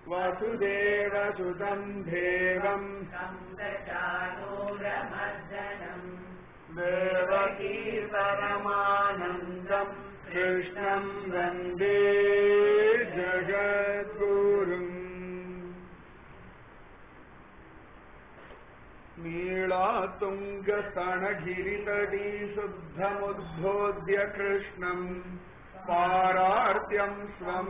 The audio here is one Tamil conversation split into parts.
वसुदेवसुतम् देवम् कन्दचानूरमर्दनम् देवकी परमानन्दम् कृष्णम् वन्दे जगद्गुरुम् नीलातुङ्गस्तनगिरितटी शुद्धमुद्बोध्य कृष्णम् पारार्त्यम् स्वम्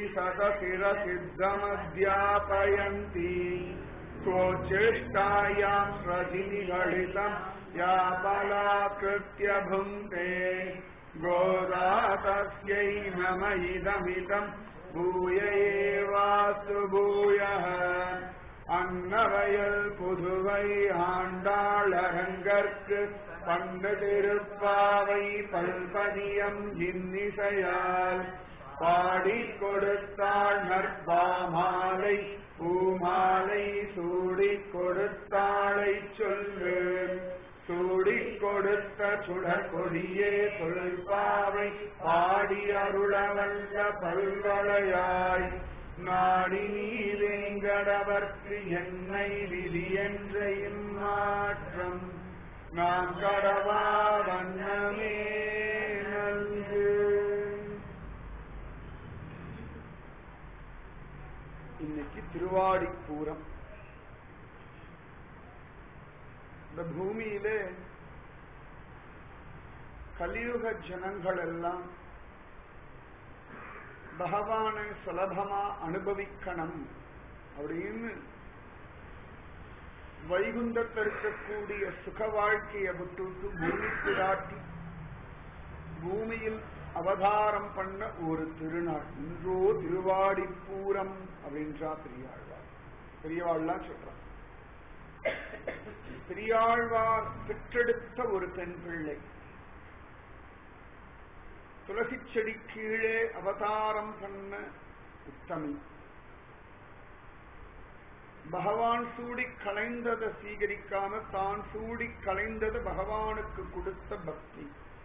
श्रुतिशतशिरसिद्धमध्यापयन्ती स्वोच्चिष्टायाम् श्रजिनिगणितम् या बलाकृत्य भुङ्क्ते गोदा तस्यै नम इदमिदम् भूय एवास्तु भूयः அன்னவயல் புதுவை ஆண்டாளரங்கற்கு பண்டு திருப்பாவை பல்பதியம் இன்னிசையால் பாடிக் கொடுத்தாள் நற்பாமாலை பூமாலை சூடிக் கொடுத்தாளை சொல்லு சூடிக் கொடுத்த சுடற்கொடியே தொல்பாவை பாடி அருளவல்ல பல்வளையாய் நாடி நீவேங்கடவர்க்கு என்னை விதி என்ற இம்மாற்றம் நாம் கடவா வண்ணமே நல்கு இன்னைக்கு திருவாடிப்பூரம் இந்த பூமியிலே கலியுக ஜனங்கள் எல்லாம் பகவானை சுலபமா அனுபவிக்கணும் அப்படின்னு வைகுந்தத்தில் இருக்கக்கூடிய சுக வாழ்க்கையை விட்டுட்டு பூமி பிராட்டி பூமியில் அவதாரம் பண்ண ஒரு திருநாள் இன்றோ திருவாடிப்பூரம் அப்படின்றா பெரியாழ்வார் பெரியவாள்லாம் சொல்றான் பெரியாழ்வார் பெற்றெடுத்த ஒரு பெண் பிள்ளை துளசி செடி கீழே அவதாரம் பண்ண உத்தமி பகவான் சூடி கலைந்ததை சீகரிக்காம தான் சூடி கலைந்தது பகவானுக்கு கொடுத்த பக்தி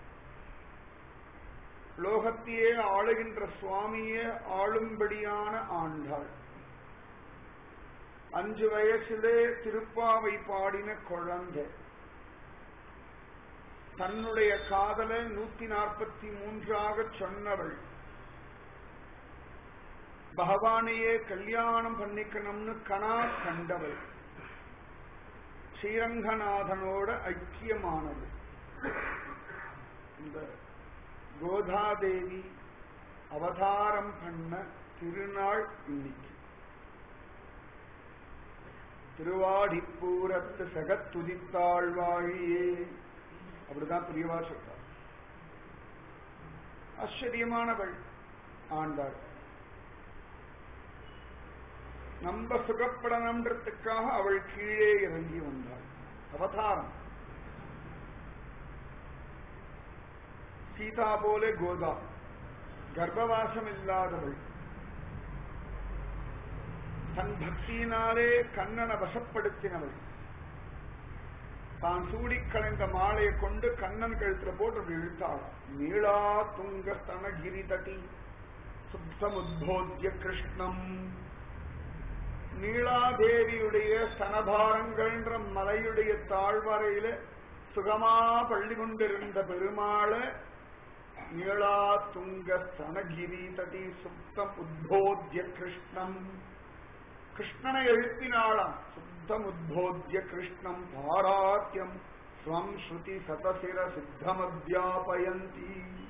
லோகத்தையே ஆளுகின்ற சுவாமியே ஆளும்படியான ஆண்டாள் அஞ்சு வயசிலே திருப்பாவை பாடின குழந்தை தன்னுடைய காதலை நூத்தி நாற்பத்தி மூன்றாக சொன்னவள் பகவானையே கல்யாணம் பண்ணிக்கணும்னு கனா கண்டவள் ஸ்ரீரங்கநாதனோட ஐக்கியமானது இந்த கோதாதேவி அவதாரம் பண்ண திருநாள் இன்னைக்கு திருவாடிப்பூரத்து சகத்துதித்தாள் வாழியே அப்படிதான் பிரியவா சொல்றார் ஆச்சரியமானவள் ஆண்டாள் நம்ம சுகப்படணுன்றதுக்காக அவள் கீழே இறங்கி வந்தாள் அவதாரம் சீதா போல கோதா கர்ப்பவாசம் இல்லாதவள் தன் பக்தியினாலே கண்ணனை வசப்படுத்தினவள் தான் சூடி கலைந்த மாலையை கொண்டு கண்ணன் கழுத்துல போட்டு அப்படி இழுத்தாள் நீளா துங்க ஸ்தனகிரி தட்டி சுத்தமுத்போத்திய கிருஷ்ணம் நீலாதேவியுடைய ஸ்தனபாரங்கள்ன்ற மலையுடைய தாழ்வரையில சுகமா பள்ளி கொண்டிருந்த பெருமாளை நீளா துங்க ஸ்தனகிரி தட்டி சுத்தம் உத்போத்திய கிருஷ்ணம் கிருஷ்ணனை எழுப்பினாளாம் சுத்தம் உத்போத்திய கிருஷ்ணம் பாராத்தியம் ஸ்வம் ஸ்ருதி சதசிர சித்தமத்யாபயந்தி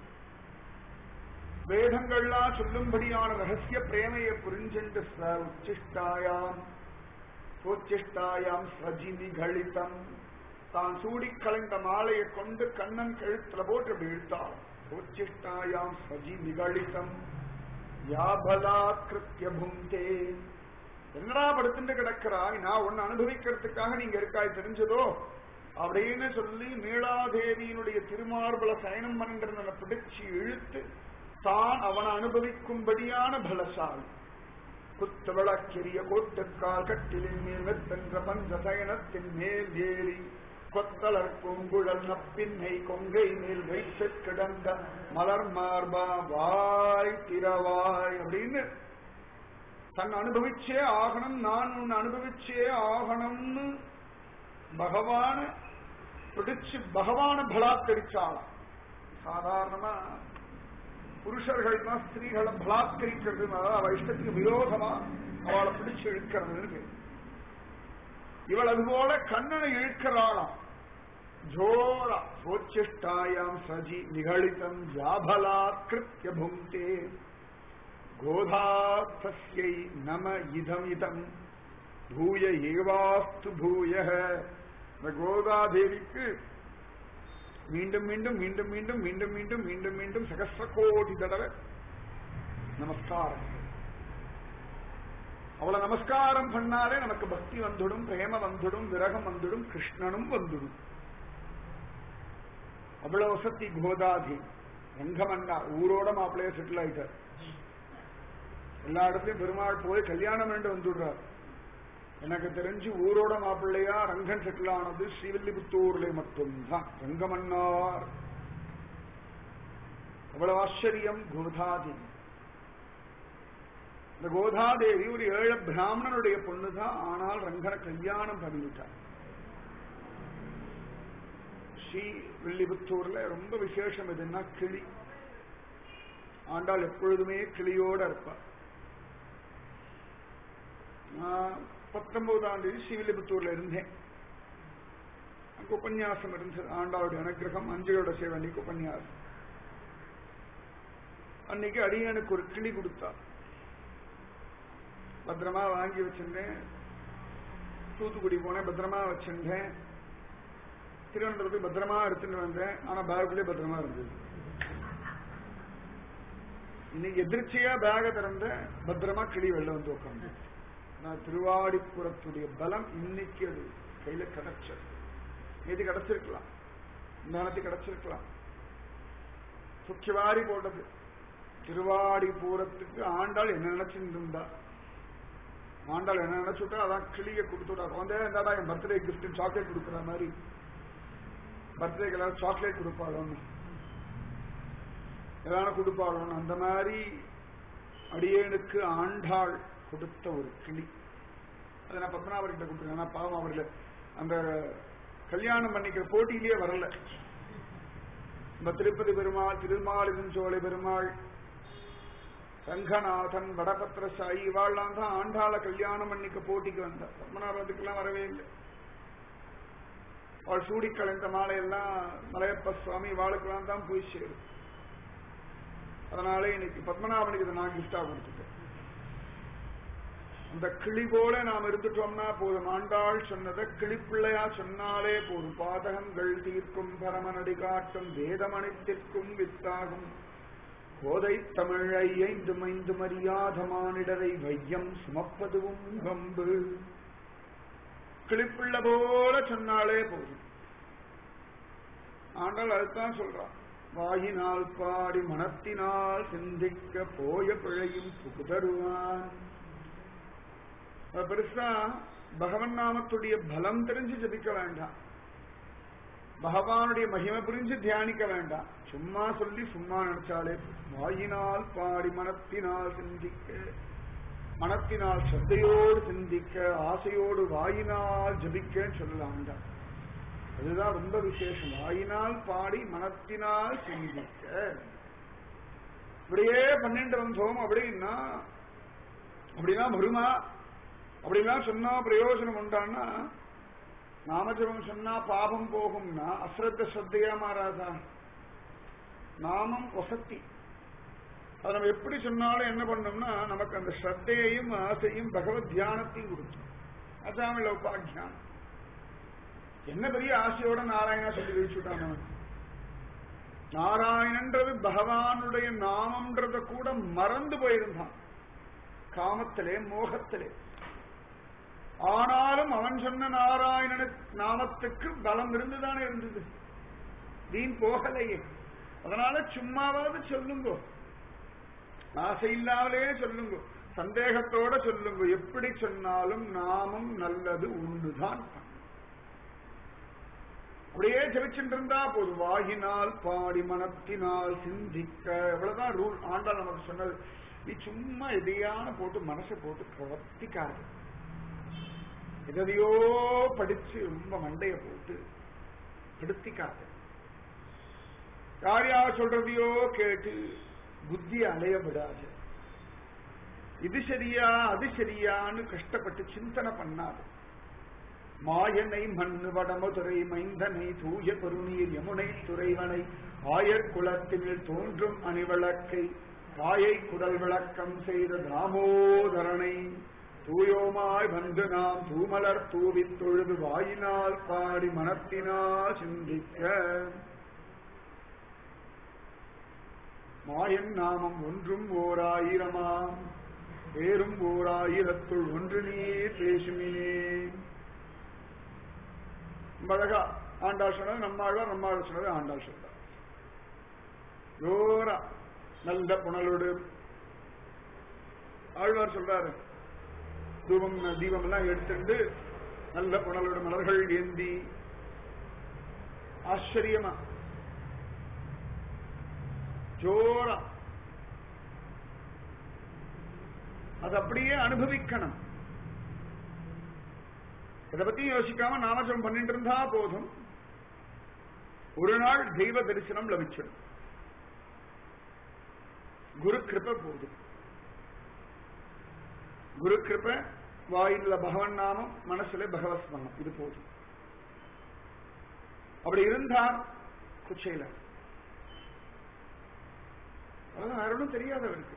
வேதங்கள்லாம் சொல்லும்படியான ரகசிய பிரேமையை புரிஞ்சென்று ச உச்சிஷ்டாயாம் சோச்சிஷ்டாயாம் ஸ்வஜி நிகழித்தம் தான் சூடி கலைந்த மாலையை கொண்டு கண்ணன் கழுத்துல போட்டு அப்படி இழுத்தாள் சோச்சிஷ்டாயாம் ஸ்வஜி நிகழித்தம் யாபலாக்கிருத்திய புந்தே என்னடா படுத்துட்டு கிடக்கிறாய் நான் உன்னை அனுபவிக்கிறதுக்காக நீங்க இருக்காய் தெரிஞ்சதோ அப்படின்னு சொல்லி நீலாதேவியினுடைய திருமார்பல சயனம் பண்ணிருந்த பிடிச்சு இழுத்து தான் அவனை அனுபவிக்கும்படியான பலசாலி குத்து விளக்கிரிய கோட்டுக்கால் கட்டிலின் மேல் வெத்தென்ற பஞ்ச சயனத்தின் மேல் ஏறி கொத்தலர் பூங்குழல் நப்பின்னை கொங்கை மேல் வைத்து கிடந்த மலர் மார்பா வாய் திரவாய் அப்படின்னு தன் அனுபவிச்சே ஆகணும் நான் உன்னை அனுபவிச்சே ஆகணும்னு பகவான பிடிச்சு பகவான பலாத்கரிச்சாலாம் சாதாரணமா புருஷர்கள் தான் ஸ்திரீகளை பலாத்கரிக்கிறது அவ இஷ்டத்துக்கு விரோதமா அவளை பிடிச்சு இழுக்கிறதுன்னு பேரு. இவள் அதுபோல கண்ணனை இழுக்கிறாளாம் ஜோரா சோச்சிஷ்டாயாம் சஜி நிகழிதம் ஜாபலாத்கிருத்திய புங்கே கோதாத்தஸ்யை நம இதம் இதம் பூய ஏவாஸ்து பூய இந்த கோதாதேவிக்கு மீண்டும் மீண்டும் மீண்டும் மீண்டும் மீண்டும் மீண்டும் மீண்டும் மீண்டும் சகசிர கோடி தடவை நமஸ்காரம் அவளை நமஸ்காரம் பண்ணாலே நமக்கு பக்தி வந்துடும் பிரேம வந்துடும் விரகம் வந்துடும் கிருஷ்ணனும் வந்துடும் அவ்வளவு வசதி கோதாதி ரங்கமன்னா ஊரோட மாப்பிள்ளைய செட்டில் ஆயிட்டார் எல்லா இடத்துலயும் பெருமாள் போய் கல்யாணம் வேண்டு வந்துடுறார் எனக்கு தெரிஞ்சு ஊரோட மாப்பிள்ளையா ரங்கன் செட்டில் ஆனது ஸ்ரீவில்லிபுத்தூர்ல மட்டும்தான் ரங்கமன்னார் அவ்வளவு ஆச்சரியம் கோதாதி இந்த கோதாதேவி ஒரு ஏழு பிராமணனுடைய பொண்ணுதான் ஆனால் ரங்கனை கல்யாணம் பண்ணிவிட்டார் ஸ்ரீ வில்லிபுத்தூர்ல ரொம்ப விசேஷம் எதுன்னா கிளி ஆண்டாள் எப்பொழுதுமே கிளியோட இருப்பார் நான் பத்தொன்பதாம் தேதி ஸ்ரீவில்லிபுத்தூர்ல இருந்தேன் அங்க உபன்யாசம் இருந்தது ஆண்டாளுடைய அனுகிரகம் அஞ்சலியோட சேவை அன்னைக்கு உபன்யாசம் அன்னைக்கு அடியனுக்கு ஒரு கிளி கொடுத்தா பத்திரமா வாங்கி வச்சிருந்தேன் தூத்துக்குடி போனேன் பத்திரமா வச்சிருந்தேன் திருவனந்தபுரத்துக்கு பத்திரமா எடுத்துட்டு வந்தேன் ஆனா பேக்குள்ளே பத்திரமா இருந்தது இன்னைக்கு எதிர்ச்சியா பேக திறந்த பத்திரமா கிளி வெளில வந்து உட்காந்து நான் திருவாடிப்புறத்துடைய பலம் இன்னைக்கு அது கையில கிடைச்சது நேற்று கிடைச்சிருக்கலாம் நானத்து கிடைச்சிருக்கலாம் சுக்கிவாரி போட்டது திருவாடிபுரத்துக்கு ஆண்டாள் என்ன நினைச்சிட்டு இருந்தா ஆண்டாள் என்ன நினைச்சுட்டா அதான் கிளிய கொடுத்துட்டா குழந்தை இருந்தாடா என் பர்த்டே கிஃப்ட் சாக்லேட் கொடுக்குற மாதிரி பர்த்டேக்கு எல்லாரும் சாக்லேட் கொடுப்பாளோன்னு ஏதாவது கொடுப்பாளோன்னு அந்த மாதிரி அடியேனுக்கு ஆண்டாள் கொடுத்த ஒரு கிளி அதை நான் பத்மநாபர்கிட்ட கொடுத்துருக்கேன் ஆனா பாவம் அவர்கள் அந்த கல்யாணம் பண்ணிக்கிற போட்டியிலேயே வரல இந்த திருப்பதி பெருமாள் திருமாலிருஞ்சோலை பெருமாள் ரங்கநாதன் வடபத்திரசாயி இவாள்லாம் தான் ஆண்டாள கல்யாணம் பண்ணிக்க போட்டிக்கு வந்தா பத்மநாபத்துக்கெல்லாம் வரவே இல்லை அவள் சூடி கலைந்த மாலையெல்லாம் மலையப்ப சுவாமி இவாளுக்கெல்லாம் தான் போய் சேரும் அதனால இன்னைக்கு பத்மநாபனுக்கு இதை நான் கிஃப்டா கொடுத்துட்டேன் அந்த கிளி போல நாம் இருந்துட்டோம்னா போதும் ஆண்டாள் சொன்னதை கிளிப்பிள்ளையா சொன்னாலே போதும் பாதகங்கள் தீர்க்கும் பரமனடி காட்டும் வேதமணித்திற்கும் வித்தாகும் கோதை தமிழை ஐந்து மைந்து மரியாத மானிடரை வையம் சுமப்பதுவும் கம்பு கிளிப்பிள்ள போல சொன்னாலே போதும் ஆண்டாள் அதுதான் சொல்றான் வாயினால் பாடி மனத்தினால் சிந்திக்க போய பிழையும் புகுதருவான் பெருசா பகவன் நாமத்துடைய பலம் தெரிஞ்சு ஜபிக்க வேண்டாம் பகவானுடைய மகிமை புரிஞ்சு தியானிக்க வேண்டாம் சும்மா சொல்லி சும்மா நினைச்சாலே வாயினால் பாடி மனத்தினால் சிந்திக்க மனத்தினால் சத்தையோடு சிந்திக்க ஆசையோடு வாயினால் ஜபிக்க சொல்லலாம்டா அதுதான் ரொம்ப விசேஷம் வாயினால் பாடி மனத்தினால் சிந்திக்க இப்படியே பண்ணிட்டு வந்தோம் அப்படின்னா அப்படின்னா வருமா அப்படிலாம் சொன்னா பிரயோஜனம் உண்டான்னா நாமஜபம் சொன்னா பாபம் போகும்னா அஸ்ரத்த ஸ்ரத்தையா மாறாதா நாமம் வசத்தி அது நம்ம எப்படி சொன்னாலும் என்ன பண்ணோம்னா நமக்கு அந்த ஸ்ரத்தையையும் ஆசையும் பகவத் தியானத்தையும் கொடுக்கும் அதான் உபாக்கியானம் என்ன பெரிய ஆசையோட நாராயணா சொல்லி வச்சுட்டான் நமக்கு நாராயணன்றது பகவானுடைய நாமம்ன்றத கூட மறந்து போயிருந்தான் காமத்திலே மோகத்திலே ஆனாலும் அவன் சொன்ன நாராயணனு நாமத்துக்கு பலம் இருந்துதானே இருந்தது வீண் போகலையே அதனால சும்மாவாவது சொல்லுங்க ஆசை இல்லாமலே சொல்லுங்க சந்தேகத்தோட சொல்லுங்க எப்படி சொன்னாலும் நாமும் நல்லது உண்டுதான் அப்படியே ஜெபிச்சுட்டு இருந்தா போதும் வாகினால் பாடி மனத்தினால் சிந்திக்க எவ்வளவுதான் ரூல் ஆண்டாள் நமக்கு சொன்னது நீ சும்மா எதையான போட்டு மனசை போட்டு பிரவர்த்திக்காது எதையோ படிச்சு ரொம்ப மண்டைய போட்டு படுத்திக்காது யார் யார் சொல்றதையோ கேட்டு புத்தி அலைய விடாது இது சரியா அது சரியான்னு கஷ்டப்பட்டு சிந்தனை பண்ணாது மாயனை மண்ணு வடமதுரை மைந்தனை தூய பெருநீர் யமுனை துறைவனை ஆயர் குலத்தினில் தோன்றும் அணிவிளக்கை தாயை குடல் விளக்கம் செய்த தாமோதரனை தூயோமாய் வந்து நாம் தூமலர் தூவித் தொழுது வாயினால் பாடி மனத்தினால் சிந்திக்க மாயன் நாமம் ஒன்றும் ஓர் ஆயிரமாம் வேறும் ஓர் ஆயிரத்துள் ஒன்று நீர் பேசுமினே ரொம்ப அழகா ஆண்டாள் சொன்னது நம்மாழ்வார் நம்மாழ்வார் சொன்னது ஆண்டாள் சொன்னார் ஜோரா நல்ல புனலோடு ஆழ்வார் சொல்றாரு தூபம் தீபம் எல்லாம் எடுத்துட்டு நல்ல புனலோடு மலர்கள் ஏந்தி ஆச்சரியமா ஜோரா அது அப்படியே அனுபவிக்கணும் இதை பத்தி யோசிக்காம நாமஜம் பண்ணிட்டு இருந்தா போதும் ஒரு நாள் தெய்வ தரிசனம் லபிச்சிடும் குரு கிருப போதும் குரு கிருப வாயில பகவன் நாமம் மனசுல பகவஸ்மரணம் இது போதும் அப்படி இருந்தா குச்சையில அதான் வேற ஒன்றும் தெரியாது அவருக்கு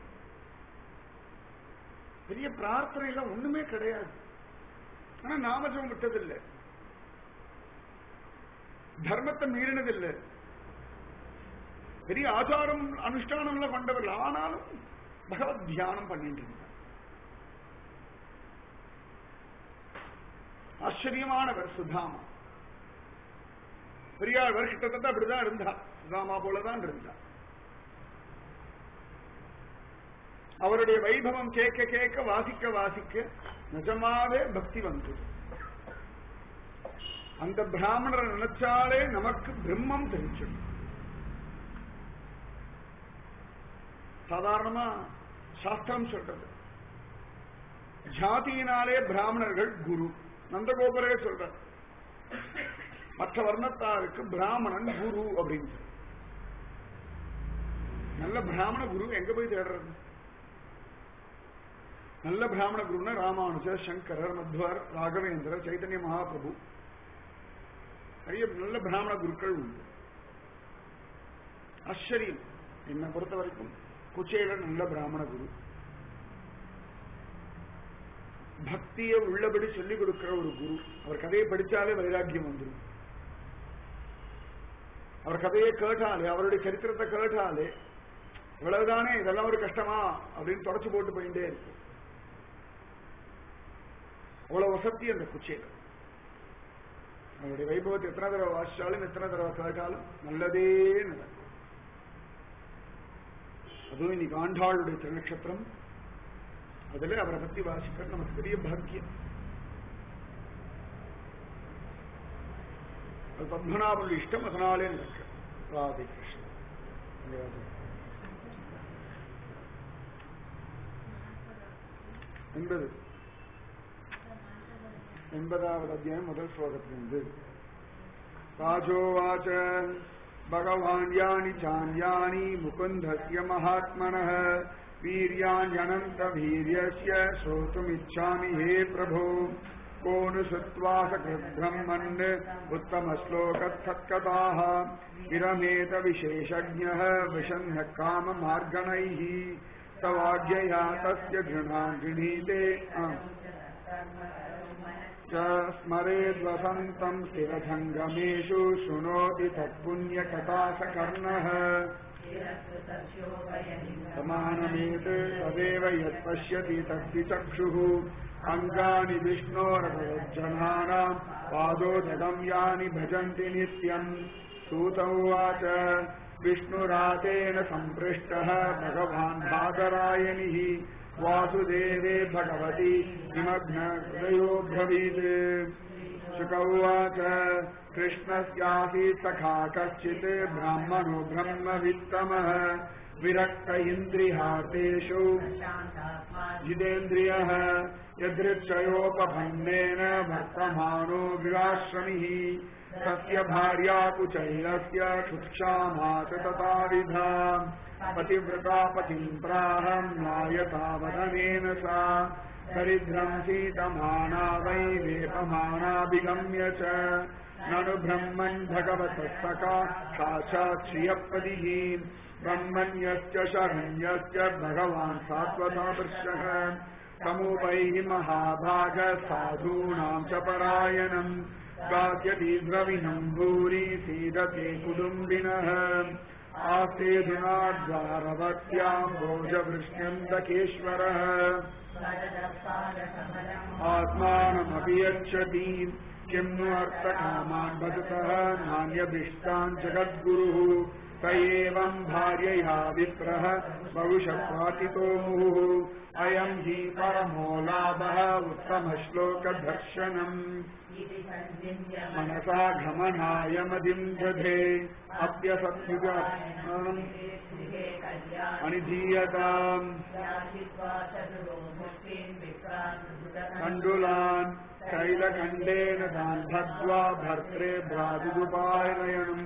பெரிய பிரார்த்தனை எல்லாம் ஒண்ணுமே கிடையாது ஆனா நாமஜம் விட்டதில்லை தர்மத்தை மீறினதில்லை பெரிய ஆச்சாரம் அனுஷ்டானம்ல கொண்டவர்கள் ஆனாலும் பகவத் தியானம் பண்ணிட்டு இருந்தார் ஆச்சரியமானவர் சுதாமா பெரியாழ்வர் கிட்டத்தட்ட அப்படிதான் இருந்தார் சுதாமா போலதான் இருந்தார் அவருடைய வைபவம் கேட்க கேட்க வாசிக்க வாசிக்க நிஜமாவே பக்தி வந்தது அந்த பிராமணரை நினைச்சாலே நமக்கு பிரம்மம் தெரிஞ்சிடும் சாதாரணமா சாஸ்திரம் சொல்றது ஜாதியினாலே பிராமணர்கள் குரு நந்தகோபரே சொல்ற மற்ற வர்ணத்தாருக்கு பிராமணன் குரு அப்படின்னு சொல்லி. நல்ல பிராமண குரு எங்க போய் தேடுறது நல்ல பிராமண குருன்னா ராமானுஜர் சங்கரர் மத்வர் ராகவேந்திரர் சைத்தன்ய மகாபிரபு நிறைய நல்ல பிராமண குருக்கள் உண்டு ஆச்சரியம் என்னை பொறுத்த வரைக்கும் குச்சேலர் நல்ல பிராமண குரு பக்தியை உள்ளபடி சொல்லிக் கொடுக்கிற ஒரு குரு அவர் கதையை படிச்சாலே வைராக்கியம் வந்துடும் அவர் கதையை கேட்டாலே அவருடைய சரித்திரத்தை கேட்டாலே இவ்வளவுதானே இதெல்லாம் ஒரு கஷ்டமா அப்படின்னு தொடச்சு போட்டு போயிட்டே இருக்கு அவ்வளவு வசதி அந்த குச்சேலர் அவருடைய வைபவத்தை எத்தனை தடவை வாசிச்சாலும் எத்தனை தடவை கேட்டாலும் நல்லதே நடக்கும் அதுவும் இன்னைக்கு ஆண்டாளுடைய திருநட்சத்திரம் அதுல அவரை பத்தி வாசிக்கிறது நமக்கு பெரிய பாக்கியம் அது பத்மநாபனுடைய இஷ்டம் அதனாலே நடக்க ராதே கிருஷ்ணன் ராதே. எண்பது எண்பதாவது அத்தியாயம் முதல் ஸ்லோகத்திலிருந்து ராஜோவாச்ச பகவான் யானி சான்யானி முகுந்தஸ்ய மகாத்மனः वीर्याण्यनन्त वीर्यस्य श्रोतुमिच्छामि हे प्रभो को नु श्रुत्वा सकृद्ब्रह्मन् उत्तमश्लोकत्थत्कथाः विरमेत विशेषज्ञः विषन्नः काममार्गणैः तवाज्ञया तस्य दृढान् गृणीते च स्मरेद्वसन्तम् स्थिरसङ्गमेषु शृणोति तत्पुण्यकथासकर्णः समानमेत् तदेव यत्पश्यति तद्धि चक्षुः अङ्गानि विष्णोरजनानाम् पादोदडम् यानि भजन्ति नित्यम् सूत उवाच विष्णुरातेन सम्पृष्टः भगवान् भागरायणिः वासुदेवे भगवति निमग्न हृदयो ब्रवीत् शुक उवाच कृष्णस्यासीत् सखा कश्चित् ब्राह्मणो ब्रह्मवित्तमः विरक्त इन्द्रियातेषु जितेन्द्रियः यदृक्षयोपभन्नेन वर्तमानो विराश्रमिः तस्य भार्या कुचैलस्य क्षुक्षामास तथाविधा पतिव्रता पतिम् प्राहम् नायतावदनेन सा दरिद्रम् सीतमाना वै वेपमानाभिगम्य च ननु ब्रह्मन् भगवतः सखा साक्षात् श्रियपदिः ब्रह्मण्यश्च शरण्यश्च भगवान् सात्वतादृशः समुपैः महाभाग साधूनाम् च परायणम् गास्यति द्रविणम् भूरि सीदते कुटुम्बिनः आसेधुना द्वारवत्याम् भोजवृष्ण्यन्तकेश्वरः आत्मानमपि यच्छति किम् नु अर्थकामान् भजतः नान्यभिष्टान् जगद्गुरुः स एवम् भार्यया विप्रः बहुशत्वातितो मुहुः अयम् हि परमो लाभः उत्तमश्लोकदर्शनम् मनसा घमनाय मदिम् दधे अप्यसत्युगात्मानम् अनिधीयताम् कण्डुलान् शैलखण्डेन तान् भद्वा भर्त्रे भ्रातुदुपायनयनम्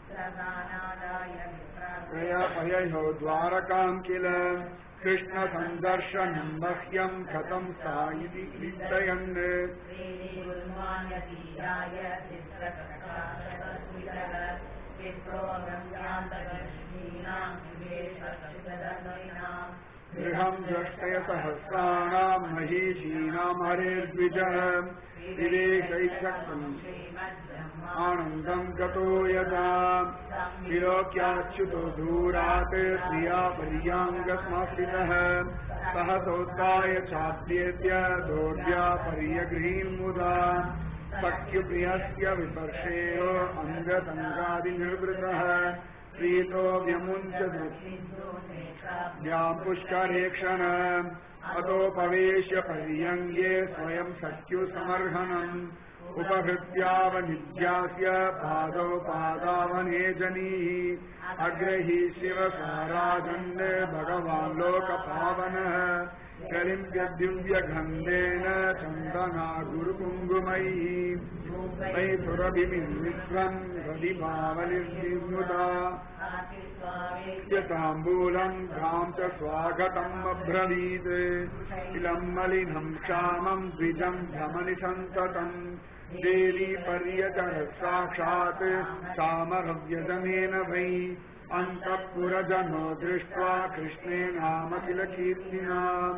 प्रयपययो द्वारकाम् किल कृष्णसन्दर्शनम् मह्यम् कथम् सा इति चिन्तयन् गृहम् द्रष्टय सहस्राणाम् महिषीणाम् हरेर्द्विजः विवेशैक्षम् आनन्दम् गतो यदा विलोक्याच्युतो दूरात् प्रिया पर्याङ्गस्माश्रितः सहसोत्थाय चाप्येत्य दोर्या पर्यगृहीन्मुदा सख्युप्रियस्य विपर्शेयो अङ्गतङ्गादिनिर्वृतः प्रीतो व्यमुञ्च व्याम् पुष्करेक्षण अतोपवेश्य पर्यङ्गे स्वयम् सख्युसमर्हणम् उपभृत्यावनिध्यास्य पादौ पादावने जनीः अग्रही शिवसाराजन् भगवान् लोकपावनः कलिम्प्यद्युव्यगन्धेन चन्दना गुरुकुङ्गुमैः मैथुरभिमिन्द्रम् हृदिभावनिर्निर्मुदा यताम्बूलम् घाम् च स्वागतम् अब्रवीत् इलम् मलिनम् क्षामम् द्विजम् भ्रमणि सन्ततम् देवी पर्यटः साक्षात् सामरव्यजनेन वै अन्तःपुरजनो दृष्ट्वा कृष्णेनाम किल कीर्तिना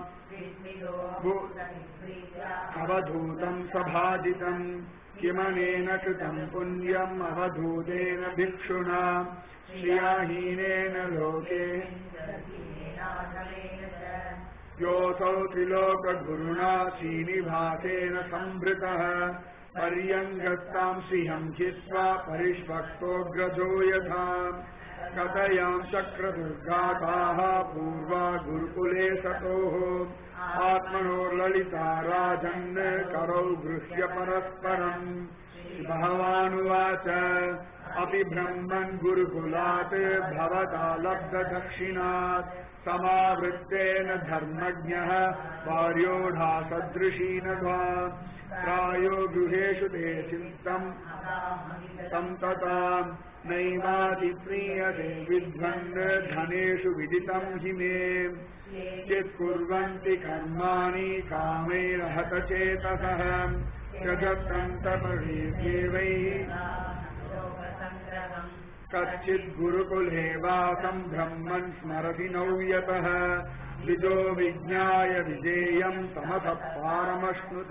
अवधूतम् सभाजितम् किमनेन कृतम् पुण्यम् अवधूतेन भिक्षुणा श्रियाहीनेन लोके योऽसौ त्रिलोकगुरुणा श्रीनिवासेन सम्भृतः पर्यङ्गस्ताम् श्रियम् चित्वा परिष्वक्तोऽग्रजो यथा कथयाम् चक्रदुर्गाताः पूर्वा गुरुकुले सतोः आत्मनोर्ललिता राजन् करौ गृह्य परस्परम् भगवानुवाच अपि ब्रह्मन् गुरुकुलात् भवता लब्धदक्षिणात् समावृत्तेन धर्मज्ञः वार्योढा सदृशीन प्रायो गृहेषु ते चिन्तम् तम् तताम् नैवातिप्रीयते विध्वन् धनेषु विदितम् हि मे चित्कुर्वन्ति कर्माणि कामैरहत चेतसः जगत्तन्तपरीत्येवैः कच्चिद्गुरुकुले वासम् ब्रह्मन् स्मरति नव्यतः द्विजो विज्ञाय विजेयम् तमसः पारमश्नुत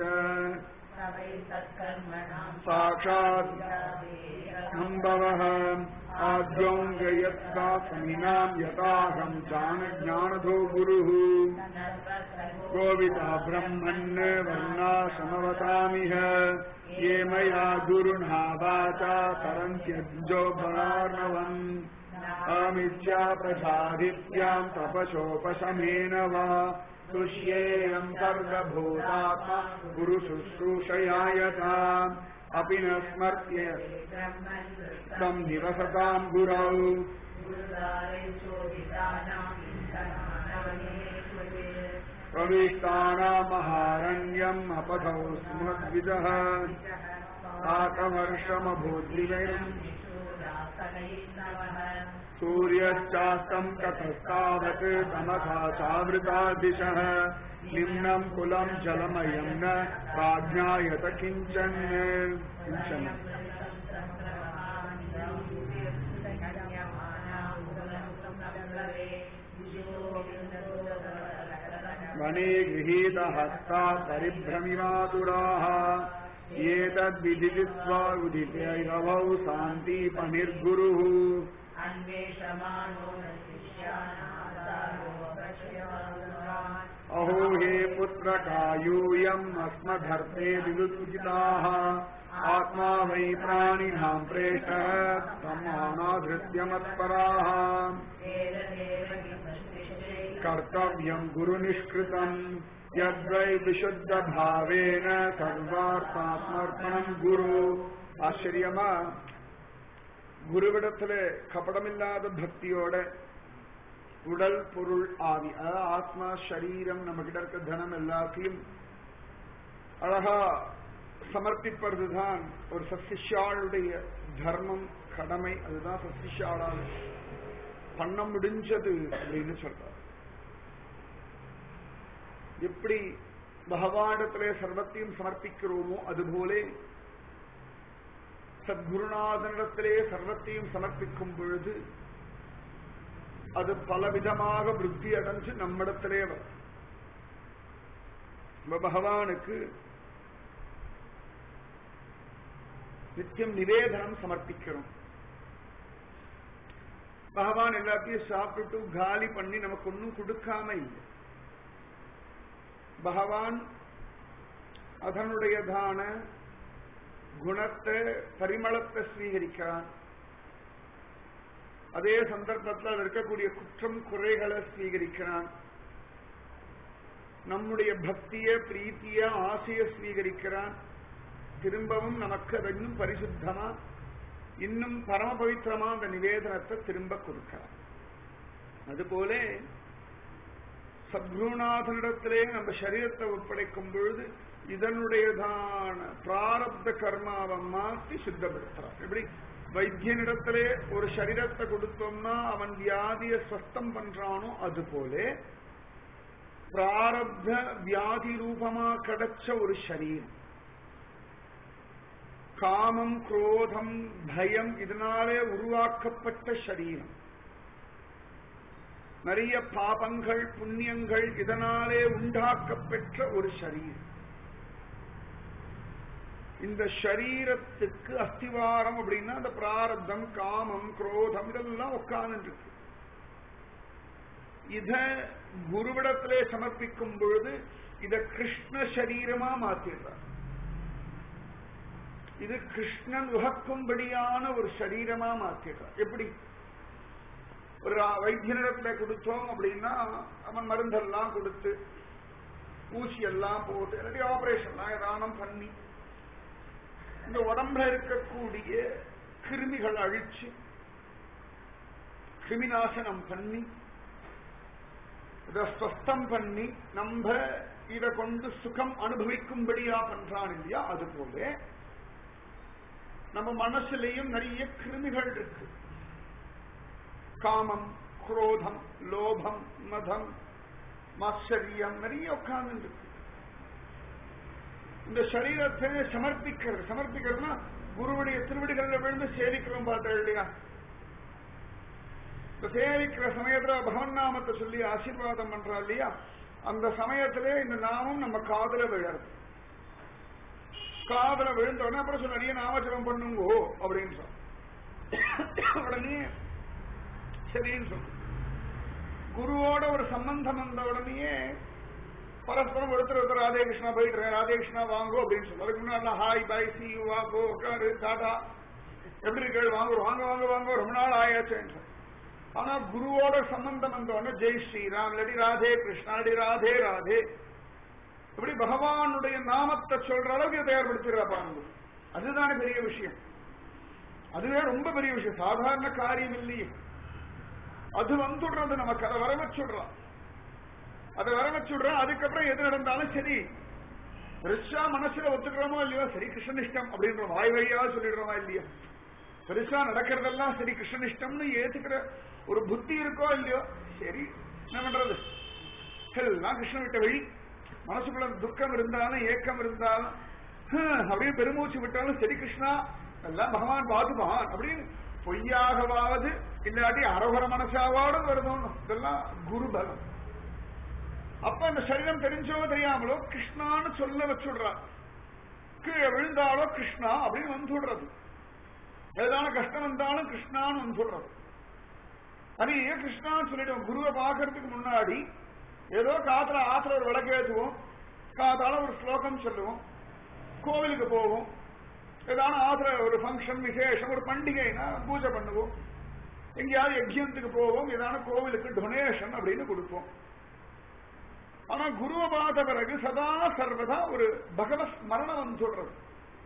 साक्षात् सम्भवः आद्योऽङ्गयत्सा समिनाम् यताहम् जानज्ञानधो गुरुः गोविता ब्रह्मन् वर्णाश्रमवतामिह ये मया गुरुणा वाचा तरन्त्यब्जो भरार्णवम् अमिच्छा प्रसादित्याम् तपशोपशमेन वा तुष्येयम् सर्वभूतात्मा गुरुशुश्रूषयायता अपि न स्मर्त्य तं निवसताम् गुरौ प्रविष्टानामहारण्यम् अपथौ स्मद्विदः आतवर्षमभूद्रिवैम् सूर्यश्चास्तम् ततस्तावत् तमसा सावृता दिशः निम्नम् कुलम् जलमयम् न प्राज्ञायत किञ्चन किञ्चन वने गृहीतहस्ता परिभ्रमिवातुराः एतद्विदित्वा उदितैरवौ शान्तिपनिर्गुरुः अहो हे पुत्रकायूयम् अस्मधर्ते विदुचिताः आत्मा वै प्राणिनाम् प्रेषः ब्रह्माणाधृत्य मत्पराः कर्तव्यम् गुरुनिष्कृतम् यद्वै विशुद्धभावेन சர்வார்த்தாத்மர்ப்பணம் குரு ஆச்சரியமா குருவிடத்துல கபடமில்லாத பக்தியோட உடல் பொருள் ஆவி அதாவது ஆத்மா சரீரம் நம்ம கிட்ட இருக்க தனம் எல்லாத்தையும் அழகா சமர்ப்பிப்பதுதான் ஒரு சசிஷாளுடைய தர்மம் கடமை அதுதான் சசிஷாளால் பண்ண முடிஞ்சது அப்படின்னு சொல்றார் எப்படி பகவானிடத்திலே சர்வத்தையும் சமர்ப்பிக்கிறோமோ அதுபோலே சத்குருநாதனிடத்திலே சர்வத்தையும் சமர்ப்பிக்கும் பொழுது அது பலவிதமாக விருத்தி அடைஞ்சு நம்மிடத்திலே வரும் நம்ம பகவானுக்கு நித்தியம் நிவேதனம் சமர்ப்பிக்கிறோம் பகவான் எல்லாத்தையும் சாப்பிட்டு காலி பண்ணி நமக்கு ஒன்றும் கொடுக்காம இல்லை பகவான் அதனுடையதான குணத்தை பரிமளத்தை ஸ்வீகரிக்கிறான் அதே சந்தர்ப்பத்தில் அது இருக்கக்கூடிய குற்றம் குறைகளை ஸ்வீகரிக்கிறான் நம்முடைய பக்திய பிரீத்திய ஆசைய ஸ்வீகரிக்கிறான் திரும்பவும் நமக்கு அது இன்னும் பரிசுத்தமா இன்னும் பரம பவித்திரமா அந்த நிவேதனத்தை திரும்ப கொடுக்கிறான் அதுபோல சத்குருநாதனிடத்திலே நம்ம சரீரத்தை ஒப்படைக்கும் பொழுது இதனுடையதான பிராரப்த கர்மாவை மாற்றி சுத்தப்படுத்துறான் எப்படி வைத்தியனிடத்திலே ஒரு சரீரத்தை கொடுத்தோம்னா அவன் வியாதியை ஸ்வஸ்தம் பண்றானோ அது போல பிராரப்த வியாதி ரூபமா கிடைச்ச ஒரு சரீரம் காமம் குரோதம் பயம் இதனாலே உருவாக்கப்பட்ட சரீரம் நிறைய பாபங்கள் புண்ணியங்கள் இதனாலே உண்டாக்கப்பெற்ற ஒரு சரீரம் இந்த சரீரத்துக்கு அஸ்திவாரம் அப்படின்னா அந்த பிராரப்தம் காமம் குரோதம் இதெல்லாம் உட்கார்ந்து இருக்கு இத குருவிடத்திலே சமர்ப்பிக்கும் பொழுது இத கிருஷ்ண சரீரமா மாத்திடுறார் இது கிருஷ்ணன் உகக்கும்படியான ஒரு சரீரமா மாத்திடுறார் எப்படி ஒரு வைத்தியனிடத்துல கொடுத்தோம் அப்படின்னா அவன் மருந்தெல்லாம் கொடுத்து ஊசி எல்லாம் போட்டு இல்லாட்டி ஆபரேஷன்லாம் ஏதானம் பண்ணி இந்த உடம்புல இருக்கக்கூடிய கிருமிகள் அழிச்சு கிருமிநாசனம் பண்ணி இதை ஸ்வஸ்தம் பண்ணி நம்ம இத கொண்டு சுகம் அனுபவிக்கும்படியா பண்றான் இல்லையா அது போல நம்ம மனசுலயும் நிறைய கிருமிகள் இருக்கு காமம் குரோதம் லோபம் மதம் மாச்சரியம் நிறைய உட்கார்ந்து இருக்கு இந்த சரீரத்தை சமர்ப்பிக்கிறது சமர்ப்பிக்கிறதுனா குருவுடைய திருவடிகள்ல விழுந்து சேவிக்கிறோம் பார்த்தா இல்லையா இந்த சேவிக்கிற சமயத்துல பகவன் நாமத்தை சொல்லி ஆசீர்வாதம் பண்றா இல்லையா அந்த சமயத்திலே இந்த நாமம் நம்ம காதல விழறது காதல விழுந்த உடனே அப்புறம் சொல்ல நிறைய நாமஜபம் பண்ணுங்கோ அப்படின்னு சொல்ல உடனே சரின்னு சொல்லு குருவோட ஒரு சம்பந்தம் வந்த உடனேயே பரஸ்பரம் ஒருத்தர் ஒருத்தர் ராதே கிருஷ்ணா போயிட்டு ராதே கிருஷ்ணா வாங்கோ அப்படின்னு சொல்லு அதுக்கு முன்னாடி ஹாய் பாய் சி யூ வா போ உட்காரு டாடா எப்படி இருக்கு வாங்க வாங்க வாங்க வாங்க ரொம்ப நாள் ஆயாச்சுன்னு சொல்லு. ஆனா குருவோட சம்பந்தம் வந்த உடனே ஜெய் ஸ்ரீராம் இல்லாட்டி ராதே கிருஷ்ணா இல்லாட்டி ராதே ராதே இப்படி பகவானுடைய நாமத்தை சொல்ற அளவுக்கு தயார்படுத்திடுறா பாருங்க அதுதானே பெரிய விஷயம் அதுவே ரொம்ப பெரிய விஷயம் சாதாரண காரியம் இல்லையே அது வந்துடுறது நமக்கு அதை வர வச்சுடுறான் அதை வர வச்சுடுறான் அதுக்கப்புறம் எது நடந்தாலும் சரி பெருசா மனசுல ஒத்துக்கிறோமோ இல்லையோ சரி கிருஷ்ணனிஷ்டம் அப்படின்ற வாய் வழியா சொல்லிடுறோமா இல்லையோ பெருசா நடக்கிறதெல்லாம் சரி கிருஷ்ணனிஷ்டம்னு ஏத்துக்கிற ஒரு புத்தி இருக்கோ இல்லையோ சரி என்ன பண்றது எல்லாம் கிருஷ்ணன் விட்ட வழி மனசுக்குள்ள துக்கம் இருந்தாலும் ஏக்கம் இருந்தாலும் ஹம், அப்படியே பெருமூச்சு விட்டாலும் சரி கிருஷ்ணா எல்லாம் பகவான் பாதுபான் அப்படின்னு பொய்யாகவாவது இல்லாட்டி அரோகர மனசாவோடு வருதோன்னு இதெல்லாம் குருபலம் அப்ப அந்த சரீரம் தெரிஞ்சோ தெரியாமலோ கிருஷ்ணான்னு சொல்ல வச்சுடுறா கீழே விழுந்தாலோ கிருஷ்ணா அப்படின்னு வந்து விடுறது ஏதான கஷ்டம் வந்தாலும் கிருஷ்ணான்னு வந்து சொல்றது அது ஏன் கிருஷ்ணான்னு சொல்லிடுவோம் குருவை பார்க்கறதுக்கு முன்னாடி ஏதோ காத்துல ஆத்துல ஒரு விளக்கு ஏற்றுவோம் காத்தால ஒரு ஸ்லோகம் சொல்லுவோம் கோவிலுக்கு போவோம் ஏதான ஆத்துல ஒரு ஃபங்க்ஷன் விசேஷம் ஒரு பண்டிகைனா பூஜை பண்ணுவோம் எங்கேயாவது யஜ்யத்துக்கு போவோம் ஏதான கோவிலுக்கு டொனேஷன் அப்படின்னு கொடுப்போம் ஆனா குருவை பார்த்த பிறகு சதா சர்வதா ஒரு பகவத் ஸ்மரணம் வந்து சொல்றது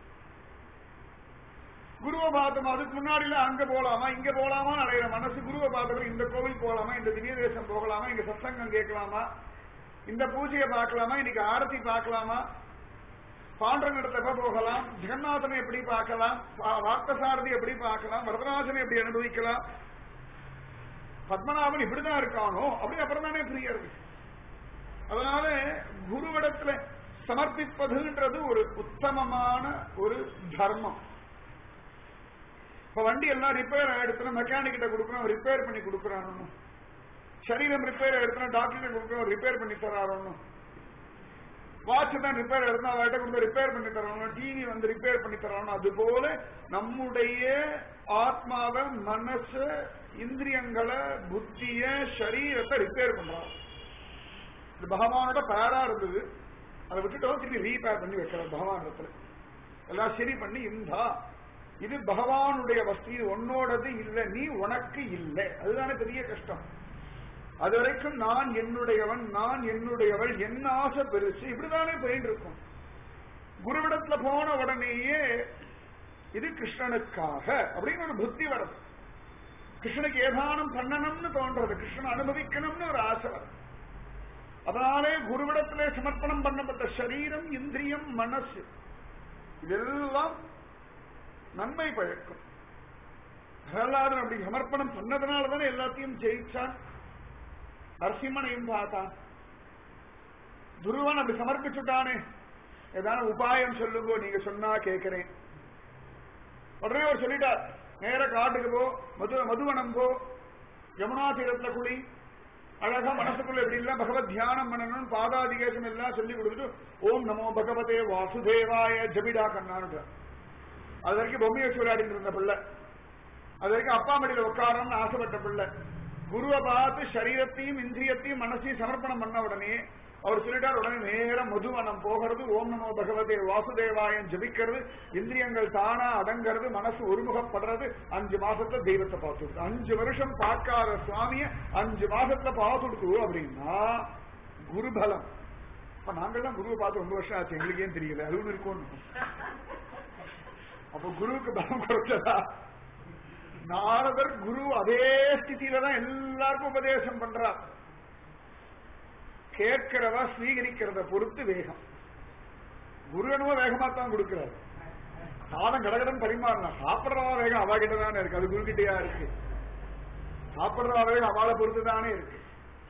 குருவை பார்த்தோம் அதுக்கு முன்னாடில அங்க போலாமா இங்க போலாமா அடையிற மனசு குருவை பார்த்தவரை இந்த கோவில் போலாமா இந்த திவ்ய தேசம் போகலாமா இங்க சத்சங்கம் கேட்கலாமா இந்த பூஜையை பார்க்கலாமா இன்னைக்கு ஆரத்தி பார்க்கலாமா பாண்டரங்கடத்தை எப்ப போகலாம் ஜெகநாதனை எப்படி பார்க்கலாம் வா- வார்த்தசாரதி எப்படி பார்க்கலாம் வரதராஜனை எப்படி அனுபவிக்கலாம் பத்மநாபன் இப்படிதான் இருக்கானோ அப்படி அப்புறம் தானே புரியாது அதனால குருவிடத்துல சமர்ப்பிப்பதுன்றது ஒரு உத்தமமான ஒரு தர்மம் இப்ப வண்டி எல்லாம் ரிப்பேர் ஆயிடுச்சுன்னா மெக்கானிக் கிட்ட கொடுக்குறோம் ரிப்பேர் பண்ணி கொடுக்குறானு சரீரம் ரிப்பேர் ஆயிடுச்சுன்னா டாக்டர் கிட்ட கொடுக்குறோம் ரிப்பேர் பண்ணி தராரோன்னு வாட்ச் தான் ரிப்பேர் ஆயிடுச்சுன்னா அவர்கிட்ட கொடுத்து ரிப்பேர் பண்ணி தரணும் டிவி வந்து ரிப்பேர் பண்ணி தரணும் அது போல நம்முடைய ஆத்மாவை மனசு இந்திரியங்களை புத்திய சரீரத்தை ரிப்பேர் பண்றான் இது பகவானோட பேரா இருந்தது அதை விட்டுட்டோம் திருப்பி ரீபேர் பண்ணி வைக்கிறார் பகவான் இடத்துல எல்லாம் சரி பண்ணி இந்தா இது பகவானுடைய வஸ்து இது உன்னோடது இல்லை நீ உனக்கு இல்லை அதுதானே பெரிய கஷ்டம் அது வரைக்கும் நான் என்னுடையவன் நான் என்னுடையவள் என்ன ஆசை பெருசு இப்படிதானே போயிட்டு இருக்கும் குருவிடத்துல போன உடனேயே இது கிருஷ்ணனுக்காக அப்படின்னு ஒரு புத்தி வருது கிருஷ்ணனுக்கு ஏதானம் பண்ணணும்னு தோன்றது கிருஷ்ணன் அனுபவிக்கணும்னு ஒரு ஆசை வருது அதனாலே குருவிடத்திலே சமர்ப்பணம் பண்ணப்பட்ட சரீரம் இந்திரியம் மனசு இதெல்லாம் நன்மை பழக்கும் பிரகலாதன் அப்படி சமர்ப்பணம் பண்ணதுனால தானே எல்லாத்தையும் ஜெயிச்சான் நரசிம்மனையும் பார்த்தான் துருவன் அப்படி சமர்ப்பிச்சுட்டானே ஏதான உபாயம் சொல்லுங்க நீங்க சொன்னா கேட்கிறேன் உடனே அவர் சொல்லிட்டார் நேர காட்டுக்கு போ மது மதுவனம் போ யமுனா தீரத்துல குளி அழகா மனசுக்குள்ள எப்படி எல்லாம் பகவத் தியானம் பண்ணணும்னு பாதாதிகேசம் எல்லாம் சொல்லி கொடுத்துட்டு ஓம் நமோ பகவதே வாசுதேவாய ஜபிடா கண்ணான்னு அது வரைக்கும் பொம்மை வச்சு விளையாடிட்டு இருந்த பிள்ளை அது வரைக்கும் அப்பா மடியில உட்காரணும்னு ஆசைப்பட்ட பிள்ளை குருவை பார்த்து சரீரத்தையும் இந்திரியத்தையும் மனசையும் சமர்ப்பணம் பண்ண உடனே அவர் சொல்லிட்டார் உடனே நேரம் மதுவனம் போகிறது ஓம் நமோ பகவதே வாசுதேவாயன் ஜபிக்கிறது இந்திரியங்கள் தானா அடங்கிறது மனசு ஒருமுகப்படுறது அஞ்சு மாசத்துல தெய்வத்தை பார்த்து அஞ்சு வருஷம் பார்க்காத சுவாமிய அஞ்சு மாசத்துல பார்த்துடுக்கு அப்படின்னா குருபலம் இப்ப நாங்கெல்லாம் குருவை பார்த்து ரொம்ப வருஷம் ஆச்சு எங்களுக்கு ஏன் தெரியல அது ஒண்ணு இருக்கும் அப்ப குருவுக்கு பலம் குறைச்சதா நாரதர் குரு அதே ஸ்திதியில தான் எல்லாருக்கும் உபதேசம் பண்றார் கேட்கிறவா ஸ்வீகரிக்கிறத பொறுத்து வேகம் குரு என்னவோ வேகமா தான் கொடுக்கிறார் சாதம் கடகடன் பரிமாறலாம் சாப்பிடுறவா வேகம் அவா கிட்ட தானே இருக்கு அது குரு கிட்டயா இருக்கு சாப்பிடுறவா வேகம் அவளை பொறுத்து தானே இருக்கு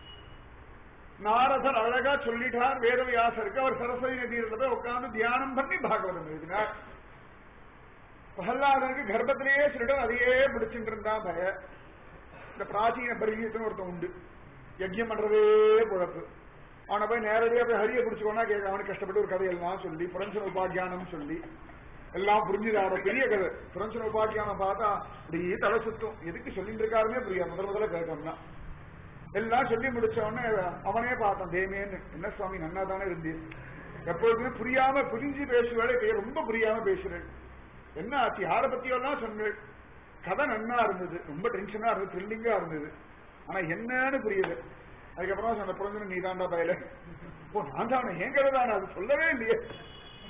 நாரதர் அழகா சொல்லிட்டார் வேதவியாசருக்கு அவர் சரஸ்வதி நதியில போய் உட்கார்ந்து தியானம் பண்ணி பாகவதம் எழுதினார் பிரகலாதனுக்கு கர்ப்பத்திலேயே சொல்லிட்டு அதையே பிடிச்சிட்டு இருந்தா பய இந்த பிராச்சீன பரிகீதன்னு ஒருத்தன் உண்டு யஜ்யம் பண்றதே குழப்பு அவனை போய் நேரடியா போய் ஹரிய பிடிச்சுக்கோனா கேட்க அவனுக்கு கஷ்டப்பட்டு ஒரு கதையெல்லாம் சொல்லி புரஞ்சன உபாக்கியானம் சொல்லி எல்லாம் புரிஞ்சுது அவட பெரிய கதை புரஞ்சன உபாக்கியானம் பார்த்தா அப்படியே தலை சுத்தும் எதுக்கு சொல்லிட்டு இருக்காருமே புரியா முதல் முதல்ல கேட்கணும்னா எல்லாம் சொல்லி முடிச்ச உடனே அவனே பார்த்தான் தேமேன்னு என்ன சுவாமி நன்னா தானே இருந்தீர் எப்பொழுதுமே புரியாம புரிஞ்சு பேசுவேளே இப்ப ரொம்ப புரியாம பேசுறேன் என்ன ஆச்சு யாரை பத்தியெல்லாம் சொன்னேன் கதை நன்னா இருந்தது ரொம்ப டென்ஷனா இருந்தது த்ரில்லிங்கா இருந்தது ஆனா என்னன்னு புரியல அதுக்கப்புறம் சொன்ன புரிஞ்சு நீ தாண்டா பயல ஓ நான் தான் என் கதை தானே அது சொல்லவே இல்லையே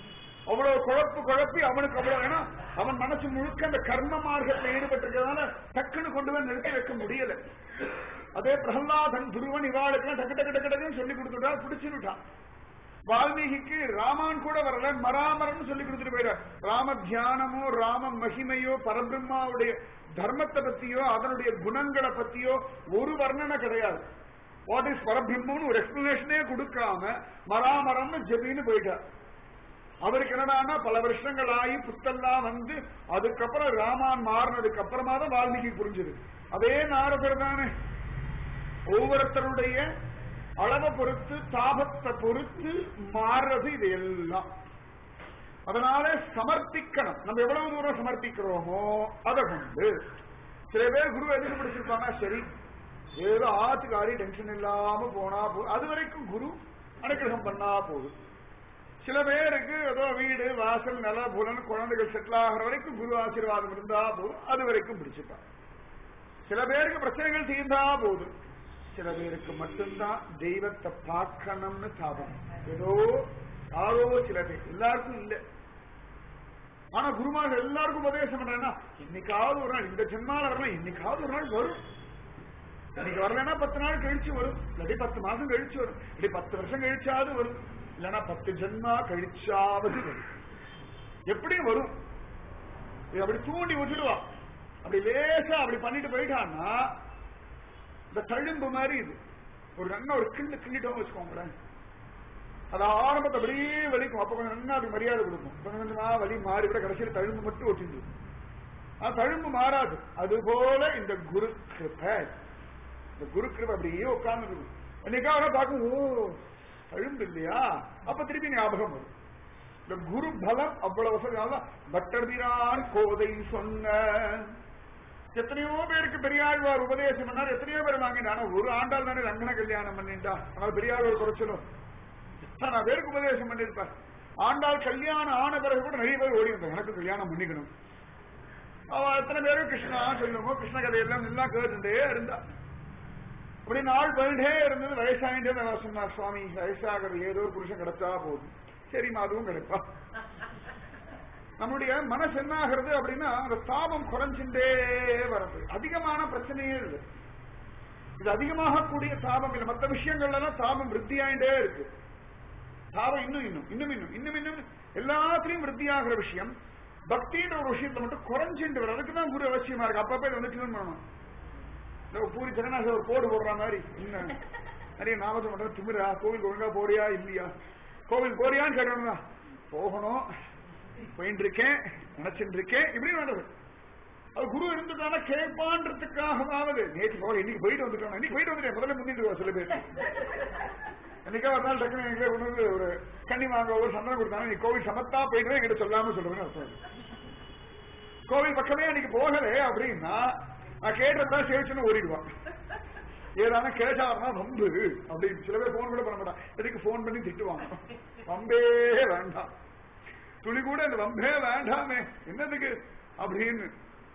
அவ்வளவு குழப்பு குழப்பி அவனுக்கு அவ்வளவு ஏன்னா அவன் மனசு முழுக்க அந்த கர்ம மார்க்கத்தில் ஈடுபட்டிருக்கிறதால டக்குன்னு கொண்டு போய் நிறுத்தி வைக்க முடியல அதே பிரகலாதன் துருவன் இவாளுக்கெல்லாம் டக்கு டக்கு டக்கு டக்குன்னு சொல்லி கொடுத்துட்டா பிடிச்சுட்டான் வால்மீகிக்கு ராமான் கூட வரல மராமரம்னு சொல்லி கொடுத்துட்டு போயிடார் ராம தியானமோ ராம மகிமையோ பரபிரம்மாவுடைய தர்மத்தை பத்தியோ அதனுடைய குணங்களை பத்தியோ ஒரு வர்ணனை கிடையாது வாட் இஸ் பரபிரம்மம்னு ஒரு எக்ஸ்பிளனேஷனே கொடுக்காம மராமரம்னு ஜெபின்னு போயிட்டார் அவருக்கு என்னடான்னா பல வருஷங்கள் ஆகி புத்தெல்லாம் வந்து அதுக்கப்புறம் ராமான் மாறினதுக்கு அப்புறமா தான் வால்மீகி புரிஞ்சது அதே நாரதர் தானே ஒவ்வொருத்தருடைய அளவை பொறுத்து தாபத்தை பொறுத்து மாறுறது இது எல்லாம் அதனால சமர்ப்பிக்கணும் நம்ம எவ்வளவு தூரம் சமர்ப்பிக்கிறோமோ அதை கொண்டு சில பேர் குரு எதுக்கு பிடிச்சிருப்பாங்க சரி ஏதோ ஆத்துக்காரி டென்ஷன் இல்லாம போனா போதும் அது வரைக்கும் குரு அனுகிரகம் பண்ணா போதும் சில பேருக்கு ஏதோ வீடு வாசல் நில புலன் குழந்தைகள் செட்டில் ஆகிற வரைக்கும் குரு ஆசீர்வாதம் இருந்தா போதும் அது வரைக்கும் பிடிச்சிப்பாங்க சில பேருக்கு பிரச்சனைகள் தீர்ந்தா போதும் சில பேருக்கு மட்டும்தான் தெய்வத்தை பார்க்கணும்னு தாபம் ஏதோ யாரோ சில பேர் எல்லாருக்கும் இல்லை ஆனா குருமார்கள் எல்லாருக்கும் உபதேசம் பண்றேன்னா இன்னைக்காவது ஒரு நாள் இந்த ஜென்மால வரலாம் இன்னைக்காவது ஒரு நாள் வரும் இன்னைக்கு வரலன்னா பத்து நாள் கழிச்சு வரும் இல்லாட்டி பத்து மாசம் கழிச்சு வரும் இல்லாட்டி பத்து வருஷம் கழிச்சாவது வரும் இல்லைன்னா பத்து ஜென்மா கழிச்சாவது வரும் எப்படி வரும் இது அப்படி தூண்டி விட்டுடுவா அப்படி லேசா அப்படி பண்ணிட்டு போயிட்டான்னா இந்த தழும்பு மாதிரி இது ஒரு நன்னா ஒரு கிண்டு கிண்டிட்டோம் வச்சுக்கோங்களேன் அது ஆரம்பத்தை அப்படியே வலிக்கும் அப்ப கொஞ்சம் நன்னா அது மரியாதை கொடுக்கும் கொஞ்சம் கொஞ்சமா வலி மாறி விட கடைசியில் தழும்பு மட்டும் ஒட்டிண்டு ஆனா தழும்பு மாறாது அது போல இந்த குரு கிருபை இந்த குரு கிருபை அப்படியே உட்கார்ந்து இருக்கும் என்னைக்காக பார்க்கும் ஓ தழும்பு இல்லையா அப்ப திருப்பி ஞாபகம் வரும் இந்த குரு பலம் அவ்வளவு வசதியால பட்டர்பிரான் கோதை சொன்ன எத்தனையோ பேருக்கு பெரியாழ்வார் உபதேசம் பண்ணார் எத்தனையோ பேர் வாங்கினா ஆனா ஒரு ஆண்டாள் தானே ரங்கன கல்யாணம் பண்ணிட்டா ஆனால் பெரியாழ்வார் குறைச்சலும் எத்தனை பேருக்கு உபதேசம் பண்ணிருப்பார் ஆண்டாள் கல்யாணம் ஆன பிறகு கூட நிறைய பேர் ஓடி வந்தாங்க எனக்கு கல்யாணம் பண்ணிக்கணும் அவ எத்தனை பேரும் கிருஷ்ணா சொல்லுவோம் கிருஷ்ண கதையெல்லாம் எல்லாம் கேட்டுட்டே இருந்தா அப்படி நாள் போயிட்டே இருந்தது வயசாயிட்டே நான் சொன்னார் சுவாமி வயசாகிறது ஏதோ ஒரு புருஷன் கிடைச்சா போதும் சரிம்மா அதுவும் கிடைப்பா நம்முடைய மனசு என்ன ஆகிறது அப்படின்னா அந்த தாபம் குறைஞ்சுட்டே வருது அதிகமான பிரச்சனையே இல்லை இது அதிகமாகக்கூடிய தாபம் இல்லை மற்ற விஷயங்கள்ல எல்லாம் தாபம் விருத்தியாயிட்டே இருக்கு தாபம் இன்னும் இன்னும் இன்னும் இன்னும் இன்னும் இன்னும் எல்லாத்திலையும் விருத்தியாகிற விஷயம் பக்தின்ற ஒரு விஷயத்தை மட்டும் குறைஞ்சுட்டு வரும் அதுக்கு தான் குரு அவசியமா இருக்கு அப்பப்ப இதை வந்து டியூன் பண்ணணும் இந்த பூரி ஜெகநாத ஒரு போடு போடுற மாதிரி என்ன நிறைய நாமத்தை மட்டும் திமிரா கோவில் ஒழுங்கா போறியா இல்லையா கோவில் போறியான்னு கேட்கணும்னா போகணும் போயிட்டு இருக்கேன் நினைச்சிட்டு இருக்கேன் இப்படி வேண்டது அது குரு இருந்ததால கேட்பான்றதுக்காகவாவது நேற்று போல இன்னைக்கு போயிட்டு வந்துட்டோம் இன்னைக்கு போயிட்டு வந்துட்டேன் முதல்ல முன்னிட்டு சில பேர் என்னைக்கா ஒரு நாள் டக்குனு எங்களை கொண்டு வந்து ஒரு கண்ணி வாங்க ஒரு சந்தனம் கொடுத்தாங்க நீ கோவில் சமத்தா போயிட்டு என்கிட்ட சொல்லாம சொல்றேன்னு அர்த்தம் கோவில் பக்கமே அன்னைக்கு போகல அப்படின்னா நான் கேட்டதான் சேவிச்சுன்னு ஓடிடுவான் ஏதான கேட்டாருன்னா வம்பு அப்படின்னு சில பேர் போன் கூட பண்ண மாட்டான் எதுக்கு போன் பண்ணி திட்டுவாங்க வம்பே வேண்டாம் துளி கூட இந்த வம்பே வேண்டாமே என்னதுக்கு அப்படின்னு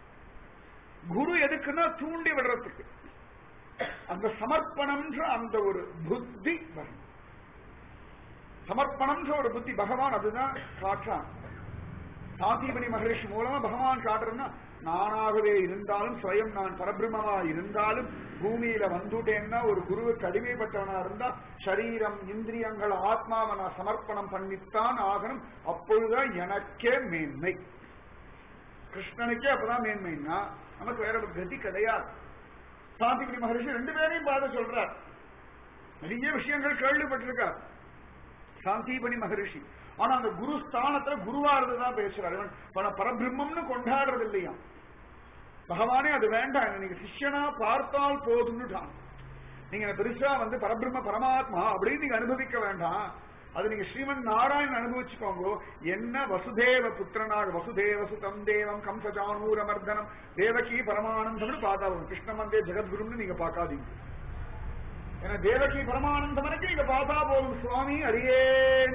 குரு எதுக்குன்னா தூண்டி விடுறதுக்கு அந்த சமர்ப்பணம்ன்ற அந்த ஒரு புத்தி வரும் சமர்ப்பணம்ன்ற ஒரு புத்தி பகவான் அதுதான் காட்டுறான் சாந்திபனி மகரிஷி மூலமா பகவான் காட்டுறதுன்னா நானாகவே இருந்தாலும் ஸ்வயம் நான் பரபிரமமா இருந்தாலும் பூமியில வந்துட்டேன்னா ஒரு குருவுக்கு அடிமைப்பட்டவனா இருந்தா சரீரம் இந்திரியங்கள் ஆத்மாவை நான் சமர்ப்பணம் பண்ணித்தான் ஆகணும் அப்பொழுதுதான் எனக்கே மேன்மை கிருஷ்ணனுக்கே அப்பதான் மேன்மைன்னா நமக்கு வேற ஒரு கதி கிடையாது சாந்திபதி மகரிஷி ரெண்டு பேரையும் பார்த்து சொல்றார் நிறைய விஷயங்கள் கேள்விப்பட்டிருக்கார் சாந்திபனி மகரிஷி ஆனா அந்த குரு ஸ்தானத்துல குருவா இருந்துதான் பேசுறாரு இவன் பரபிரம்மம்னு கொண்டாடுறது இல்லையா பகவானே அது வேண்டாம் நீங்க சிஷ்யனா பார்த்தால் போதும்னுட்டான் நீங்க பெருசா வந்து பரபிரம்ம பரமாத்மா அப்படின்னு நீங்க அனுபவிக்க வேண்டாம் அது நீங்க ஸ்ரீமன் நாராயணன் அனுபவிச்சுக்கோங்க என்ன வசுதேவ புத்திரனாக வசுதேவ சுதம் தேவம் கம்சஜானூர மர்தனம் தேவகி பரமானந்தம்னு பார்த்தா வரும் கிருஷ்ண மந்தே ஜெகத்குருன்னு நீங்க பார்க்காதீங்க ஏன்னா தேவகி பரமானந்தம் வரைக்கும் நீங்க பார்த்தா போதும் சுவாமி அடியேன்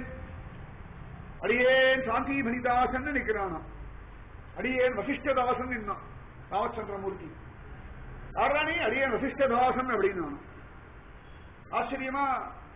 அடியேன் சாந்தி மணிதாசன் நிக்கிறானா அடியேன் வசிஷ்டதாசன் நின்னான் ராமச்சந்திரமூர்த்தி யாரானே அடியேன் வசிஷ்டதாசன் அப்படின்னு ஆச்சரியமா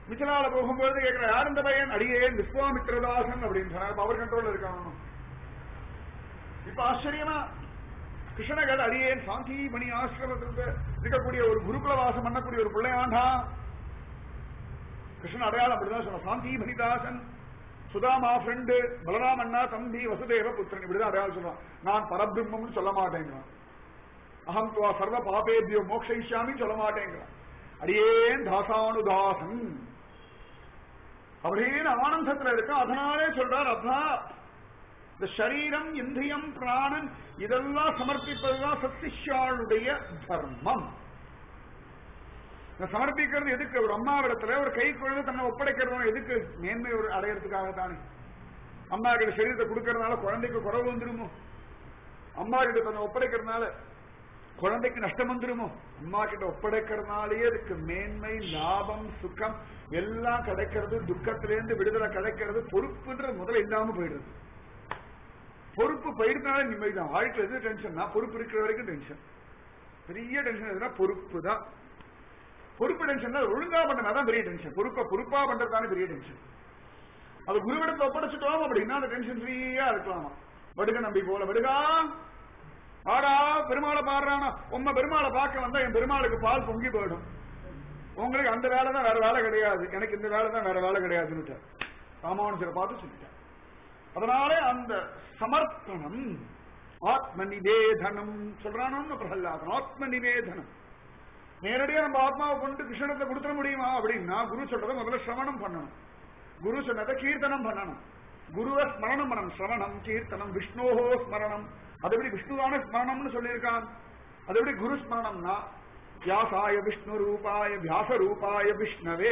மிச்சலால போகும்போது கேட்கிற யார் இந்த பையன் அடியேன் விஸ்வாமித்ரதாசன் அப்படின்னு சொன்னார் பவர் கண்ட்ரோல் இருக்கான் இப்ப ஆச்சரியமா கிருஷ்ணகர் அடியேன் சாந்தி மணி ஆசிரமத்திற்கு இருக்கக்கூடிய ஒரு குருகுல வாசம் பண்ணக்கூடிய ஒரு பிள்ளையாண்டா கிருஷ்ணன் அடையாளம் அப்படிதான் சொன்ன சாந்தி மணிதாசன் சுதாமா ஃப்ரெண்டு பலராம் அண்ணா தம்பி வசுதேவ புத்திரன் இப்படிதான் அடையாளம் சொல்றான் நான் பரபிரம்மம்னு சொல்ல மாட்டேங்கிறான் அகம் துவா சர்வ பாபேபியோ மோக்ஷயிஷ்யாமின்னு சொல்ல மாட்டேங்கிறான் அடியேன் தாசானுதாசன் அப்படின்னு ஆனந்தத்துல இருக்கும் அதனாலே சொல்றார் அதா இந்த சரீரம் இந்திரியம் பிராணன் இதெல்லாம் சமர்ப்பிப்பதுதான் சத்திஷாளுடைய தர்மம் இந்த சமர்ப்பிக்கிறது எதுக்கு ஒரு அம்மாவிடத்துல ஒரு கை குழந்தை தன்னை ஒப்படைக்கிறது எதுக்கு மேன்மை ஒரு அடையறதுக்காக தானே அம்மா கிட்ட சரீரத்தை கொடுக்கறதுனால குழந்தைக்கு குறவு வந்துருமோ அம்மா கிட்ட தன்னை ஒப்படைக்கிறதுனால குழந்தைக்கு நஷ்டம் வந்துருமோ அம்மா கிட்ட ஒப்படைக்கிறதுனாலேயே அதுக்கு மேன்மை லாபம் சுகம் எல்லாம் கிடைக்கிறது துக்கத்திலேருந்து விடுதலை கிடைக்கிறது பொறுப்புன்றது முதல்ல இல்லாம போயிடுது பொறுப்பு போயிடுறதுனால நிம்மதிதான் வாழ்க்கையில் எது டென்ஷன்னா பொறுப்பு இருக்கிற வரைக்கும் டென்ஷன் பெரிய டென்ஷன் எதுனா பொறுப்பு தான் பொறுப்பு டென்ஷன் ஒழுங்கா பண்ணனா தான் பெரிய டென்ஷன் பொறுப்பை பொறுப்பா பண்றதுதானே பெரிய டென்ஷன் அது குருவிடத்தை ஒப்படைச்சிட்டோம் அப்படின்னா அந்த டென்ஷன் ஃப்ரீயா இருக்கலாமா வடுக நம்பி போல வடுகா ஆடா பெருமாளை பாடுறானா உம்ம பெருமாளை பார்க்க வந்தா என் பெருமாளுக்கு பால் பொங்கி போயிடும் உங்களுக்கு அந்த வேலை தான் வேற வேலை கிடையாது எனக்கு இந்த வேலை தான் வேற வேலை கிடையாதுன்னு ராமானுஜரை பார்த்து சொல்லிட்டேன் அதனால அந்த சமர்ப்பணம் ஆத்ம நிவேதனம் சொல்றானு பிரகல்லாதன் ஆத்ம நிவேதனம் நேரடியா நம்ம ஆத்மாவை கொண்டு கிருஷ்ணத்தை கொடுத்துட முடியுமா அப்படின்னா குரு சொல்றதை முதல்ல சிரவணம் பண்ணணும் குரு சொன்னதை கீர்த்தனம் பண்ணணும் குருவை ஸ்மரணம் பண்ணணும் சிரவணம் கீர்த்தனம் விஷ்ணோஹோ ஸ்மரணம் அது எப்படி விஷ்ணுவான ஸ்மரணம்னு சொல்லியிருக்கான் அது எப்படி குரு ஸ்மரணம்னா வியாசாய விஷ்ணு ரூபாய வியாச ரூபாய விஷ்ணவே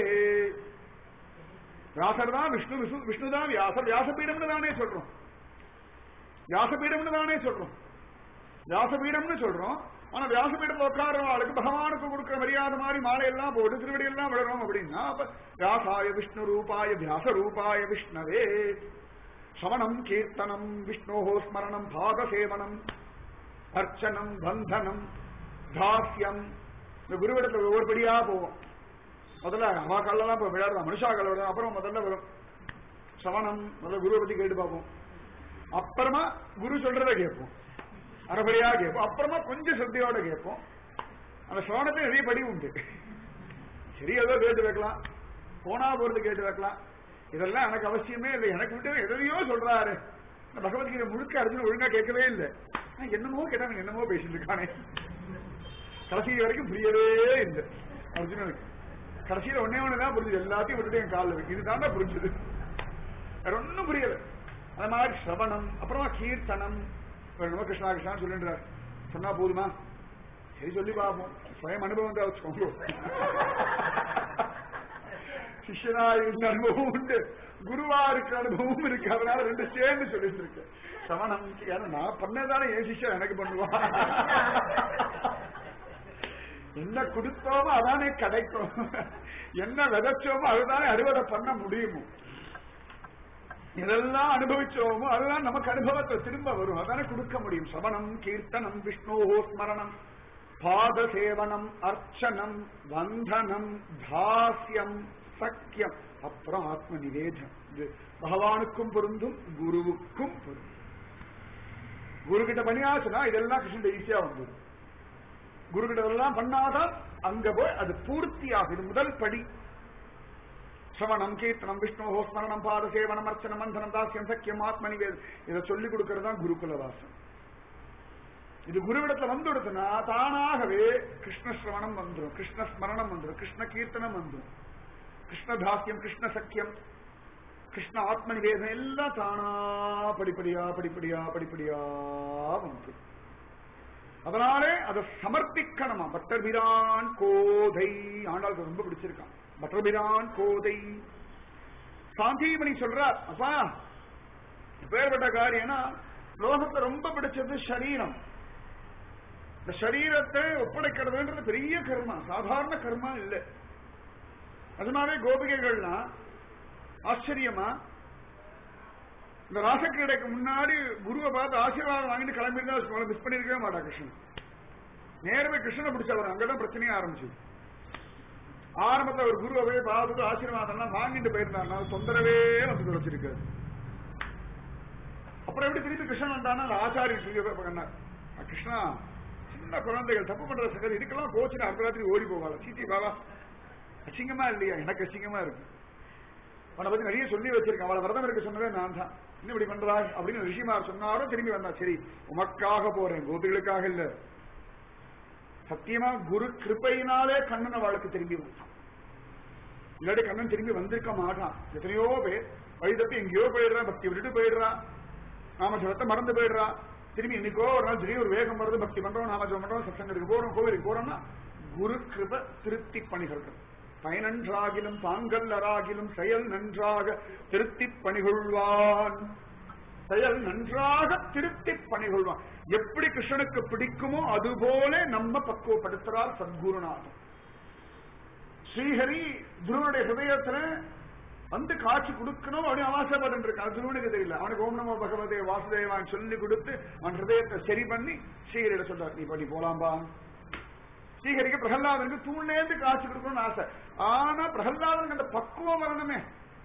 வியாசர் தான் விஷ்ணு விஷ்ணு விஷ்ணு தான் வியாசர் வியாசபீடம்னு தானே சொல்றோம் வியாசபீடம்னு தானே சொல்றோம் வியாசபீடம்னு சொல்றோம் ஆனா வியாசபீடத்துல உட்கார்றவாளுக்கு பகவானுக்கு கொடுக்கிற மரியாதை மாதிரி மாலை எல்லாம் போட்டு திருவடி எல்லாம் விடுறோம் அப்படின்னா அப்ப வியாசாய விஷ்ணு ரூபாய வியாச ரூபாய விஷ்ணவே சவணம் கீர்த்தனம் விஷ்ணோஹோ ஸ்மரணம் பாத சேவனம் அர்ச்சனம் பந்தனம் தாஸ்யம் இந்த குருவிடத்துல ஒவ்வொரு படியா போவோம் முதல்ல அவா காலெல்லாம் இப்போ விளையாடுறோம் மனுஷா கால விளையாடும் அப்புறம் முதல்ல வரும் சவணம் முதல்ல குருவை பத்தி கேட்டு பார்ப்போம் அப்புறமா குரு சொல்றத கேட்போம் அரைபடியா கேட்போம் அப்புறமா கொஞ்சம் சத்தியோட கேட்போம் அந்த சவணத்தை நிறைய படி உண்டு சரி ஏதோ கேட்டு வைக்கலாம் போனா போறது கேட்டு வைக்கலாம் இதெல்லாம் எனக்கு அவசியமே இல்லை எனக்கு விட்டு எதையோ சொல்றாரு இந்த பகவத்கீதை முழுக்க அர்ஜுன் ஒழுங்கா கேட்கவே இல்லை நான் என்னமோ கேட்டாங்க என்னமோ பேசிட்டு இருக்கானே கடைசி வரைக்கும் புரியவே இல்லை அர்ஜுனனுக்கு கடைசியில ஒன்னே ஒண்ணுதான் புரிஞ்சது எல்லாத்தையும் விட்டுட்டு என் காலில் இருக்கு இதுதான் தான் புரிஞ்சது வேற ஒன்னும் புரியல அது மாதிரி சிரவணம் அப்புறமா கீர்த்தனம் என்னமோ கிருஷ்ணா கிருஷ்ணா சொல்லின்றார் சொன்னா போதுமா சரி சொல்லி பார்ப்போம் சுயம் அனுபவம் தான் வச்சுக்கோங்க சிஷ்யனா இருந்த அனுபவம் உண்டு குருவா இருக்க அனுபவம் இருக்கு அதனால ரெண்டு சேர்ந்து சொல்லிட்டு இருக்கு சவணம் ஏன்னா நான் பண்ணதானே என் சிஷ்யன் எனக்கு பண்ணுவான் என்ன கொடுத்தோமோ அதானே கிடைக்கும் என்ன விதைச்சோமோ அதுதானே அறுவடை பண்ண முடியுமோ இதெல்லாம் அனுபவிச்சோமோ அதுதான் நமக்கு அனுபவத்தை திரும்ப வரும் அதானே கொடுக்க முடியும் சவணம் கீர்த்தனம் விஷ்ணோஹோ ஸ்மரணம் பாத சேவனம் அர்ச்சனம் வந்தனம் தாஸ்யம் சக்கியம் அப்புறம் ஆத்ம நிவேதம் இது பகவானுக்கும் பொருந்தும் குருவுக்கும் பொருந்தும் குரு கிட்ட பண்ணியாச்சுன்னா இதெல்லாம் கிருஷ்ணன் ஈஸியா வந்துடும் குரு கிட்ட எல்லாம் பண்ணாதான் அங்க போய் அது பூர்த்தி ஆகுது முதல் படி சிரவணம் கீர்த்தனம் விஷ்ணு ஸ்மரணம் பாத சேவனம் அர்ச்சனம் மந்தனம் தாசியம் சக்கியம் ஆத்ம நிவேதம் இதை சொல்லிக் கொடுக்கறது தான் குருகுல வாசம் இது குருவிடத்துல வந்துடுதுன்னா தானாகவே கிருஷ்ண சிரவணம் வந்துடும் கிருஷ்ண ஸ்மரணம் வந்துடும் கிருஷ்ண கீர்த்தனம் வந்துடும் கிருஷ்ண தாசியம் கிருஷ்ண சக்கியம் கிருஷ்ண ஆத்ம நிவேதம் எல்லாம் தானா படிப்படியா படிப்படியா படிப்படியா வந்துடும் அதனாலே அதை சமர்ப்பிக்கணுமா பட்டர்பிரான் கோதை ஆண்டாளுக்கு ரொம்ப பிடிச்சிருக்கான் பட்டர்பிரான் கோதை சாந்திமணி சொல்றார் அப்பா பேர்பட்ட காரியம்னா லோகத்தை ரொம்ப பிடிச்சது சரீரம் இந்த சரீரத்தை ஒப்படைக்கிறதுன்றது பெரிய கர்மா சாதாரண கர்மா இல்லை அதனாலே கோபிகைகள்னா ஆச்சரியமா இந்த ராசக்கிரீடைக்கு முன்னாடி குருவை பார்த்து ஆசீர்வாதம் வாங்கிட்டு கிளம்பிருந்தா வச்சுக்கோங்களேன் மிஸ் பண்ணிருக்கவே மாட்டா கிருஷ்ணன் நேரமே கிருஷ்ணனை பிடிச்சவர் அங்கதான் பிரச்சனையே ஆரம்பிச்சு ஆரம்பத்துல ஒரு குருவை பார்த்துட்டு ஆசீர்வாதம்லாம் வாங்கிட்டு போயிருந்தாருன்னா அது தொந்தரவே வந்து குறைச்சிருக்காரு அப்புறம் எப்படி திருப்பி கிருஷ்ணன் வந்தானா அந்த ஆச்சாரியர் சொல்லி பண்ணார் கிருஷ்ணா சின்ன குழந்தைகள் தப்பு பண்ற சங்கதி இதுக்கெல்லாம் கோச்சிட்டு அடுத்த ராத்திரி ஓடி போவாங்க சீச்சி பாபா அசிங்கமா இல்லையா எனக்கு அசிங்கமா இருக்கு அவனை பத்தி நிறைய சொல்லி வச்சிருக்கேன் அவளை விரதம் இருக்க சொன்னதே நான் தான் என்ன இப்படி பண்றாய் அப்படின்னு ரிஷிமார் சொன்னாரோ திரும்பி வந்தா சரி உமக்காக போறேன் கோபிகளுக்காக இல்ல சத்தியமா குரு கிருப்பையினாலே கண்ணன் அவளுக்கு திரும்பி வந்தான் இல்லாட்டி கண்ணன் திரும்பி வந்திருக்க மாட்டான் எத்தனையோ பேர் வழி தப்பி எங்கேயோ போயிடுறான் பக்தி விட்டுட்டு போயிடுறான் நாம ஜபத்தை மறந்து போயிடுறா திரும்பி இன்னைக்கோ ஒரு நாள் திடீர் ஒரு வேகம் வருது பக்தி பண்றோம் நாம ஜபம் பண்றோம் சத்சங்கத்துக்கு போறோம் கோவிலுக்கு போறோம்னா குரு கிருப திருப்தி பணிகள் பயனன்றாகிலும் தாங்கள் அராகிலும் செயல் நன்றாக திருத்தி பணிகொள்வான் செயல் நன்றாக திருத்தி பணிகொள்வான் எப்படி கிருஷ்ணனுக்கு பிடிக்குமோ அதுபோல நம்ம பக்குவப்படுத்துறார் சத்குருநாதன் ஸ்ரீஹரி துருவனுடைய ஹிருதயத்துல வந்து காட்சி கொடுக்கணும் அப்படின்னு ஆசைப்பட்டு இருக்கான் துருவனுக்கு தெரியல அவனுக்கு ஓம் நமோ பகவதே வாசுதேவான் சொல்லி கொடுத்து அவன் ஹிருதயத்தை சரி பண்ணி ஸ்ரீஹரியிட சொல்றார் நீ பண்ணி போலாம்பா ஸ்ரீஹரிக்கு பிரகலாதனுக்கு தூண்லேருந்து காட்சி கொடுக்கணும்னு ஆசை ஆனா பிரகலாதனுக்கு அந்த பக்குவம் வரணுமே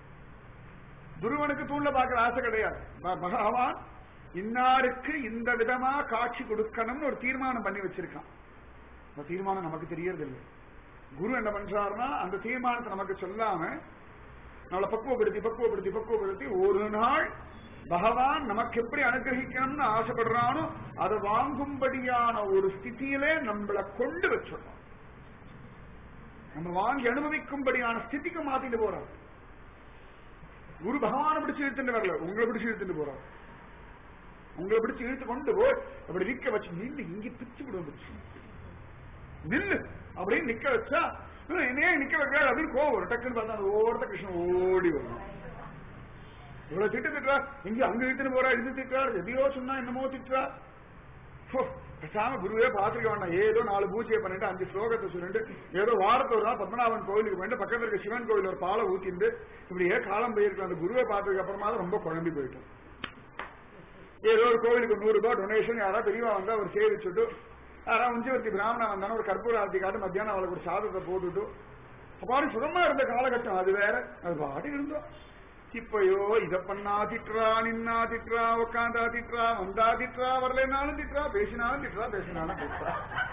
துருவனுக்கு தூண்ல பாக்குற ஆசை கிடையாது ப- பகவான் இன்னாருக்கு இந்த விதமா காட்சி கொடுக்கணும்னு ஒரு தீர்மானம் பண்ணி வச்சிருக்கான் அந்த தீர்மானம் நமக்கு தெரியறது இல்லை குரு என்ன பண்றாருன்னா அந்த தீர்மானத்தை நமக்கு சொல்லாம நம்மளை பக்குவப்படுத்தி பக்குவப்படுத்தி பக்குவப்படுத்தி ஒரு நாள் பகவான் நமக்கு எப்படி அனுகிரகிக்கணும்னு ஆசைப்படுறானோ அதை வாங்கும்படியான ஒரு ஸ்திதியிலே நம்மளை கொண்டு வச்சிடணும் நம்ம வாங்கி அனுபவிக்கும்படியான ஸ்திதிக்கு மாத்திட்டு போறார் குரு பகவானை பிடிச்சு இழுத்துட்டு வரல உங்களை பிடிச்சு இழுத்துட்டு போறார் உங்களை பிடிச்சு இழுத்து கொண்டு போய் அப்படி நிக்க வச்சு நில்லு இங்க பிச்சு விடுவோம் நில்லு அப்படின்னு நிக்க வச்சா "ஹம், என்னையே நிக்க வைக்கிறாரு அப்படின்னு கோவம் வரும் டக்குன்னு பார்த்தா அந்த ஓரத்த கிருஷ்ணன் ஓடி வரும் இவ்வளவு திட்டு திட்டுறா இங்க அங்க இழுத்துட்டு போறா இது திட்டுறாரு எதையோ சொன்னா என்னமோ திட்டுறா ஹோ, பேசாம குருவே பாத்துக்க வேண்டாம் ஏதோ நாலு பூஜையை பண்ணிட்டு அஞ்சு ஸ்லோகத்தை சொல்லிட்டு ஏதோ வாரத்து ஒரு நாள் பத்மநாபன் கோயிலுக்கு போயிட்டு பக்கத்துல இருக்க சிவன் கோயில் ஒரு பாலை ஊத்திட்டு இப்படியே காலம் போயிருக்கலாம் அந்த குருவை பார்த்ததுக்கு அப்புறமா தான் ரொம்ப குழம்பி போயிட்டோம் ஏதோ ஒரு கோவிலுக்கு நூறு ரூபாய் டொனேஷன் யாராவது பெரியவா வந்தா அவர் சேவிச்சுட்டு யாராவது உஞ்சவர்த்தி பிராமணா வந்தாலும் ஒரு கற்பூர ஆரத்தி காட்டு மத்தியானம் அவளுக்கு ஒரு சாதத்தை போட்டுட்டு அப்பாடி சுகமா இருந்த காலகட்டம் அது வேற அது பாடி இருந்தோம் இப்பயோ இத பண்ணா திட்டுறா நின்னா திட்டுறா உட்காந்தா திட்டுறா வந்தா திட்டுறா வரலைனாலும் திட்டுறா பேசினாலும் திட்டுறா பேசினாலும் திட்டுறா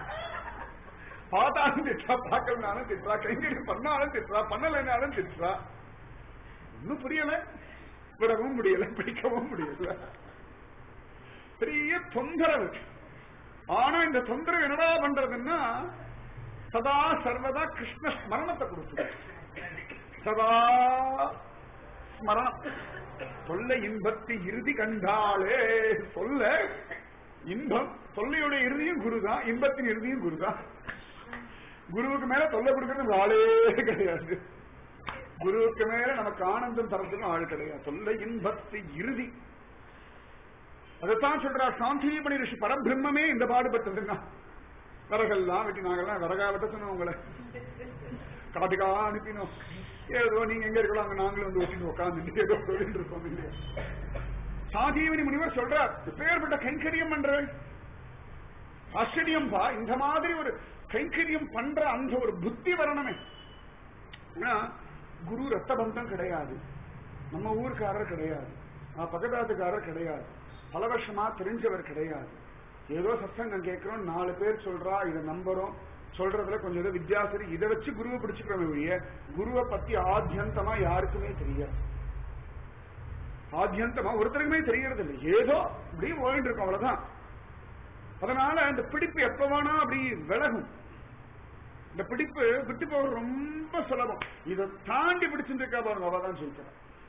பார்த்தாலும் திட்டுறா பார்க்கலனாலும் திட்டுறா கைங்கறி பண்ணாலும் திட்டுறா பண்ணலைனாலும் திட்டுறா ஒன்னும் புரியல விடவும் முடியல பிடிக்கவும் முடியல பெரிய தொந்தரவு ஆனா இந்த தொந்தரவு என்னடா பண்றதுன்னா சதா சர்வதா கிருஷ்ண ஸ்மரணத்தை கொடுக்குது சதா ஸ்மரணம் சொல்ல இன்பத்தி இறுதி கண்டாலே சொல்ல இன்பம் சொல்லையுடைய இறுதியும் குருதான் இன்பத்தின் இறுதியும் குருதான் குருவுக்கு மேல தொல்லை கொடுக்கறது ஆளே கிடையாது குருவுக்கு மேல நமக்கு ஆனந்தம் தரத்துக்கும் ஆள் கிடையாது சொல்ல இன்பத்தி இறுதி அதைத்தான் சொல்றா சாந்தீபணி ரிஷி பரபிரம்மே இந்த பாடுபட்டதுன்னா விறகெல்லாம் வெட்டி நாங்கெல்லாம் விறகா வெட்ட சொன்னோம் உங்களை காட்டுக்கா அனுப்பினோம் ஏதோ நீங்க எங்க இருக்கலாம் அங்க நாங்களும் வந்து ஒட்டிட்டு உட்காந்து ஏதோ சொல்லிட்டு இருக்கோம் இல்லையா சாதீவனி முனிவர் சொல்றார் எப்பேற்பட்ட கைங்கரியம் பண்றேன் ஆச்சரியம் பா இந்த மாதிரி ஒரு கைங்கரியம் பண்ற அந்த ஒரு புத்தி வரணுமே ஏன்னா குரு ரத்த பந்தம் கிடையாது நம்ம ஊர்க்காரர் கிடையாது நான் பக்கத்தாத்துக்காரர் கிடையாது பல வருஷமா தெரிஞ்சவர் கிடையாது ஏதோ சத்சங்கம் கேட்கிறோம் நாலு பேர் சொல்றா இதை நம்புறோம் சொல்றதுல கொஞ்சம் ஏதோ வித்தியாசம் இதை வச்சு குருவை பிடிச்சுக்கிறோம் ஒழிய குருவை பத்தி ஆத்தியந்தமா யாருக்குமே தெரியாது ஆத்தியந்தமா ஒருத்தருக்குமே தெரியறது இல்லை ஏதோ இப்படி போயிட்டு இருக்கோம் அவ்வளவுதான் அதனால இந்த பிடிப்பு எப்ப வேணா அப்படி விலகும் இந்த பிடிப்பு விட்டு போக ரொம்ப சுலபம் இதை தாண்டி பிடிச்சிட்டு இருக்கா பாருங்க அவதான் சொல்லிக்கிறேன்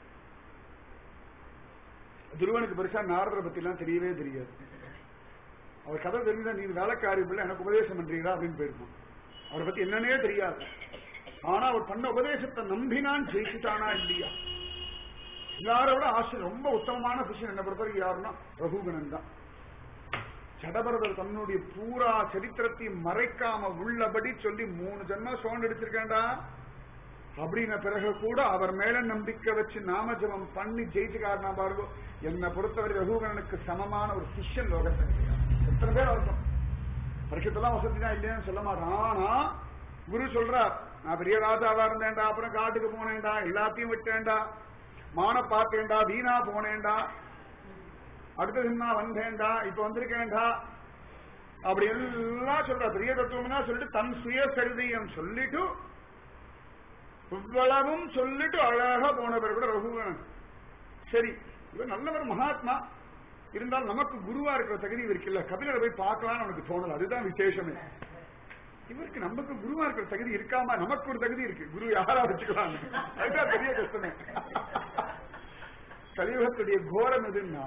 துருவனுக்கு பெருசா நாரதரை பத்தி எல்லாம் தெரியவே தெரியாது அவர் கதை தெரிஞ்சா நீ வேலைக்காரி பிள்ளை எனக்கு உபதேசம் பண்றீங்களா அப்படின்னு போயிருக்கோம் அவரை பத்தி என்னன்னே தெரியாது ஆனா அவர் பண்ண உபதேசத்தை நம்பினான் ஜெயிச்சுட்டானா இல்லையா எல்லாரோட ஆசிரியர் ரொம்ப உத்தமமான விஷயம் என்ன பொறுத்தவரைக்கும் யாருன்னா ரகுகணன் தான் ஜடபரதர் தன்னுடைய பூரா சரித்திரத்தையும் மறைக்காம உள்ளபடி சொல்லி மூணு ஜென்மம் சோண்டடிச்சிருக்கேன்டா அப்படின்ன பிறகு கூட அவர் மேல நம்பிக்கை வச்சு நாம ஜபம் பண்ணி ஜெயிச்சுக்காரனா பாருங்க என்னை பொறுத்தவரை ரகுகணனுக்கு சமமான ஒரு சிஷ்யன் லோகத்தை கிடையாது. எத்தனை பேர் அவசரம் பரிசுத்தெல்லாம் வசதி தான் இல்லையான்னு சொல்ல மாட்டான் ஆனா குரு சொல்றார் நான் பெரிய ராஜாவா இருந்தேன்டா அப்புறம் காட்டுக்கு போனேன்டா எல்லாத்தையும் விட்டேன்டா மான பார்த்தேன்டா வீணா போனேன்டா அடுத்தது நான் வந்தேன்டா இப்ப வந்திருக்கேன்டா அப்படி எல்லாம் சொல்ற பெரிய தத்துவம்னா சொல்லிட்டு தன் சுயசரிதையம் சொல்லிட்டு இவ்வளவும் சொல்லிட்டு அழகா போனவர் கூட ரகுவன் சரி இவர் நல்லவர் மகாத்மா இருந்தாலும் நமக்கு குருவா இருக்கிற தகுதி இருக்குல்ல கபிலரை போய் பார்க்கலாம்னு அவனுக்கு தோணல அதுதான் விசேஷமே இவருக்கு நமக்கு குருவா இருக்கிற தகுதி இருக்காம நமக்கு ஒரு தகுதி இருக்கு குரு யாரா வச்சுக்கலாம் அதுதான் பெரிய கஷ்டமே கலியுகத்துடைய கோரம் எதுன்னா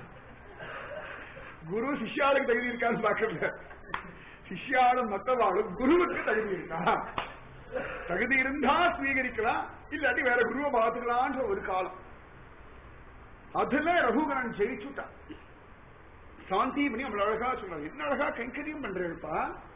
குரு சிஷ்யாளுக்கு தகுதி இருக்கான்னு பார்க்கல சிஷ்யாளும் மத்தவாளும் குருவுக்கு தகுதி இருக்கா தகுதி இருந்தா ஸ்வீகரிக்கலாம் இல்லாட்டி வேற குருவை பார்த்துக்கலான்ற ஒரு காலம் அதுல ரகுகரன் ஜெயிச்சுட்டான் சாந்தி பண்ணி நம்மள அழகா சொல்றாங்க என்ன அழகா கைங்கரியம் பண்றேன்ப்பா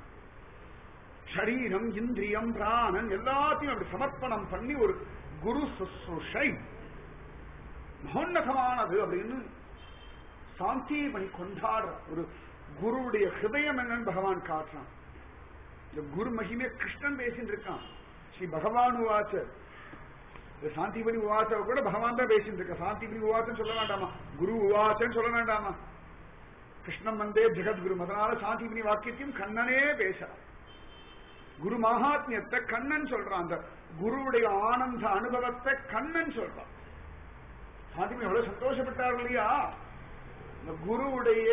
சரீரம் இந்திரியம் பிராணன் எல்லாத்தையும் அப்படி சமர்ப்பணம் பண்ணி ஒரு குரு சுசுஷை மகோன்னதமானது அப்படின்னு சாந்தி பண்ணி கொண்டாடுற ஒரு குருவுடைய ஹிருதயம் என்னன்னு பகவான் காட்டுறான் இந்த குரு மகிமே கிருஷ்ணன் பேசிட்டு இருக்கான் ஸ்ரீ பகவான் உவாச்ச இந்த சாந்திபதி உவாச்ச கூட பகவான் தான் பேசிட்டு இருக்க சாந்திபதி உவாச்சன்னு சொல்ல வேண்டாமா குரு உவாச்சன்னு சொல்ல வேண்டாமா கிருஷ்ணன் வந்தே ஜெகத்குரு அதனால சாந்திபதி வாக்கியத்தையும் கண்ணனே பேசுறான் குரு மகாத்மியத்தை கண்ணன் சொல்றான் அந்த குருவுடைய ஆனந்த அனுபவத்தை கண்ணன் சொல்றான் சாந்திபதி எவ்வளவு சந்தோஷப்பட்டார் இல்லையா இந்த குருவுடைய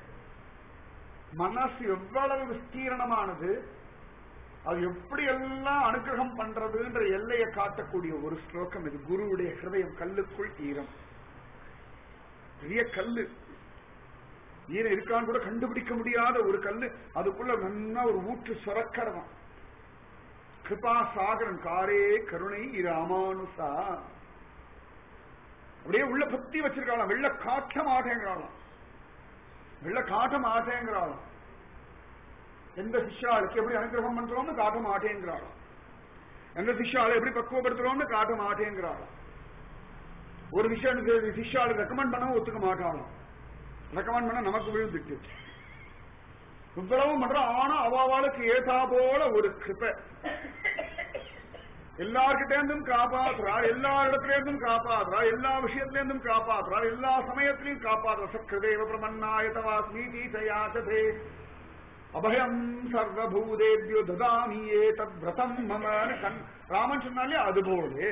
மனசு எவ்வளவு விஸ்தீரணமானது அது எப்படி எல்லாம் அனுகிரகம் பண்றதுன்ற எல்லையை காட்டக்கூடிய ஒரு ஸ்லோகம் இது குருவுடைய ஹிருதயம் கல்லுக்குள் ஈரம் பெரிய கல்லு ஈரம் இருக்கான்னு கூட கண்டுபிடிக்க முடியாத ஒரு கல்லு அதுக்குள்ள நல்லா ஒரு ஊற்று சுரக்கிறதாம் கிருபா சாகரன் காரே கருணை ராமானுசா அப்படியே உள்ள பத்தி வச்சிருக்காளாம் வெள்ள காட்ட மாட்டேங்கிறாளாம் வெள்ள காட்ட மாட்டேங்கிறாளாம் எந்த சிஷ்யாளுக்கு எப்படி அனுகிரகம் பண்றோம்னு காட்ட மாட்டேங்கிறாளாம் எந்த சிஷ்யாவை எப்படி பக்குவப்படுத்துறோம்னு காட்ட மாட்டேங்கிறாளாம் ஒரு விஷயம் சிஷ்யாளுக்கு ரெக்கமெண்ட் பண்ணவும் ஒத்துக்க மாட்டாளாம் ரெக்கமெண்ட் பண்ண நமக்கு விழுந்துட்டு இவ்வளவும் பண்றோம் ஆனா அவாவாளுக்கு ஏதா போல ஒரு கிருப்பை எல்லார்கிட்ட இருந்தும் காப்பாற்றுறார் எல்லா இடத்துல இருந்தும் காப்பாற்றுறார் எல்லா விஷயத்துல இருந்தும் காப்பாற்றுறார் எல்லா சமயத்திலையும் காப்பாற்றுற சக்கரதேவ பிரமன்னாயதவாஸ்மி கீதையாச்சதே அபயம் சர்வபூதேபியோ ததாமியே தத் விரதம் மம கண் ராமன் சொன்னாலே அது போலே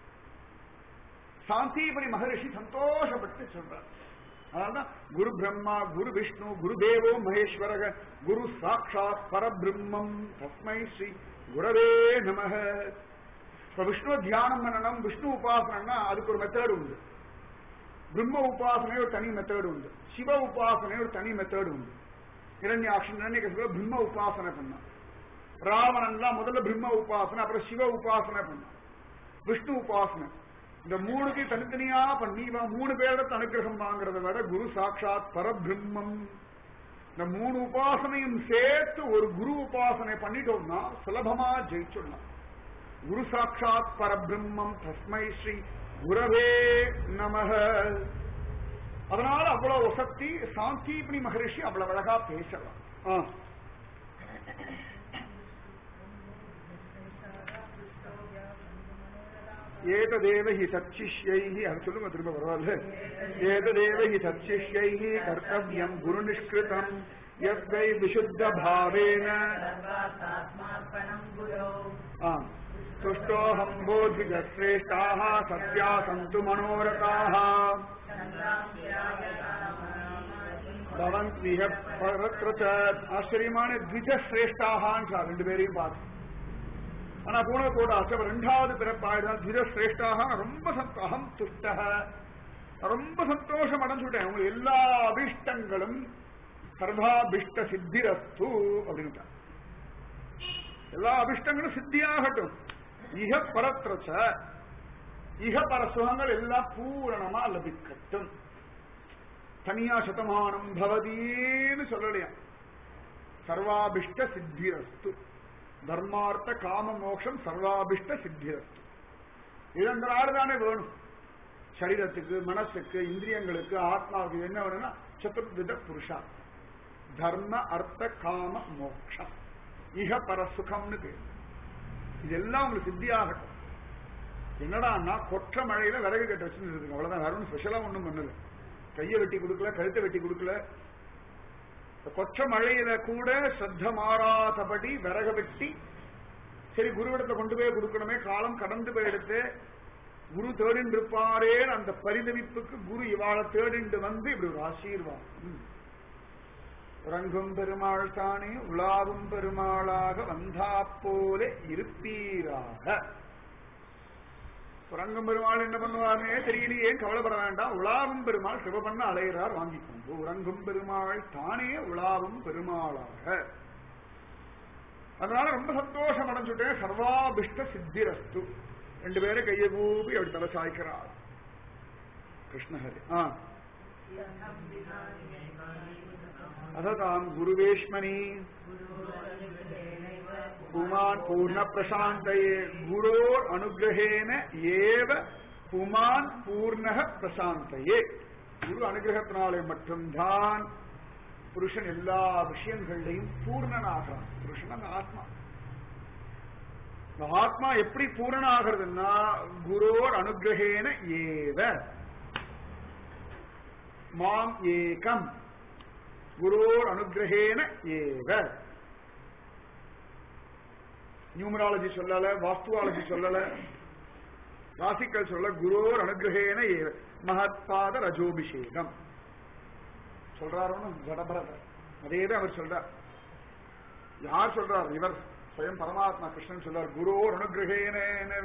சாந்திபரி மகரிஷி சந்தோஷப்பட்டு சொல்றார் அதனால்தான் குரு பிரம்மா குரு விஷ்ணு குரு தேவோ மகேஸ்வரக குரு சாட்சாத் பரபிரம்மம் தஸ்மை ஸ்ரீ குரவே நமக இப்ப விஷ்ணு தியானம் பண்ணணும் விஷ்ணு உபாசனம்னா அதுக்கு ஒரு மெத்தேடு உண்டு பிரம்ம உபாசனை ஒரு தனி மெத்தேடு உண்டு சிவ உபாசனை ஒரு தனி மெத்தேடு உண்டு இரண்யாட்சன் பிரம்ம உபாசனை பண்ணான் ராவணன்லாம் முதல்ல பிரம்ம உபாசனை அப்புறம் சிவ உபாசனை பண்ணான் விஷ்ணு உபாசனை இந்த மூணுக்கு தனித்தனியா பண்ணி இவன் மூணு பேரோட அனுகிரகம் வாங்குறத விட குரு சாட்சாத் பரபிரம்மம் இந்த மூணு உபாசனையும் சேர்த்து ஒரு குரு உபாசனை பண்ணிட்டோம்னா சுலபமா ஜெயிச்சிடலாம் குரு சாட்சாத் பரபிரம்மம் தஸ்மை ஸ்ரீ குரவே நமக அதனால அவ்வளவு வசத்தி சாந்தீபனி மகரிஷி அவ்வளவு அழகா பேசலாம் ஆ. ஏததேவ ஹி சச்சிஷ்யைஹி அது சொல்லுங்க திரும்ப பரவாயில்ல ஏததேவ ஹி சச்சிஷ்யைஹி கர்த்தவியம் குரு நிஷ்கிருதம் யத்வை விசுத்த பாவேன सर्वात्मार्पणम् गुरौ ஆம் துஷ்டோஹம் போத்விஜ சிரேஷ்டாः சத்யா சந்து மனோரதாः பவந்திஹ பரத்ர ஆச்சரியமான த்விஜ சிரேஷ்டாகான்னு சார் ரெண்டு பேரையும் பார்த்து ஆனா போன கூட அச்சவ ரெண்டாவது பிறப்பாயிரம் த்விஜ சிரேஷ்டாக ரொம்ப சந்தோ- அகம் துஷ்டக ரொம்ப சந்தோஷம் அடைஞ்சுட்டேன் உங்க எல்லா அபிஷ்டங்களும் சர்வாபிஷ்ட சித்திரஸ்து அப்படின்னு எல்லா அபிஷ்டங்களும் சித்தியாகட்டும் இக பரத்ரச்ச இக பர சுகங்கள் எல்லாம் பூரணமா லபிக்கட்டும் தனியா சதமானம் பவதீன்னு சொல்லலையா சர்வாபிஷ்ட சித்திரஸ்து தர்மார்த்த காம மோட்சம் சர்வாபிஷ்ட சித்திரஸ்து இது அந்த நாள் தானே வேணும் சரீரத்துக்கு மனசுக்கு இந்திரியங்களுக்கு ஆத்மாவுக்கு என்ன வேணும்னா சதுர்வித புருஷா தர்ம அர்த்த காம மோட்சம் இக பர சுகம்னு பேர் இதெல்லாம் உங்களுக்கு சித்தியாகட்டும் என்னடான்னா கொற்ற மழையில விறகு கட்ட வச்சுன்னு இருக்கு அவ்வளவுதான் வேற ஒன்றும் ஸ்பெஷலா ஒண்ணும் பண்ணல கையை வெட்டி கொடுக்கல கழுத்தை வெட்டி கொடுக்கல இந்த கொற்ற மழையில கூட ஸ்ரத்த மாறாதபடி விறக வெட்டி சரி குருவிடத்தை கொண்டு போய் கொடுக்கணுமே காலம் கடந்து போயிடுத்து குரு தேடிண்டு இருப்பாரே அந்த பரிதவிப்புக்கு குரு இவாளை தேடிண்டு வந்து இப்படி ஒரு ஆசீர்வாதம் உறங்கும் பெருமாள் தானே உலாவும் பெருமாளாக வந்தா போல இருப்பீராக உறங்கும் பெருமாள் என்ன பண்ணுவாருன்னே தெரியலையே கவலைப்பட வேண்டாம் உலாவும் பெருமாள் சிவபண்ண அலைகிறார் வாங்கிக்கொண்டு உறங்கும் பெருமாள் தானே உலாவும் பெருமாளாக அதனால ரொம்ப சந்தோஷம் அடைஞ்சுட்டேன் சர்வாபிஷ்ட சித்திரஸ்து ரெண்டு பேரும் கையை கூப்பி அப்படி தலை சாய்க்கிறாள் கிருஷ்ணஹரி ஆ அததாம் குருவேஷ்மணி புமான் பூர்ண பிரசாந்தயே குரோர் அனுகிரகேன ஏவ புமான் பூர்ணக பிரசாந்தயே குரு அனுகிரகத்தினாலே மட்டும்தான் புருஷன் எல்லா விஷயங்கள்லையும் பூர்ணனாகிறான் புருஷன் அந்த ஆத்மா இந்த ஆத்மா எப்படி பூரண ஆகிறதுன்னா குரோர் அனுகிரகேன ஏவ மாம் ஏகம் குரோர் அனுகிரகேன ஏவ நியூமராலஜி சொல்லல வாஸ்துவாலஜி சொல்லல ராசிக்கல் சொல்ல குரோர் அனுகிரகேன ஏவ மகத்பாத ரஜோபிஷேகம் சொல்றாரோன்னு ஜடபரதர் அதேதான் அவர் சொல்றார் யார் சொல்றார் இவர் ஸ்வயம் பரமாத்மா கிருஷ்ணன் சொல்றார் குரோர் அனுகிரகேன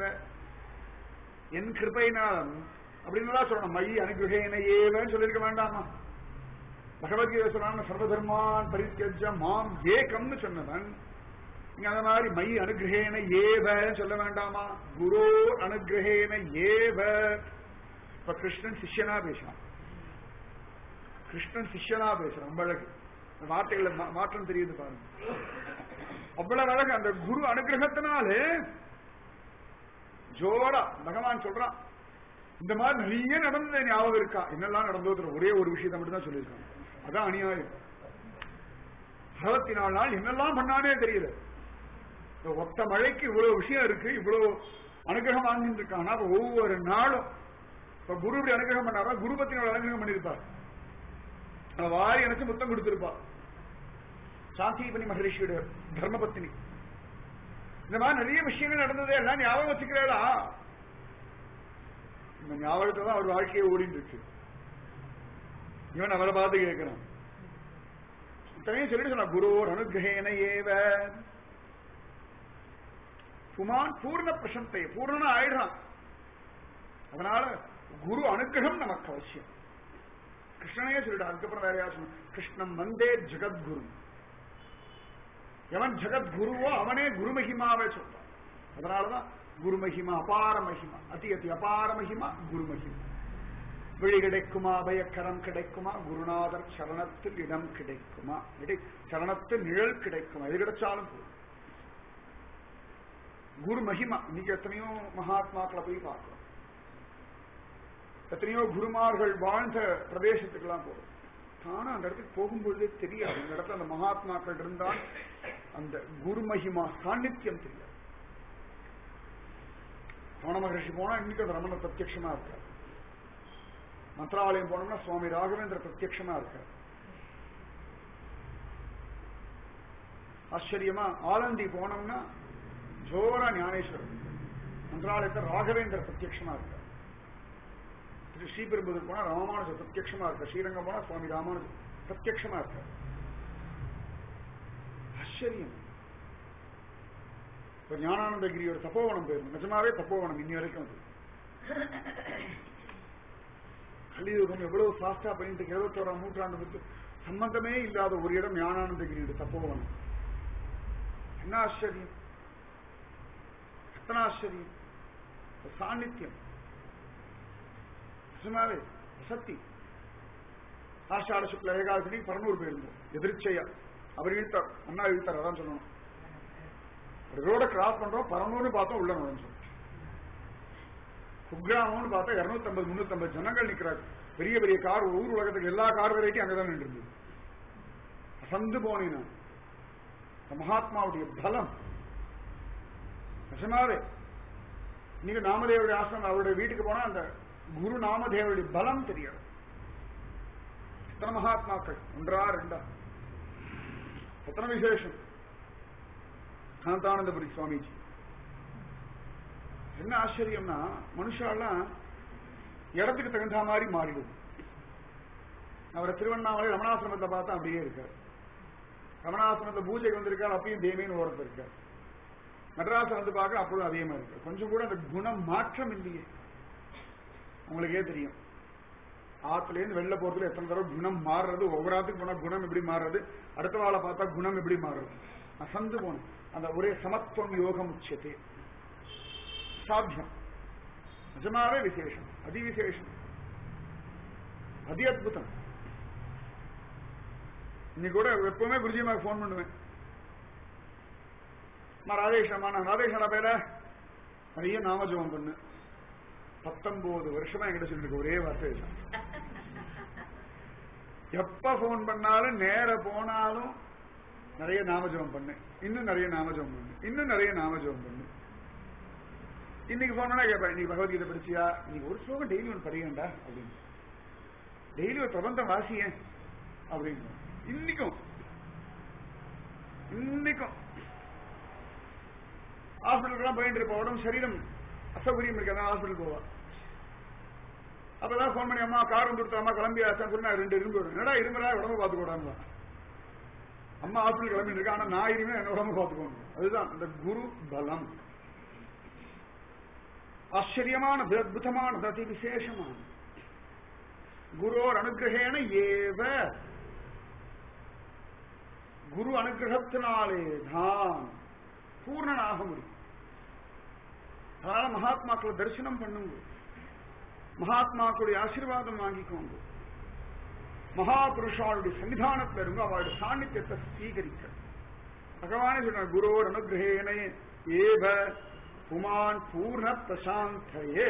என் கிருபைனாலும் அப்படின்னு சொல்லணும் மை அனுகிரகேன ஏவன்னு சொல்லியிருக்க வேண்டாமா பகவத்கீதை சொன்னான் சர்வதர்மான் பரித்தியஜ மாம் ஏகம்னு சொன்னவன் நீங்க அந்த மாதிரி மை அனுகிரகேன ஏவ சொல்ல வேண்டாமா குரு அனுகிரகேன ஏவ இப்ப கிருஷ்ணன் சிஷ்யனா பேசுறான் கிருஷ்ணன் சிஷ்யனா பேசுறான் ரொம்ப அழகு இந்த வார்த்தைகள்ல மா- மாற்றம் தெரியுது பாருங்க அவ்வளவு அழகு அந்த குரு அனுகிரகத்தினாலே ஜோரா பகவான் சொல்றான் இந்த மாதிரி நிறைய நடந்தது ஞாபகம் இருக்கா என்னெல்லாம் நடந்தது ஒரே ஒரு விஷயத்தை மட்டும் தான் சொல்லியிருக்காங்க அதான் அநியாயம் அறுபத்தி நாலு நாள் என்னெல்லாம் பண்ணானே தெரியல இந்த ஒத்த மழைக்கு இவ்வளவு விஷயம் இருக்கு இவ்வளவு அனுகிரகம் வாங்கிட்டு இருக்கானா அப்ப ஒவ்வொரு நாளும் இப்ப குரு இப்படி அனுகிரகம் பண்ணாரா குரு பத்தினோட அனுகிரகம் பண்ணிருப்பார் அவ வாரி அணைச்சு முத்தம் கொடுத்திருப்பா சாந்திபனி மகரிஷியோட தர்மபத்தினி இந்த மாதிரி நிறைய விஷயங்கள் நடந்ததே எல்லாம் ஞாபகம் வச்சுக்கிறேடா இந்த ஞாபகத்தை தான் அவர் வாழ்க்கையை ஓடிட்டு இருக்கு இவன் அவரை பார்த்து கேட்கிறான் இத்தனையும் சொல்லிட்டு சொன்னா குருவோர் அனுகிரகேன ஏவ புமான் பூர்ண பிரசந்தை பூர்ணனா ஆயிடுறான் அதனால குரு அனுகிரகம் நமக்கு அவசியம் கிருஷ்ணனே சொல்லிட்டு அதுக்கப்புறம் வேற யார் சொன்ன கிருஷ்ணம் வந்தே ஜெகத்குரு எவன் ஜெகத்குருவோ அவனே குரு மகிமாவே சொல்றான் அதனாலதான் குரு மகிமா அபார மகிமா அதி அதி அபார மகிமா குரு மகிமா விழி கிடைக்குமா அபயக்கரம் கிடைக்குமா குருநாதர் சரணத்தில் இடம் கிடைக்குமா இடி சரணத்தில் நிழல் கிடைக்குமா எது கிடைச்சாலும் போதும் குரு மகிமா இன்னைக்கு எத்தனையோ மகாத்மாக்களை போய் பார்க்கிறோம் எத்தனையோ குருமார்கள் வாழ்ந்த பிரதேசத்துக்கெல்லாம் போறோம் ஆனா அந்த இடத்துக்கு போகும்பொழுதே தெரியாது அந்த இடத்துல அந்த மகாத்மாக்கள் இருந்தால் அந்த குரு மகிமா சாநித்தியம் தெரியாது ரமண மகர்ஷி போனா இன்னைக்கு அந்த ரமண பிரத்யட்சமா இருக்கார் மந்திராலயம் போனோம்னா சுவாமி ராகவேந்திர பிரத்யட்சமா இருக்கார் ஆச்சரியமா ஆலந்தி போனோம்னா ஜோரா ஞானேஸ்வரர் மந்திராலயத்தில் ராகவேந்திர பிரத்யட்சமா இருக்கார் திரு ஸ்ரீபெரும்புதூர் போனா ராமானுஜர் பிரத்யட்சமா இருக்கார் ஸ்ரீரங்கம் போனா சுவாமி ராமானுஜர் பிரத்யட்சமா இருக்கார் ஆச்சரியம் இப்ப ஞானானந்தகிரி ஒரு தப்போவனம் போயிருந்தோம் நிஜமாவே தப்போவனம் இன்னி வரைக்கும் அது கலியுகம் எவ்வளவு ஃபாஸ்டா பண்ணிட்டு இருபத்தோராம் நூற்றாண்டு பத்து சம்பந்தமே இல்லாத ஒரு இடம் ஞானானந்தகிரியோட தப்போவனம் என்ன ஆச்சரியம் எத்தனை ஆச்சரியம் ஒரு சாநித்தியம் நிஜமாவே சக்தி ஆஷாட சுக்ல ஏகாதசி பரநூறு போயிருந்தோம் எதிர்ச்சையா அவர் இழுத்தார் அண்ணா இழுத்தார் அதான் சொல்லணும் ஒரு ரோட கிராஸ் பண்றோம் பரநூறு பார்த்தோம் உள்ள நுழைஞ்சோம் குக்கிராமம்னு பார்த்தா இருநூத்தி ஐம்பது முன்னூத்தி ஐம்பது ஜனங்கள் நிக்கிறாங்க பெரிய பெரிய கார் ஊர் உலகத்துக்கு எல்லா கார் வெரைட்டியும் அங்கதான் நின்று இருந்தது அசந்து போனேன் நான். இந்த மகாத்மாவுடைய பலம் நிஜமாவே இன்னைக்கு நாமதேவருடைய ஆசிரமம் அவருடைய வீட்டுக்கு போனா அந்த குரு நாமதேவருடைய பலம் தெரியும் எத்தனை மகாத்மாக்கள் ஒன்றா ரெண்டா எத்தனை விசேஷம் சாந்தானந்தபுரி சுவாமிஜி என்ன ஆச்சரியம்னா மனுஷாலாம் இடத்துக்கு தகுந்த மாதிரி மாறிடும் அவரை திருவண்ணாமலை ரமணாசிரமத்தை பார்த்தா அப்படியே இருக்கார் ரமணாசிரமத்தை பூஜைக்கு வந்திருக்கார் அப்பயும் தேமேன்னு ஓரத்தில் இருக்கார் மெட்ராஸ் வந்து பார்க்க அப்பொழுதும் அதே மாதிரி இருக்கு கொஞ்சம் கூட அந்த குணம் மாற்றம் இல்லையே உங்களுக்கே தெரியும் ஆத்துல இருந்து வெளில போறதுல எத்தனை தடவை குணம் மாறுறது ஒவ்வொரு ஆத்துக்கு போனா குணம் எப்படி மாறுறது அடுத்த வாழை பார்த்தா குணம் எப்படி மாறுறது அசந்து போனோம் அந்த ஒரே சமத்துவம் யோகம் உச்சத்தை சாத்தியம் நிஜமாவே விசேஷம் அதி விசேஷம் அதி அத்புதம் இன்னைக்கு கூட எப்பவுமே குருஜிமாக்கு ஃபோன் பண்ணுவேன் நான் ராதேஷமா நான் ராதேஷனா பேர நிறைய நாமஜபம் பண்ணு பத்தொன்பது வருஷமா என்கிட்ட சொல்லிட்டு ஒரே வார்த்தை இதுதான். எப்ப போன் பண்ணாலும் நேர போனாலும் நிறைய நாமஜபம் பண்ணு இன்னும் நிறைய நாமஜபம் பண்ணு இன்னும் நிறைய நாமஜபம் பண்ணு இன்னைக்கு போனா கேட்பேன் இன்னைக்கு பகவத்கீதை படிச்சியா நீ ஒரு ஸ்லோகம் டெய்லி ஒன்று படிக்கண்டா அப்படின்னு டெய்லி ஒரு பிரபந்தம் வாசியேன் அப்படின்னு இன்னைக்கும் இன்னைக்கும் ஹாஸ்பிட்டலுக்குலாம் போயிட்டு இருப்பா உடம்பு சரீரம் அசௌகரியம் இருக்கு அதான் ஹாஸ்பிட்டல் போவா அப்பதான் ஃபோன் பண்ணி அம்மா கார் வந்து கொடுத்தா அம்மா கிளம்பி ஆச்சா கூட நான் ரெண்டு இரும்பு வரும் என்னடா இரும்புறா உடம்பு பார்த்துக்கூடாது அம்மா ஹாஸ்பிட்டல் கிளம்பி இருக்கா ஆனா நான் இருமே என்ன உடம்பு பார்த்துக்கோங்க அதுதான் அந்த குரு பலம் ஆச்சரியமானது அற்புதமானது அதி விசேஷமானது குரோர் அனுகிரகேன ஏவ குரு அனுகிரகத்தினாலே தான் பூர்ணனாக முடியும் அதனால மகாத்மாக்களை தரிசனம் பண்ணுங்க மகாத்மாக்களுடைய ஆசீர்வாதம் வாங்கிக்கோங்க மகாபுருஷாளுடைய சன்னிதானத்தில் இருங்க அவளுடைய சாநித்தியத்தை ஸ்வீகரிக்க பகவானே சொன்ன குரோர் அனுகிரகேன ஏவ புமான் பூர்ண பிரசாந்தயே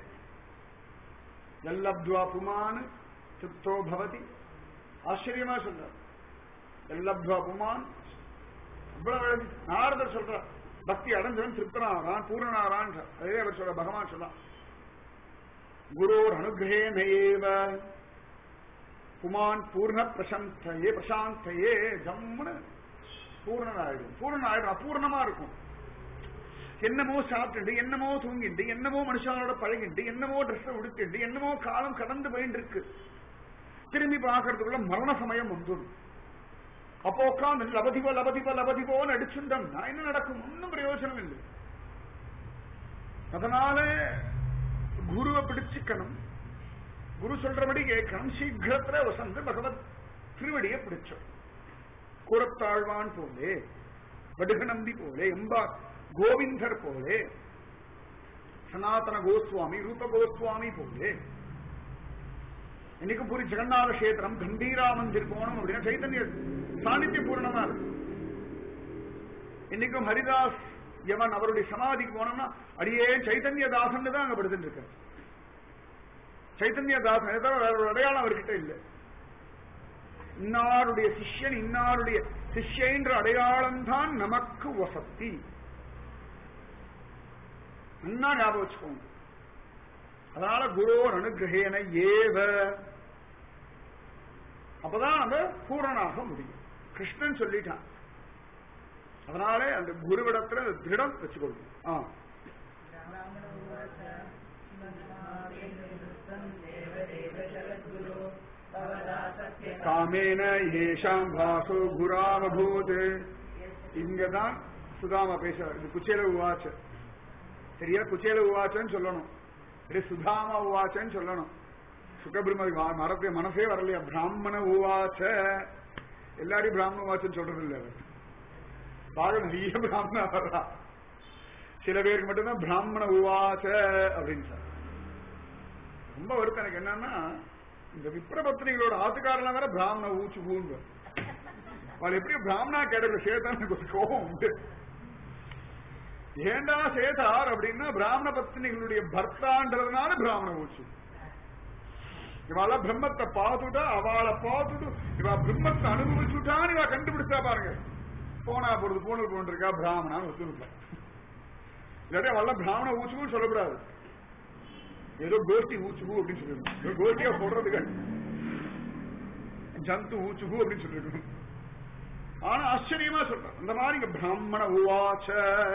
எல்லப்துவா புமான் திருப்தோ பவதி ஆச்சரியமா சொல்றார் எல்லப்துவா புமான் இவ்வளவு அழகு. நாரதர் சொல்றார் பக்தி அடைஞ்சவன் திருப்தனாகிறான் பூர்ணனாகிறான் அதே அவர் சொல்ற பகவான் சொல்றான் குரோர் அனுகிரகேனேவ புமான் பூர்ண பிரசந்தையே பிரசாந்தையே ஜம்முன்னு பூர்ணனாயிடும் பூர்ணனாயிடும் அபூர்ணமா இருக்கும் என்னமோ சாப்பிட்டு என்னமோ தூங்கிண்டு என்னமோ மனுஷங்களோட பழகிண்டு என்னமோ ட்ரெஸ் உடுத்திண்டு என்னமோ காலம் கடந்து போயிட்டு இருக்கு திரும்பி பார்க்கறதுக்குள்ள மரண சமயம் வந்துடும் அப்போ உட்காந்து லபதிபோ லபதிபோ லபதிபோன்னு அடிச்சுட்டோம்னா என்ன நடக்கும் ஒன்னும் பிரயோஜனம் இல்லை அதனால குருவை பிடிச்சுக்கணும் குரு சொல்றபடி கேட்கணும் சீக்கிரத்துல வசந்து பகவத் திருவடியை பிடிச்சோம் கூறத்தாழ்வான் போலே வடுக நம்பி போலே எம்பா கோவிந்தர் போலே சனாதன கோஸ்வாமி ரூப கோஸ்வாமி போலே இன்னைக்கு பூரி ஜெகநாத கஷேத்திரம் கம்பீரா மந்திர் போனோம் அப்படின்னா சைத்தன்ய சாநித்திய பூர்ணமா இருக்கு இன்னைக்கும் ஹரிதாஸ் யவன் அவருடைய சமாதிக்கு போனோம்னா அடியே சைத்தன்ய தாசன் தான் அங்க படுத்துட்டு இருக்காரு சைத்தன்ய தாசன் இதை தவிர வேற ஒரு அடையாளம் அவர்கிட்ட இல்லை இன்னாருடைய சிஷ்யன் இன்னாருடைய சிஷ்யன்ற அடையாளம் தான் நமக்கு வசத்தி நன்னா ஞாபகம் வச்சுக்கோங்க அதனால குரோர் அனுகிரகேன ஏவ அப்பதான் அந்த பூரணாக முடியும் கிருஷ்ணன் சொல்லிட்டான் அதனால அந்த குருவிடத்துல திருடம் வச்சுக்கொள்ளும் ஆ ராமனுவாச்ச மன்மாவேந்திரம் தேவதேவ ஜகத்குரு பவதாசத்ய காமேன ஏஷாம் வாசோ குராமபூத் இங்கதான் சுதாமா பேச இது குச்சேல உவாச்ச சரியா குச்சேல உவாச்சன்னு சொல்லணும் இது சுதாமா உவாச்சன்னு சொல்லணும் சுகபிரம மரத்தை மனசே வரலையா பிராமண உவாச்ச எல்லாரையும் பிராமண உவாச்சன்னு சொல்றது இல்ல அவர் பாக நிறைய பிராமண வர்றா சில பேருக்கு மட்டும்தான் பிராமண உவாச்ச அப்படின்னு சார் ரொம்ப வருத்தம் எனக்கு என்னன்னா இந்த விப்ரபத்னிகளோட ஆத்துக்காரெல்லாம் வேற பிராமண ஊச்சு பூண்டு அவள் எப்படி பிராமணா கேட்டது சேதான் எனக்கு ஒரு கோபம் உண்டு ஏண்டா சேதார் அப்படின்னா பிராமண பத்னிகளுடைய பர்த்தான்றதுனால பிராமண ஊச்சு இவாள பிரம்மத்தை பார்த்துட்டா அவளை பார்த்துட்டு இவா பிரம்மத்தை அனுபவிச்சுட்டான்னு இவா கண்டுபிடிச்சா பாருங்க போனா போறது போனது போன்றிருக்கா பிராமணான்னு ஒத்துருப்பா இல்லாட்டி அவள பிராமண ஊச்சுன்னு சொல்லக்கூடாது ஏதோ கோஷ்டி ஊச்சுகு அப்படின்னு சொல்லிருக்கணும் ஏதோ கோஷ்டியா போடுறதுக்கு ஜந்து ஊச்சுகு அப்படின்னு சொல்லிருக்கணும் ஆனா ஆச்சரியமா சொல்றேன் அந்த மாதிரி இங்க பிராமண உவாச்ச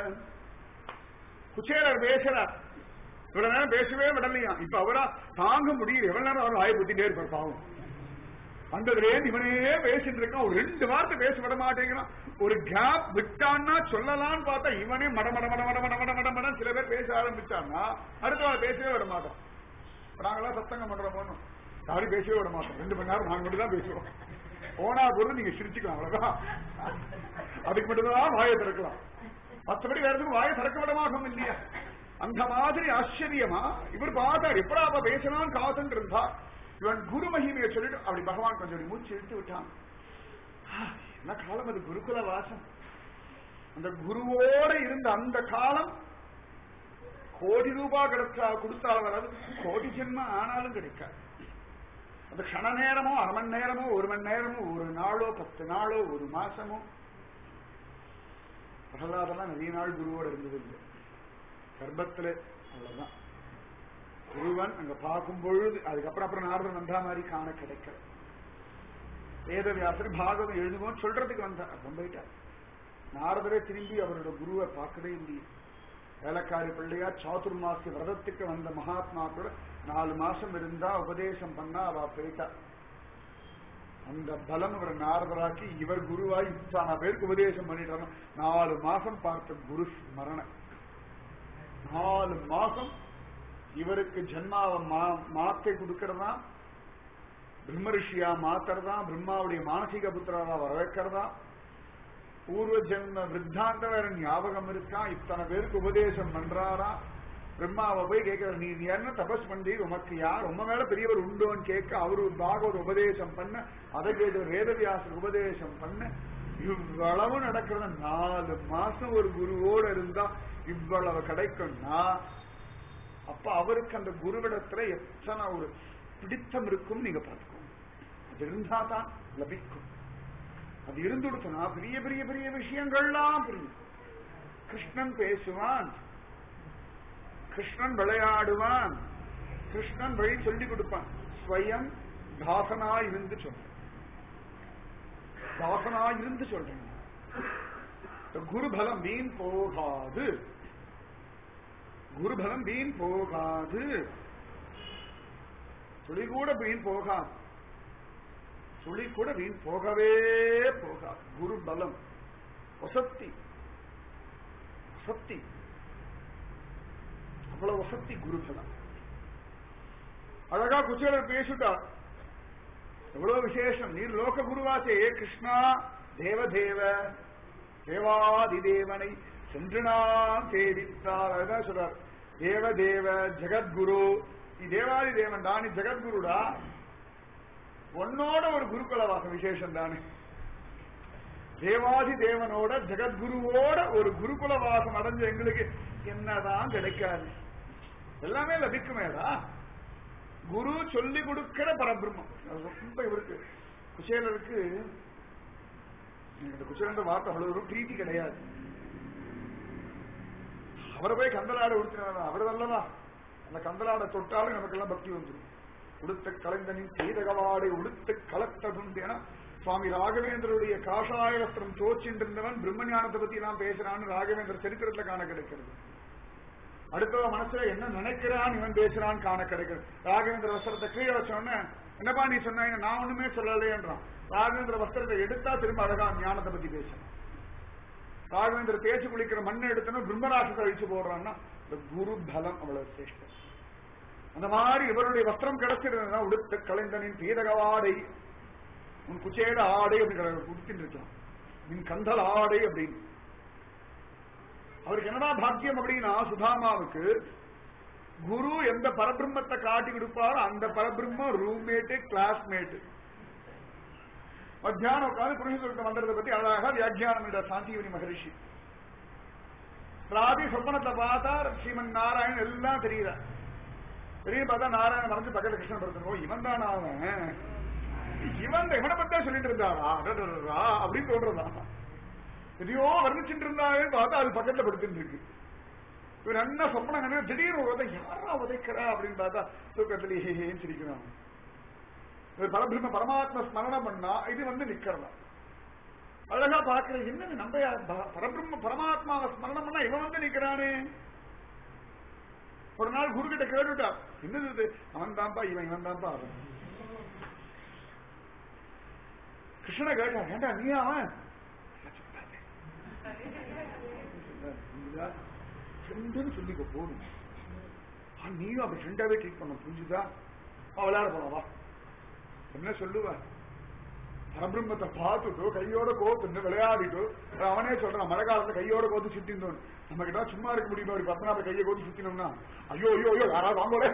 குச்சேலர் பேசுறார் இவ்வளவு நேரம் பேசவே விடலையா இப்ப அவரா தாங்க முடியல எவ்வளவு நேரம் அவர் வாயை புத்திட்டே இருப்பார் பாவம் அந்த இவனே பேசிட்டு இருக்கான் ஒரு ரெண்டு வார்த்தை பேச விட மாட்டேங்கிறான் ஒரு கேப் விட்டான்னா சொல்லலாம்னு பார்த்தா இவனே மட மட மட மட மட மட மட மட சில பேர் பேச ஆரம்பிச்சான்னா அடுத்த வாரம் பேசவே விட மாட்டோம் இப்ப நாங்கெல்லாம் சத்தங்கம் பண்றோம் போனோம் யாரும் பேசவே விட மாட்டோம் ரெண்டு மணி நேரம் நாங்க மட்டும் தான் பேசுவோம் போனா பொருள் நீங்க சிரிச்சுக்கலாம் அவ்வளவுதான் அதுக்கு மட்டும்தான் வாயை திறக்கலாம் மற்றபடி வேற எதுவும் வாயை திறக்க விட மாட்டோம் இல்லையா அந்த மாதிரி ஆச்சரியமா இவர் பார்த்தார் எப்படா அப்ப பேசலாம்னு காத்துட்டு இருந்தா இவன் குரு மகிமையை சொல்லிட்டு அப்படி பகவான் கொஞ்சம் அப்படி மூச்சு இழுத்து விட்டான் ஆ, என்ன காலம் அது குருகுல வாசம் அந்த குருவோட இருந்த அந்த காலம் கோடி ரூபாய் கிடைச்சா கொடுத்தாலும் வராது கோடி ஜென்மம் ஆனாலும் கிடைக்காது அது க்ஷண நேரமோ அரை மணி நேரமோ ஒரு மணி நேரமோ ஒரு நாளோ பத்து நாளோ ஒரு மாசமோ பிரகலாதெல்லாம் நிறைய நாள் குருவோட இருந்தது இல்லை கர்ப்பத்துல அவ்வளவுதான் குருவன் அங்க பார்க்கும் பொழுது அதுக்கப்புறம் அப்புறம் நாரதன் வந்தா மாதிரி காண கிடைக்கல வேதவியாசர் பாகவதம் எழுதுவோம் சொல்றதுக்கு வந்தார் அப்புறம் போயிட்டார் நாரதரே திரும்பி அவரோட குருவை பார்க்கவே இல்லையே வேலைக்காரி பிள்ளையா சாதுர்மாசிய விரதத்துக்கு வந்த மகாத்மா கூட நாலு மாசம் இருந்தா உபதேசம் பண்ணா அவ போயிட்டா அந்த பலம் இவர் நாரதராக்கி இவர் குருவாய் இத்தனை பேருக்கு உபதேசம் பண்ணிட்டாங்க நாலு மாசம் பார்த்த குரு ஸ்மரண நாலு மாசம் இவருக்கு ஜென்மாவை மா- மாத்தை கொடுக்கறதா பிரம்ம ரிஷியா மாத்துறதா பிரம்மாவுடைய மானசீக புத்திரரா வர வைக்கிறதா பூர்வ ஜென்ம விருத்தாந்த வேற ஞாபகம் இருக்கா இத்தனை பேருக்கு உபதேசம் பண்றாரா பிரம்மாவை போய் கேட்கிறார் நீ நீ என்ன தபஸ் பண்ணி உமக்கு யார் உம்ம மேல பெரியவர் உண்டோன்னு கேட்க அவரு பாகவத உபதேசம் பண்ண அதை கேட்டு வேதவியாசர் உபதேசம் பண்ண இவ்வளவு நடக்கிறது நாலு மாசம் ஒரு குருவோட இருந்தா இவ்வளவு கிடைக்கும்னா அப்ப அவருக்கு அந்த குருவிடத்துல எத்தனை ஒரு பிடித்தம் இருக்கும் நீங்க பார்த்துக்கோங்க அது இருந்தா தான் லபிக்கும் அது இருந்துடுச்சுனா பெரிய பெரிய பெரிய விஷயங்கள்லாம் புரியும் கிருஷ்ணன் பேசுவான் கிருஷ்ணன் விளையாடுவான் கிருஷ்ணன் வழி சொல்லிக் கொடுப்பான் ஸ்வயம் தாசனா இருந்து சொல்றேன் தாசனா இருந்து சொல்றேன் இந்த குருபலம் வீண் போகாது குருபலம் வீண் போகாது துளி கூட வீண் போகாது துளி கூட வீண் போகவே போகாது குரு பலம் வசத்தி வசத்தி அவ்வளவு வசத்தி குரு பலம் அழகா குச்சேலர் பேசிட்டார் எவ்வளவு விசேஷம் நீர் லோக குருவாச்சே ஏ கிருஷ்ணா தேவதேவ தேவாதிதேவனை சென்று நாம் சேவித்தார் அதுதான் சொல்றார் தேவதேவ ஜெகத்குரு நீ தேவாதி தேவன் தான் நீ ஜெகத்குருடா உன்னோட ஒரு குருகுல வாசம் விசேஷம் தானே தேவாதி தேவனோட ஜெகத்குருவோட ஒரு குருகுல வாசம் அடைஞ்ச எங்களுக்கு என்னதான் கிடைக்காது எல்லாமே லபிக்குமேடா குரு சொல்லி கொடுக்கிற பரபிரம்மம் அது ரொம்ப இவருக்கு குசேலருக்கு இந்த குசேலன்ற வார்த்தை அவ்வளவு ஒரு பிரீத்தி கிடையாது அவரை போய் கந்தலாட உடுத்தினா அவர் அல்லவா அந்த கந்தலாட தொட்டாலும் நமக்கெல்லாம் பக்தி வந்துடும் உடுத்த கலைந்தனின் செய்தகவாடை உடுத்து கலத்ததுண்டு என சுவாமி ராகவேந்திரருடைய காஷாய வஸ்திரம் தோச்சின்றிருந்தவன் பிரம்மஞானத்தை பத்தி எல்லாம் பேசுறான்னு ராகவேந்திர சரித்திரத்துல காண கிடைக்கிறது அடுத்தவ மனசுல என்ன நினைக்கிறான் இவன் பேசுறான் காண கிடைக்கிறது ராகவேந்திர வஸ்திரத்தை கீழே வச்சோடனே என்னப்பா நீ சொன்னாங்க நான் ஒண்ணுமே சொல்லலையேன்றான் ராகவேந்திர வஸ்திரத்தை எடுத்தா திரும்ப அழகா ஞானத்தை பத்தி பேசுறான் ராகவேந்திர தேய்ச்சி குளிக்கிற மண்ணை எடுத்தனும் பிரம்மராசத்தை அழிச்சு போடுறான்னா இந்த குரு பலம் அவ்வளவு சிரேஷ்டம் அந்த மாதிரி இவருடைய வஸ்திரம் கிடைச்சிருந்தா உடுத்த கலைந்தனின் பீதகவாடை உன் குச்சேட ஆடை அப்படின்னு உடுத்திட்டு இருக்கலாம் நின் கந்தல் ஆடை அப்படின்னு அவருக்கு என்னடா பாக்கியம் அப்படின்னா சுதாமாவுக்கு குரு எந்த பரபிரம்மத்தை காட்டி கொடுப்பாரோ அந்த பரபிரம்மம் ரூம்மேட்டு கிளாஸ்மேட்டு மத்தியானம் உட்காந்து புருஷ மந்திரத்தை பத்தி அழகாக வியாக்கியானம் என்ற சாந்திவனி மகரிஷி ராதி சொப்பனத்தை பார்த்தா ஸ்ரீமன் நாராயணன் எல்லாம் தெரியுதா பெரிய பார்த்தா நாராயணன் மறைஞ்சு பக்கத்துல கிருஷ்ணன் படுத்தணும் இவன் தான் அவன் இவன் இவனை பத்தா சொல்லிட்டு இருந்தாரா அடடடடா, அப்படின்னு தோன்றதா எதையோ வர்ணிச்சுட்டு இருந்தாங்க பார்த்தா அது பக்கத்துல படுத்துட்டு இருக்கு இவர் என்ன சொப்பனம் கண்டு திடீர்னு உதை யாரா உதைக்கிறா அப்படின்னு பார்த்தா தூக்கத்திலேயே சிரிக்கிறான் இவர் பரபிரம்ம பரமாத்ம ஸ்மரணம் பண்ணா இது வந்து நிக்கிறலாம் அழகா பாக்குற என்ன நம்ம யார் ப- பரபிரம்ம பரமாத்மாவை ஸ்மரணம் பண்ணா இவன் வந்து நிக்கிறானே ஒரு நாள் குரு கிட்ட கேட்டுட்டா என்னது இது அவன் தான்ப்பா இவன் இவன் தான்ப்பா அவன் கிருஷ்ணனை கேட்டா ஏண்டா நீ அவன் ஃப்ரெண்டுன்னு சொல்லிக்க போதும் ஆ, நீயும் அப்படி ஃப்ரெண்டாவே ட்ரீட் பண்ண புரிஞ்சுதா வா, விளையாட போலாம் வா என்ன சொல்லுவ பரபிரம்மத்தை பார்த்துட்டு கையோட கோத்துட்டு விளையாடிட்டு அவனே சொல்றான் மழை காலத்துல கையோட கோத்து சுத்திந்தோம் நம்ம கிட்ட சும்மா இருக்க முடியுமா ஒரு பத்மநாப கையை கோத்து சுத்தினோம்னா ஐயோ ஐயோ ஐயோ யாராவது வாங்கல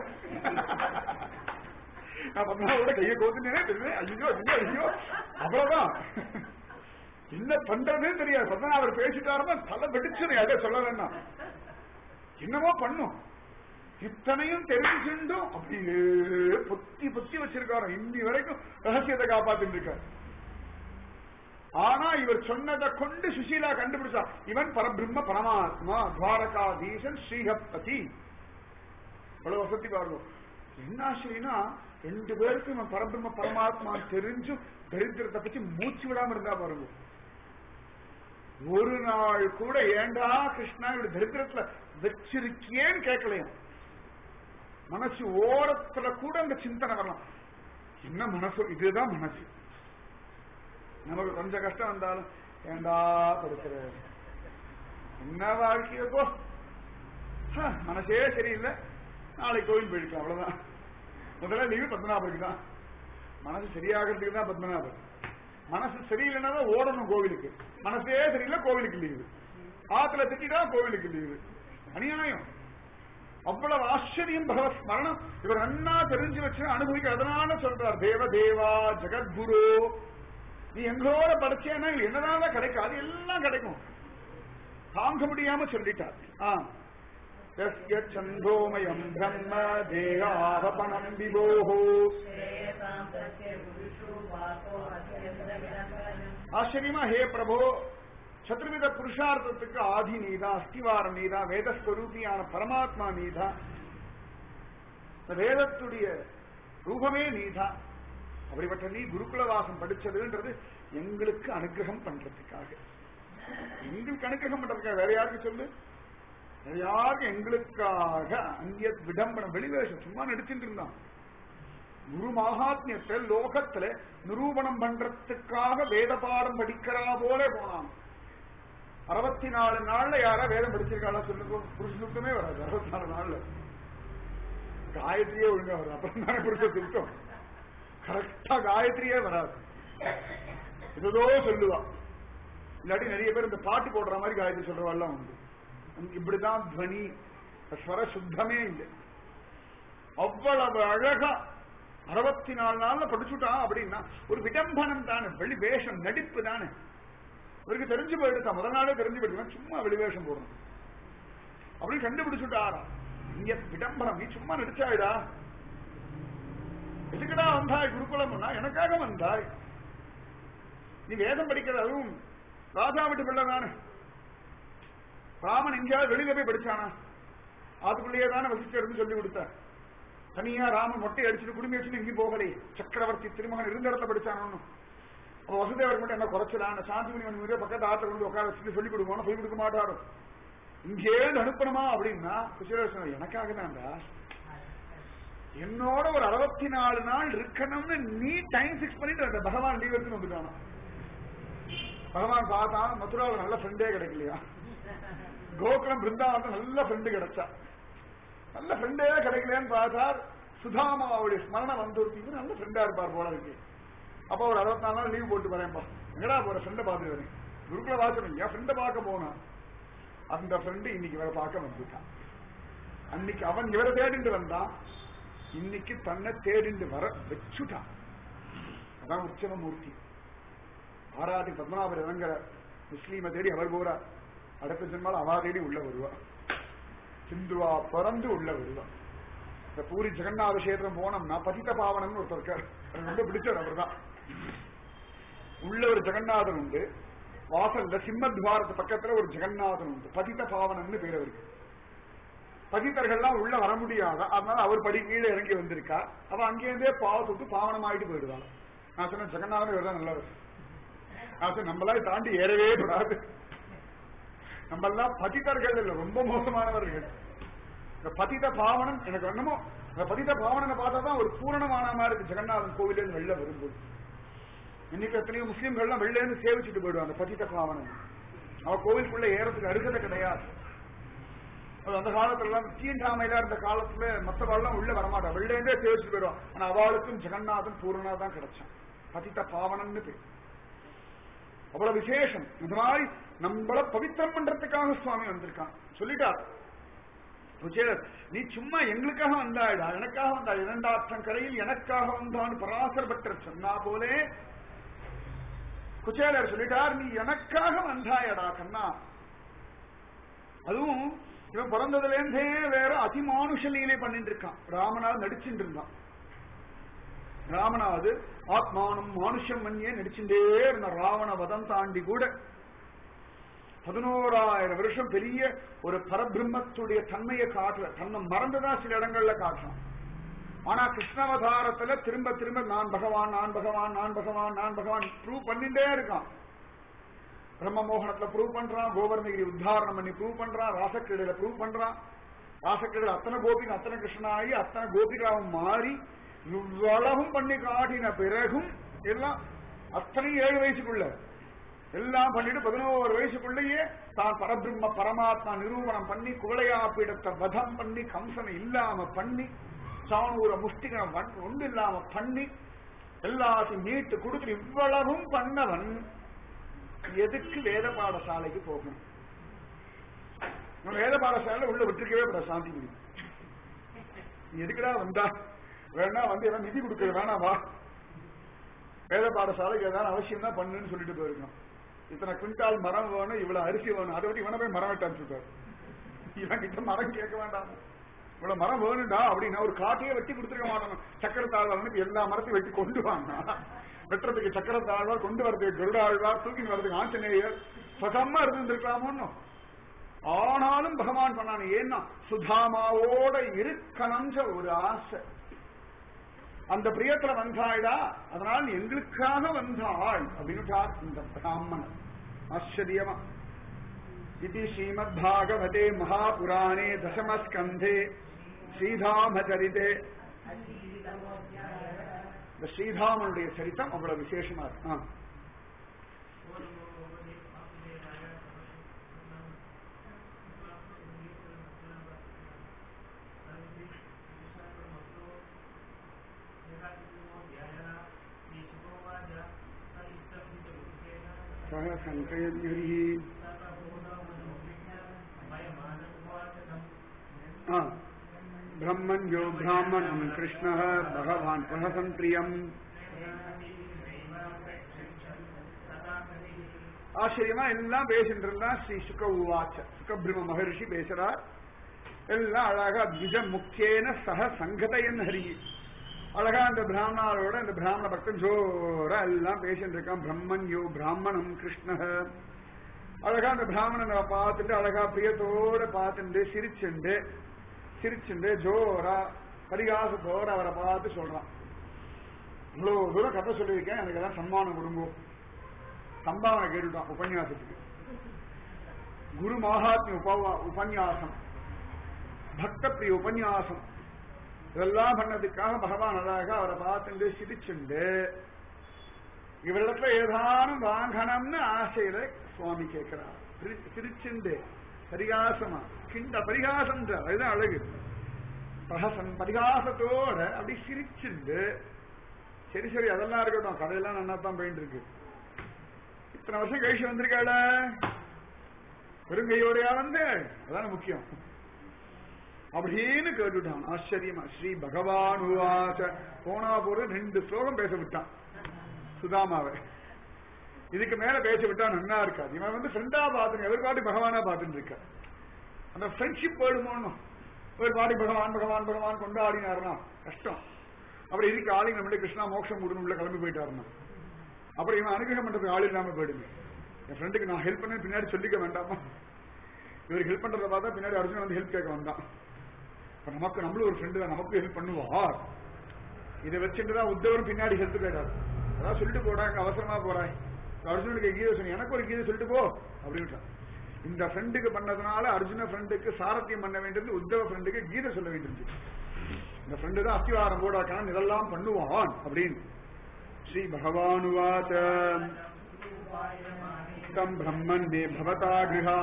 நான் பத்மநாபோட கையை கோத்துட்டேனே தெரியுது ஐயோ ஐயோ ஐயோ அவ்வளவுதான் என்ன பண்றதுன்னு தெரியாது பத்மநாபர் பேசிட்டாருன்னா தலை வெடிச்சுன்னு அதை சொல்ல வேண்டாம் என்னமோ பண்ணும் இத்தனையும் தெரிஞ்சுண்டும் அப்படியே பொத்தி பொத்தி வச்சிருக்காரு இன்னி வரைக்கும் ரகசியத்தை காப்பாத்திட்டு இருக்காரு ஆனா இவர் சொன்னதை கொண்டு சுசீலா கண்டுபிடிச்சா இவன் பரபிரம்ம பரமாத்மா துவாரகாதீசன் ஸ்ரீஹப்பதி அவ்வளவு வசதி பாருங்க என்ன ஆச்சரியனா ரெண்டு பேருக்கும் இவன் பரபிரம்ம பரமாத்மா தெரிஞ்சும் தரித்திரத்தை பத்தி மூச்சு விடாம இருந்தா பாருங்க ஒரு நாள் கூட ஏண்டா கிருஷ்ணா இப்படி தரித்திரத்துல வச்சிருக்கியேன்னு கேட்கலையும் மனசு ஓரத்துல கூட அந்த சிந்தனை வரலாம் என்ன மனசு இதுதான் மனசு நமக்கு கொஞ்சம் கஷ்டம் வந்தாலும் ஏண்டா படுக்கிற என்ன வாழ்க்கைய போ ஹ, மனசே சரியில்லை நாளைக்கு கோயில் போயிருக்கலாம் அவ்வளவுதான் முதல்ல லீவு பத்மநாபருக்கு தான் மனசு சரியாகிறதுக்கு தான் பத்மநாபர் மனசு சரியில்லைன்னா தான் ஓடணும் கோவிலுக்கு மனசே சரியில்லை கோவிலுக்கு லீவு ஆத்துல திட்டா கோவிலுக்கு லீவு அநியாயம் அவ்வளவு ஆச்சரியம் பகவத் ஸ்மரணம் இவர் நன்னா தெரிஞ்சு வச்சு அனுபவிக்க அதனால சொல்றார் தேவ தேவா ஜெகத்குரு நீ எங்களோட படிச்சேன்னா இது என்னதான் கிடைக்காது எல்லாம் கிடைக்கும் தாங்க முடியாம சொல்லிட்டார் ஆ यस्य छन्दोमयम् ब्रह्म देहावपणम् विभोः श्रेयसां तस्य पुरुषो वासो अत्यन्तविडम्बनम् ஆச்சரியமா ஹே பிரபோ சத்ருவித புருஷார்த்தத்துக்கு ஆதி நீதா அஸ்திவாரம் நீதா வேதஸ்வரூபியான பரமாத்மா நீதா இந்த வேதத்துடைய ரூபமே நீதா அப்படிப்பட்ட நீ குருகுல வாசம் படிச்சதுன்றது எங்களுக்கு அனுகிரகம் பண்றதுக்காக எங்களுக்கு அனுகிரகம் பண்றதுக்காக வேற யாருக்கு சொல்லு வேற யாருக்கு எங்களுக்காக அந்நிய விடம்பனம் வெளிவேஷம் சும்மா நடிச்சுட்டு இருந்தான் குரு மகாத்மியத்தை லோகத்துல நிரூபணம் பண்றதுக்காக வேத பாடம் படிக்கிறா போல போனான் அறுபத்தி நாலு நாள்ல யாரா வேதம் படிச்சிருக்காளா சொல்லுங்க புருஷ சுத்தமே வராது அறுபத்தி நாலு நாள்ல காயத்ரியே ஒழுங்கா வரும் அப்புறம் தானே புருஷ சுத்தம் கரெக்டா காயத்ரியே வராது ஏதோ சொல்லுவா இல்லாட்டி நிறைய பேர் இந்த பாட்டு போடுற மாதிரி காயத்ரி சொல்றவாள்லாம் உண்டு இப்படிதான் துவனி ஸ்வர சுத்தமே இல்லை அவ்வளவு அழகா அறுபத்தி நாலு நாள்ல படிச்சுட்டான் அப்படின்னா ஒரு விடம்பனம் தானே வெளி வேஷம் நடிப்பு தானே இவருக்கு தெரிஞ்சு போயிடுச்சா முதல் நாளே தெரிஞ்சு போயிடுச்சு சும்மா வெளி வேஷம் போடணும் அப்படி கண்டுபிடிச்சுட்டாரா இங்க விடம்பரம் நீ சும்மா நடிச்சாயிடா எதுக்குடா வந்தாய் குருகுலம்னா எனக்காக வந்தாய் நீ வேதம் படிக்கிறது அதுவும் ராஜா வீட்டு பிள்ளை தானே ராமன் எங்கேயாவது வெளியில போய் படிச்சானா அதுக்குள்ளேயே தானே வசிச்சிருந்து சொல்லி கொடுத்தார் தனியா ராமன் மொட்டை அடிச்சுட்டு குடும்பி வச்சுட்டு எங்கேயும் போகலையே சக்கரவர்த்தி திருமகன் இருந்த இடத்துல படிச்சானு அப்ப வசுதேவர் மட்டும் என்ன குறைச்சலான சாந்தி மணி மீது பக்கத்து ஆத்துல கொண்டு உட்கார வச்சுட்டு சொல்லி கொடுக்கணும் சொல்லி கொடுக்க மாட்டாரோ இங்கேருந்து அனுப்பணுமா அப்படின்னா குசேலர் எனக்காக தான்டா என்னோட ஒரு அறுபத்தி நாலு நாள் இருக்கணும்னு நீ டைம் ஃபிக்ஸ் பண்ணிட்டு அந்த பகவான் லீவ் எடுத்துன்னு வந்துட்டானா பகவான் பார்த்தா மதுராவில் நல்ல ஃப்ரெண்டே கிடைக்கலையா கோகுலம் பிருந்தாவன் நல்ல ஃப்ரெண்டு கிடைச்சா நல்ல ஃப்ரெண்டே கிடைக்கலையான்னு பார்த்தார் சுதாமாவுடைய ஸ்மரணம் வந்து இவர் நல்ல ஃப்ரெண்டா இருப்பார் போல இருக்கு அப்ப ஒரு அறுபத்தி நாலு நாள் லீவ் போட்டு வரேன்ப்பா எங்கடா போற ஃப்ரெண்டை பார்த்து வரேன் குருகுல வாசனம் என் ஃப்ரெண்டை பார்க்க போனா அந்த ஃப்ரெண்டு இன்னைக்கு இவரை பார்க்க வந்துட்டான் அன்னைக்கு அவன் இவரை தேடிட்டு வந்தான் இன்னைக்கு தன்னை தேடிண்டு வர வச்சுட்டான் அதான் உற்சவ மூர்த்தி ஆராதி பத்மநாபர் இறங்குற முஸ்லீமை தேடி அவர் போறா அடுத்த ஜென்மால அவா தேடி உள்ள வருவா சிந்துவா பிறந்து உள்ள வருவா இந்த பூரி ஜெகநாத கஷேத்திரம் போனோம்னா பதித்த பாவனம்னு ஒருத்தர் இருக்கார் எனக்கு ரொம்ப பிடிச்சவர் அவர் தான் உள்ள ஒரு ஜெகநாதன் உண்டு வாசல்ல சிம்மத்வாரத்து பக்கத்துல ஒரு ஜெகநாதன் உண்டு பதித்த பாவனம்னு பேர் அவருக்கு பதித்தர்கள்லாம் உள்ள வர முடியாத அதனால அவர் படி கீழே இறங்கி வந்திருக்கா அவ அங்கேருந்தே பாவத்துக்கு பாவனமாயிட்டு போயிடுவாங்க நான் சொன்னேன் ஜெகநாதன் இவர்தான் நல்லவர் நான் சொன்னேன் நம்மளால தாண்டி ஏறவே கூடாது நம்மெல்லாம் பதித்தர்கள் இல்ல ரொம்ப மோசமானவர்கள் இந்த பதித பாவனம் எனக்கு என்னமோ இந்த பதித பாவனனை பார்த்தா தான் ஒரு பூரணமான மாதிரி இருக்கு ஜெகநாதன் கோவில இருந்து வெளில வரும்போது இன்னைக்கு எத்தனையோ முஸ்லீம்கள்லாம் வெளில இருந்து சேவிச்சுட்டு போயிடுவாங்க பதித பாவனன் அவ கோவிலுக்குள்ள ஏறதுக்கு அருகதை கிடையாது அது அந்த காலத்துல எல்லாம் தீண்டாமையில இருந்த காலத்துல மத்தவாள்லாம் உள்ள வரமாட்டா வெளில இருந்தே சேவிச்சுட்டு போயிடுவான் ஆனா அவளுக்கும் ஜெகநாதன் பூரணா தான் கிடைச்சான் பதித்த பாவனன்னு பேர் அவ்வளவு விசேஷம் இந்த மாதிரி நம்மள பவித்திரம் பண்றதுக்காக சுவாமி வந்திருக்கான் சொல்லிட்டார் குச்சேலர் நீ சும்மா எங்களுக்காக வந்தாயிடா எனக்காக வந்தா இரண்டாற்றம் கரையில் எனக்காக வந்தான் பராசர் பட்டர் சொன்னா போலே குச்சேலர் சொல்லிட்டார் நீ எனக்காக வந்தாயடா கண்ணா அதுவும் இவன் பிறந்ததுல இருந்தே வேற அதிமானுஷ லீலை பண்ணிட்டு இருக்கான் ராமனாவது நடிச்சுட்டு இருந்தான் ராமனாவது ஆத்மானம் மானுஷம் மண்ணியே நடிச்சுட்டே இருந்த ராவண வதம் தாண்டி கூட பதினோராயிரம் வருஷம் பெரிய ஒரு பரபிரம்மத்துடைய தன்மையை காட்டல தன்னை மறந்துதான் சில இடங்கள்ல காட்டலாம் ஆனா கிருஷ்ணாவதாரத்துல திரும்ப திரும்ப நான் பகவான் நான் பகவான் நான் பகவான் நான் பகவான் ப்ரூவ் பண்ணிட்டே இருக்கான் பிரம்ம மோகனத்துல ப்ரூவ் பண்றான் கோவர்ணகிரி உத்தாரணம் பண்ணி ப்ரூவ் பண்றான் ராசக்கிரீடையில ப்ரூவ் பண்றான் ராசக்கிரீடையில அத்தனை கோபிக்கு அத்தனை கிருஷ்ணனாகி அத்தனை கோபிகாவும் மாறி இவ்வளவும் பண்ணி காட்டின பிறகும் எல்லாம் அத்தனை ஏழு வயசுக்குள்ள எல்லாம் பண்ணிட்டு பதினோரு வயசுக்குள்ளேயே தான் பரபிரம்ம பரமாத்மா நிரூபணம் பண்ணி குவளையா பீடத்தை வதம் பண்ணி கம்சனை இல்லாம பண்ணி சாணூர முஷ்டிகனை ஒன்று இல்லாம பண்ணி எல்லாத்தையும் மீட்டு கொடுத்து இவ்வளவும் பண்ணவன் எதுக்கு வேத பாடசாலைக்கு போகணும் வேத பாடசாலை உள்ள விட்டுருக்கவே கூடாது சாந்தி முடியும் நீ எதுக்குடா வந்தா வேணா வந்து எல்லாம் நிதி கொடுக்க வேணாம் வா வேத பாடசாலைக்கு ஏதாவது அவசியம் தான் பண்ணுன்னு சொல்லிட்டு போயிருக்கோம் இத்தனை குவிண்டால் மரம் வேணும் இவ்வளவு அரிசி வேணும் அதை விட்டு இவனை போய் மரம் வெட்ட அனுப்பிச்சுட்டாரு இவன் கிட்ட மரம் கேட்க வேண்டாம் இவ்வளவு மரம் வேணும்டா அப்படின்னா ஒரு காட்டையே வெட்டி கொடுத்துருக்க மாட்டாங்க சக்கரத்தாழ்வார் எல்லா மரத்தையும் வெட்டி கொண்டு வாங்க வெட்டுறதுக்கு சக்கரத்தாழ்வார் கொண்டு வரதுக்கு கருடாழ்வார் தூக்கி வரதுக்கு ஆஞ்சநேயர் சுகமா இருந்திருக்கலாமோ ஆனாலும் பகவான் பண்ணான் ஏன்னா சுதாமாவோட இருக்கணும்ன்ற ஒரு ஆசை அந்த பிரியத்துல வந்தாய்டா அதனால் எங்களுக்காக வந்தாள் அப்படின்னுட்டார் இந்த பிராமணன் ஆச்சரியமா இது ஸ்ரீமத் பாகவதே மகாபுராணே தசமஸ்கந்தே ஸ்ரீதாமச்சரிதே இந்த ஸ்ரீதாமனுடைய சரித்தம் அவ்வளவு விசேஷமா இருக்கு ஆ. सः सङ्कयद्भिः हा ब्रह्मण्यो ब्राह्मणम् कृष्णः भगवान् प्रहसन् प्रियम् ஆச்சரியமா எல்லாம் பேசிட்டு இருந்தா ஸ்ரீ சுக உவாச்ச சுகபிரம மகர்ஷி பேசுறார் எல்லாம் அழகா திஜ முக்கியேன சக சங்கதையன் ஹரி அழகா அந்த பிராமணாரோட இந்த பிராமண பக்தன் ஜோரா எல்லாம் பேசிட்டு இருக்கான் பிரம்மன்யோ பிராமணம் கிருஷ்ண அழகா அந்த பிராமணனை பார்த்துட்டு அழகா பிரியத்தோட பார்த்துட்டு சிரிச்சுண்டு சிரிச்சுண்டு ஜோரா பரிகாசத்தோட அவரை பார்த்து சொல்றான் இவ்வளவு தூரம் கதை சொல்லியிருக்கேன் எனக்கு எல்லாம் சன்மானம் கொடுங்க சம்பாவனை கேட்டுட்டான் உபன்யாசத்துக்கு குரு மகாத்மிய உபவா உபன்யாசம் பக்த பிரிய உபன்யாசம் இதெல்லாம் பண்ணதுக்காக பகவான் அழகாக அவரை பார்த்துட்டு சிரிச்சுண்டு இவரிடத்துல ஏதானும் வாங்கணும்னு ஆசையில சுவாமி கேட்கிறார் சிரி- சிரிச்சுண்டு பரிகாசமா கிண்ட பரிகாசம் அதுதான் அழகு பிரகசன் பரிகாசத்தோட அப்படி சிரிச்சுண்டு சரி சரி அதெல்லாம் இருக்கட்டும் கதையெல்லாம் நல்லா தான் போயிட்டு இருக்கு இத்தனை வருஷம் கழிச்சு வந்திருக்காள வெறுங்கையோடையா வந்து அதான முக்கியம் அப்படின்னு கேட்டுட்டான் ஆச்சரியமா ஸ்ரீ பகவான் உவாச போனா போற ரெண்டு ஸ்லோகம் பேச விட்டான் சுதாமாவை இதுக்கு மேல பேச விட்டா நன்னா இருக்காது இவன் வந்து ஃப்ரெண்டா பாத்துங்க எவர் பாட்டு பகவானா பாத்துட்டு இருக்க அந்த ஃப்ரெண்ட்ஷிப் வேணுமோன்னு ஒரு பாடி பகவான் பகவான் பகவான் கொண்டாடினாருன்னா கஷ்டம் அப்புறம் இதுக்கு ஆளுங்க நம்மளே கிருஷ்ணா மோட்சம் கொடுன்னு உள்ள கிளம்பி போயிட்டாருன்னா அப்புறம் இவன் அனுகிரகம் பண்றதுக்கு ஆள் இல்லாம போயிடுங்க என் ஃப்ரெண்டுக்கு நான் ஹெல்ப் பண்ண பின்னாடி சொல்லிக்க வேண்டாமா இவருக்கு ஹெல்ப் பண்றத பார்த்தா பின்னாடி அர்ஜுனன் வந்து ஹெல்ப் கேட்க வந்தான் இப்ப நமக்கு நம்மளும் ஒரு ஃப்ரெண்டு தான் நமக்கு ஹெல்ப் பண்ணுவார் இதை வச்சுட்டு தான் உத்தவரும் பின்னாடி ஹெல்ப் கேட்டார் அதான் சொல்லிட்டு போடாங்க அவசரமா போறாய் அர்ஜுனுக்கு கீதை சொன்ன எனக்கு ஒரு கீதை சொல்லிட்டு போ அப்படின்ட்டான் இந்த ஃப்ரெண்டுக்கு பண்ணதுனால அர்ஜுன ஃப்ரெண்டுக்கு சாரத்தியம் பண்ண வேண்டியது உத்தவ ஃப்ரெண்டுக்கு கீதை சொல்ல வேண்டியது இந்த ஃப்ரெண்டு தான் அஸ்திவாரம் போடாக்கான இதெல்லாம் பண்ணுவான் அப்படின்னு ஸ்ரீ பகவானுவாச்ச தம் பிரம்மன் மே பவதா கிருஹா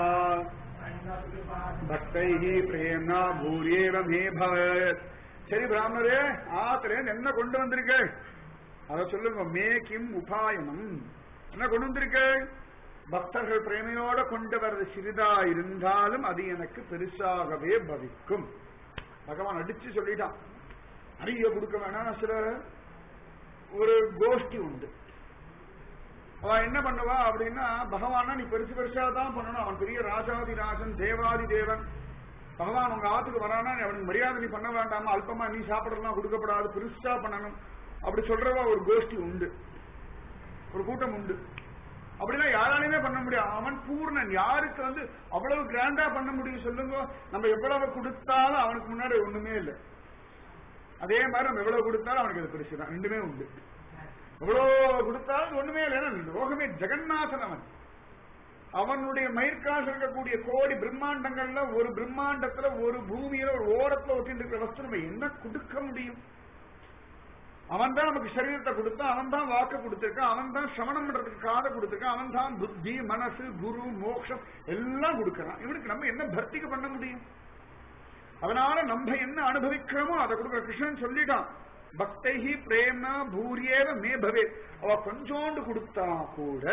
பக்தைஹ பிரேம்னா பூரியேவ மே பவத் சரி பிராமணரே ஆத்திரே என்ன கொண்டு வந்திருக்க அத சொல்லுங்க மே கிம் உபாயனம் என்ன கொண்டு வந்திருக்க பக்தர்கள் பிரேமையோட கொண்டு வர்றது சிறிதா இருந்தாலும் அது எனக்கு பெருசாகவே பவிக்கும் பகவான் அடிச்சு சொல்லிட்டான் நிறைய கொடுக்க வேணாம் சில ஒரு கோஷ்டி உண்டு அவ என்ன பண்ணுவா அப்படின்னா பகவானா நீ பெருசு பெருசா தான் பண்ணணும் அவன் பெரிய ராஜாதி ராஜன் தேவாதி தேவன் பகவான் உங்க ஆத்துக்கு வரானா நீ அவனுக்கு மரியாதை நீ பண்ண வேண்டாமா அல்பமா நீ சாப்பிடலாம் கொடுக்கப்படாது பெருசா பண்ணணும் அப்படி சொல்றவா ஒரு கோஷ்டி உண்டு ஒரு கூட்டம் உண்டு அப்படின்னா யாராலையுமே பண்ண முடியாது அவன் பூர்ணன் யாருக்கு வந்து அவ்வளவு கிராண்டா பண்ண முடியும் சொல்லுங்க நம்ம எவ்வளவு கொடுத்தாலும் அவனுக்கு முன்னாடி ஒண்ணுமே இல்லை அதே மாதிரி நம்ம எவ்வளவு கொடுத்தாலும் அவனுக்கு அது பெருசு தான் ரெண்டுமே உண்டு எவ்வளவு கொடுத்தாலும் ஒண்ணுமே இல்லை ஏன்னா லோகமே ஜெகநாதன் அவன் அவனுடைய மயிர்காசு இருக்கக்கூடிய கோடி பிரம்மாண்டங்கள்ல ஒரு பிரம்மாண்டத்துல ஒரு பூமியில ஒரு ஓரத்துல ஒட்டிட்டு இருக்கிற வஸ்து நம்ம என்ன கொடுக்க முடியும் அவன் தான் நமக்கு சரீரத்தை கொடுத்தான் அவன் தான் வாக்கு கொடுத்திருக்கான் அவன் தான் சிரவணம் பண்றதுக்கு காதை கொடுத்திருக்கான் அவன் தான் புத்தி மனசு குரு மோட்சம் எல்லாம் கொடுக்கறான் இவனுக்கு நம்ம என்ன பக்திக்கு பண்ண முடியும் அதனால நம்ம என்ன அனுபவிக்கிறோமோ அதை கொடுக்குற கிருஷ்ணன் சொல்லிட்டான் பக்தைஹி பிரேம்னா பூரியேவ மே பவே அவ கொஞ்சோண்டு கொடுத்தா கூட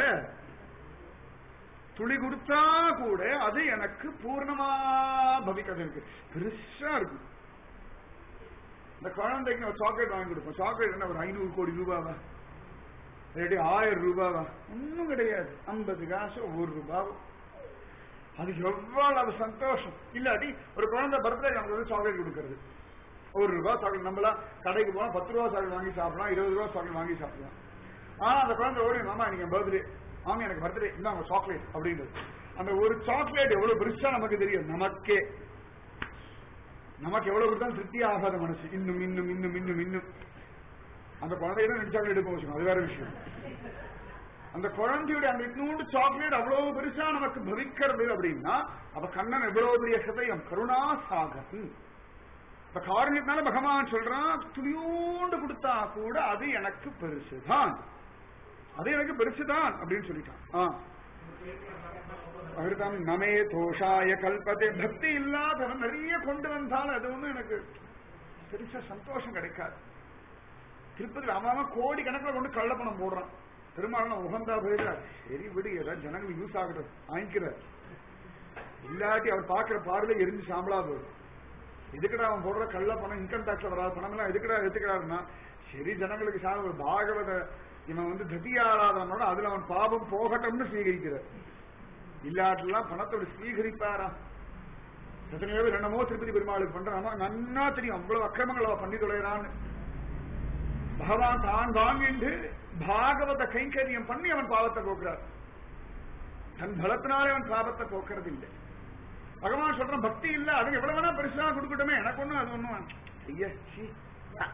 துளி கொடுத்தா கூட அது எனக்கு பூர்ணமா பவிக்கிறது இருக்கு பெருசா இருக்கு இந்த குழந்தைக்கு நம்ம சாக்லேட் வாங்கி கொடுப்போம் சாக்லேட் என்ன ஒரு ஐநூறு கோடி ரூபாவா இல்லாட்டி ஆயிரம் ரூபாவா ஒன்றும் கிடையாது ஐம்பது காசு ஒரு ரூபாவும் அது எவ்வளவு சந்தோஷம் இல்லாட்டி ஒரு குழந்தை பர்த்டே நமக்கு வந்து சாக்லேட் கொடுக்கறது ஒரு ரூபாய் சாக்லேட் நம்மளாம் கடைக்கு போனா பத்து ரூபா சாக்லேட் வாங்கி சாப்பிடலாம் இருபது ரூபா சாக்லேட் வாங்கி சாப்பிடலாம் ஆனா அந்த குழந்தை ஓடி மாமா இன்னைக்கு பர்த்டே மாமி எனக்கு பர்த்டே இந்தாங்க சாக்லேட் அப்படின்றது அந்த ஒரு சாக்லேட் எவ்வளவு பெருசா நமக்கு தெரியும் நமக்கே நமக்கு எவ்வளவு கொடுத்தாலும் திருப்தி ஆகாத மனசு இன்னும் இன்னும் இன்னும் இன்னும் இன்னும் அந்த குழந்தையிடம் ரெண்டு சாக்லேட் எடுக்க வச்சுக்கணும் அது வேற விஷயம் அந்த குழந்தையுடைய அந்த இன்னொன்று சாக்லேட் அவ்வளவு பெருசா நமக்கு பவிக்கிறது அப்படின்னா அவ கண்ணன் எவ்வளவு பெரிய ஹிருதயம் கருணா சாகரன் இந்த காரணத்தினால பகவான் சொல்றான் துளியோண்டு கொடுத்தா கூட அது எனக்கு பெருசுதான் அது எனக்கு பெருசுதான் அப்படின்னு சொல்லிட்டான் ஆ. அகிருதம் நமே தோஷாய கல்பத்தை பக்தி இல்லாதவன் நிறைய கொண்டு வந்தாலும் அது ஒண்ணும் எனக்கு பெருசா சந்தோஷம் கிடைக்காது திருப்பதியில் அவன் கோடி கணக்கில் கொண்டு கள்ளப்பணம் போடுறான் பெருமாள் உகந்தா போயிடுறார் சரி விடு ஏதாவது ஜனங்களுக்கு யூஸ் ஆகட்டும் வாங்கிக்கிறார் இல்லாட்டி அவர் பார்க்கிற பார்வை எரிஞ்சு சாம்பலா போயிடும் எதுக்கடா அவன் போடுற கள்ள பணம் இன்கம் டாக்ஸ்ல வராத பணம் எல்லாம் எதுக்கடா எடுத்துக்கிறாருன்னா சரி ஜனங்களுக்கு சாக ஒரு பாகவத இவன் வந்து ததியாராதனோட அதுல அவன் பாபம் போகட்டும்னு ஸ்வீகரிக்கிறார் இல்லாட்டெல்லாம் பணத்தோட ஸ்வீகரிப்பாரா எத்தனையோ பேர் என்னமோ திருப்பதி பெருமாளுக்கு பண்றான் நன்னா தெரியும் அவ்வளவு அக்கிரமங்கள் அவ பண்ணி தொலைறான்னு பகவான் தான் வாங்கிண்டு பாகவத கைங்கரியம் பண்ணி அவன் பாவத்தை போக்குறார் தன் பலத்தினாலே அவன் பாவத்தை போக்குறது இல்லை பகவான் சொல்றான் பக்தி இல்ல அது எவ்வளவு வேணா பெருசா கொடுக்கட்டுமே எனக்கு ஒண்ணும் அது ஒண்ணும் ஐயா சீ ஆ.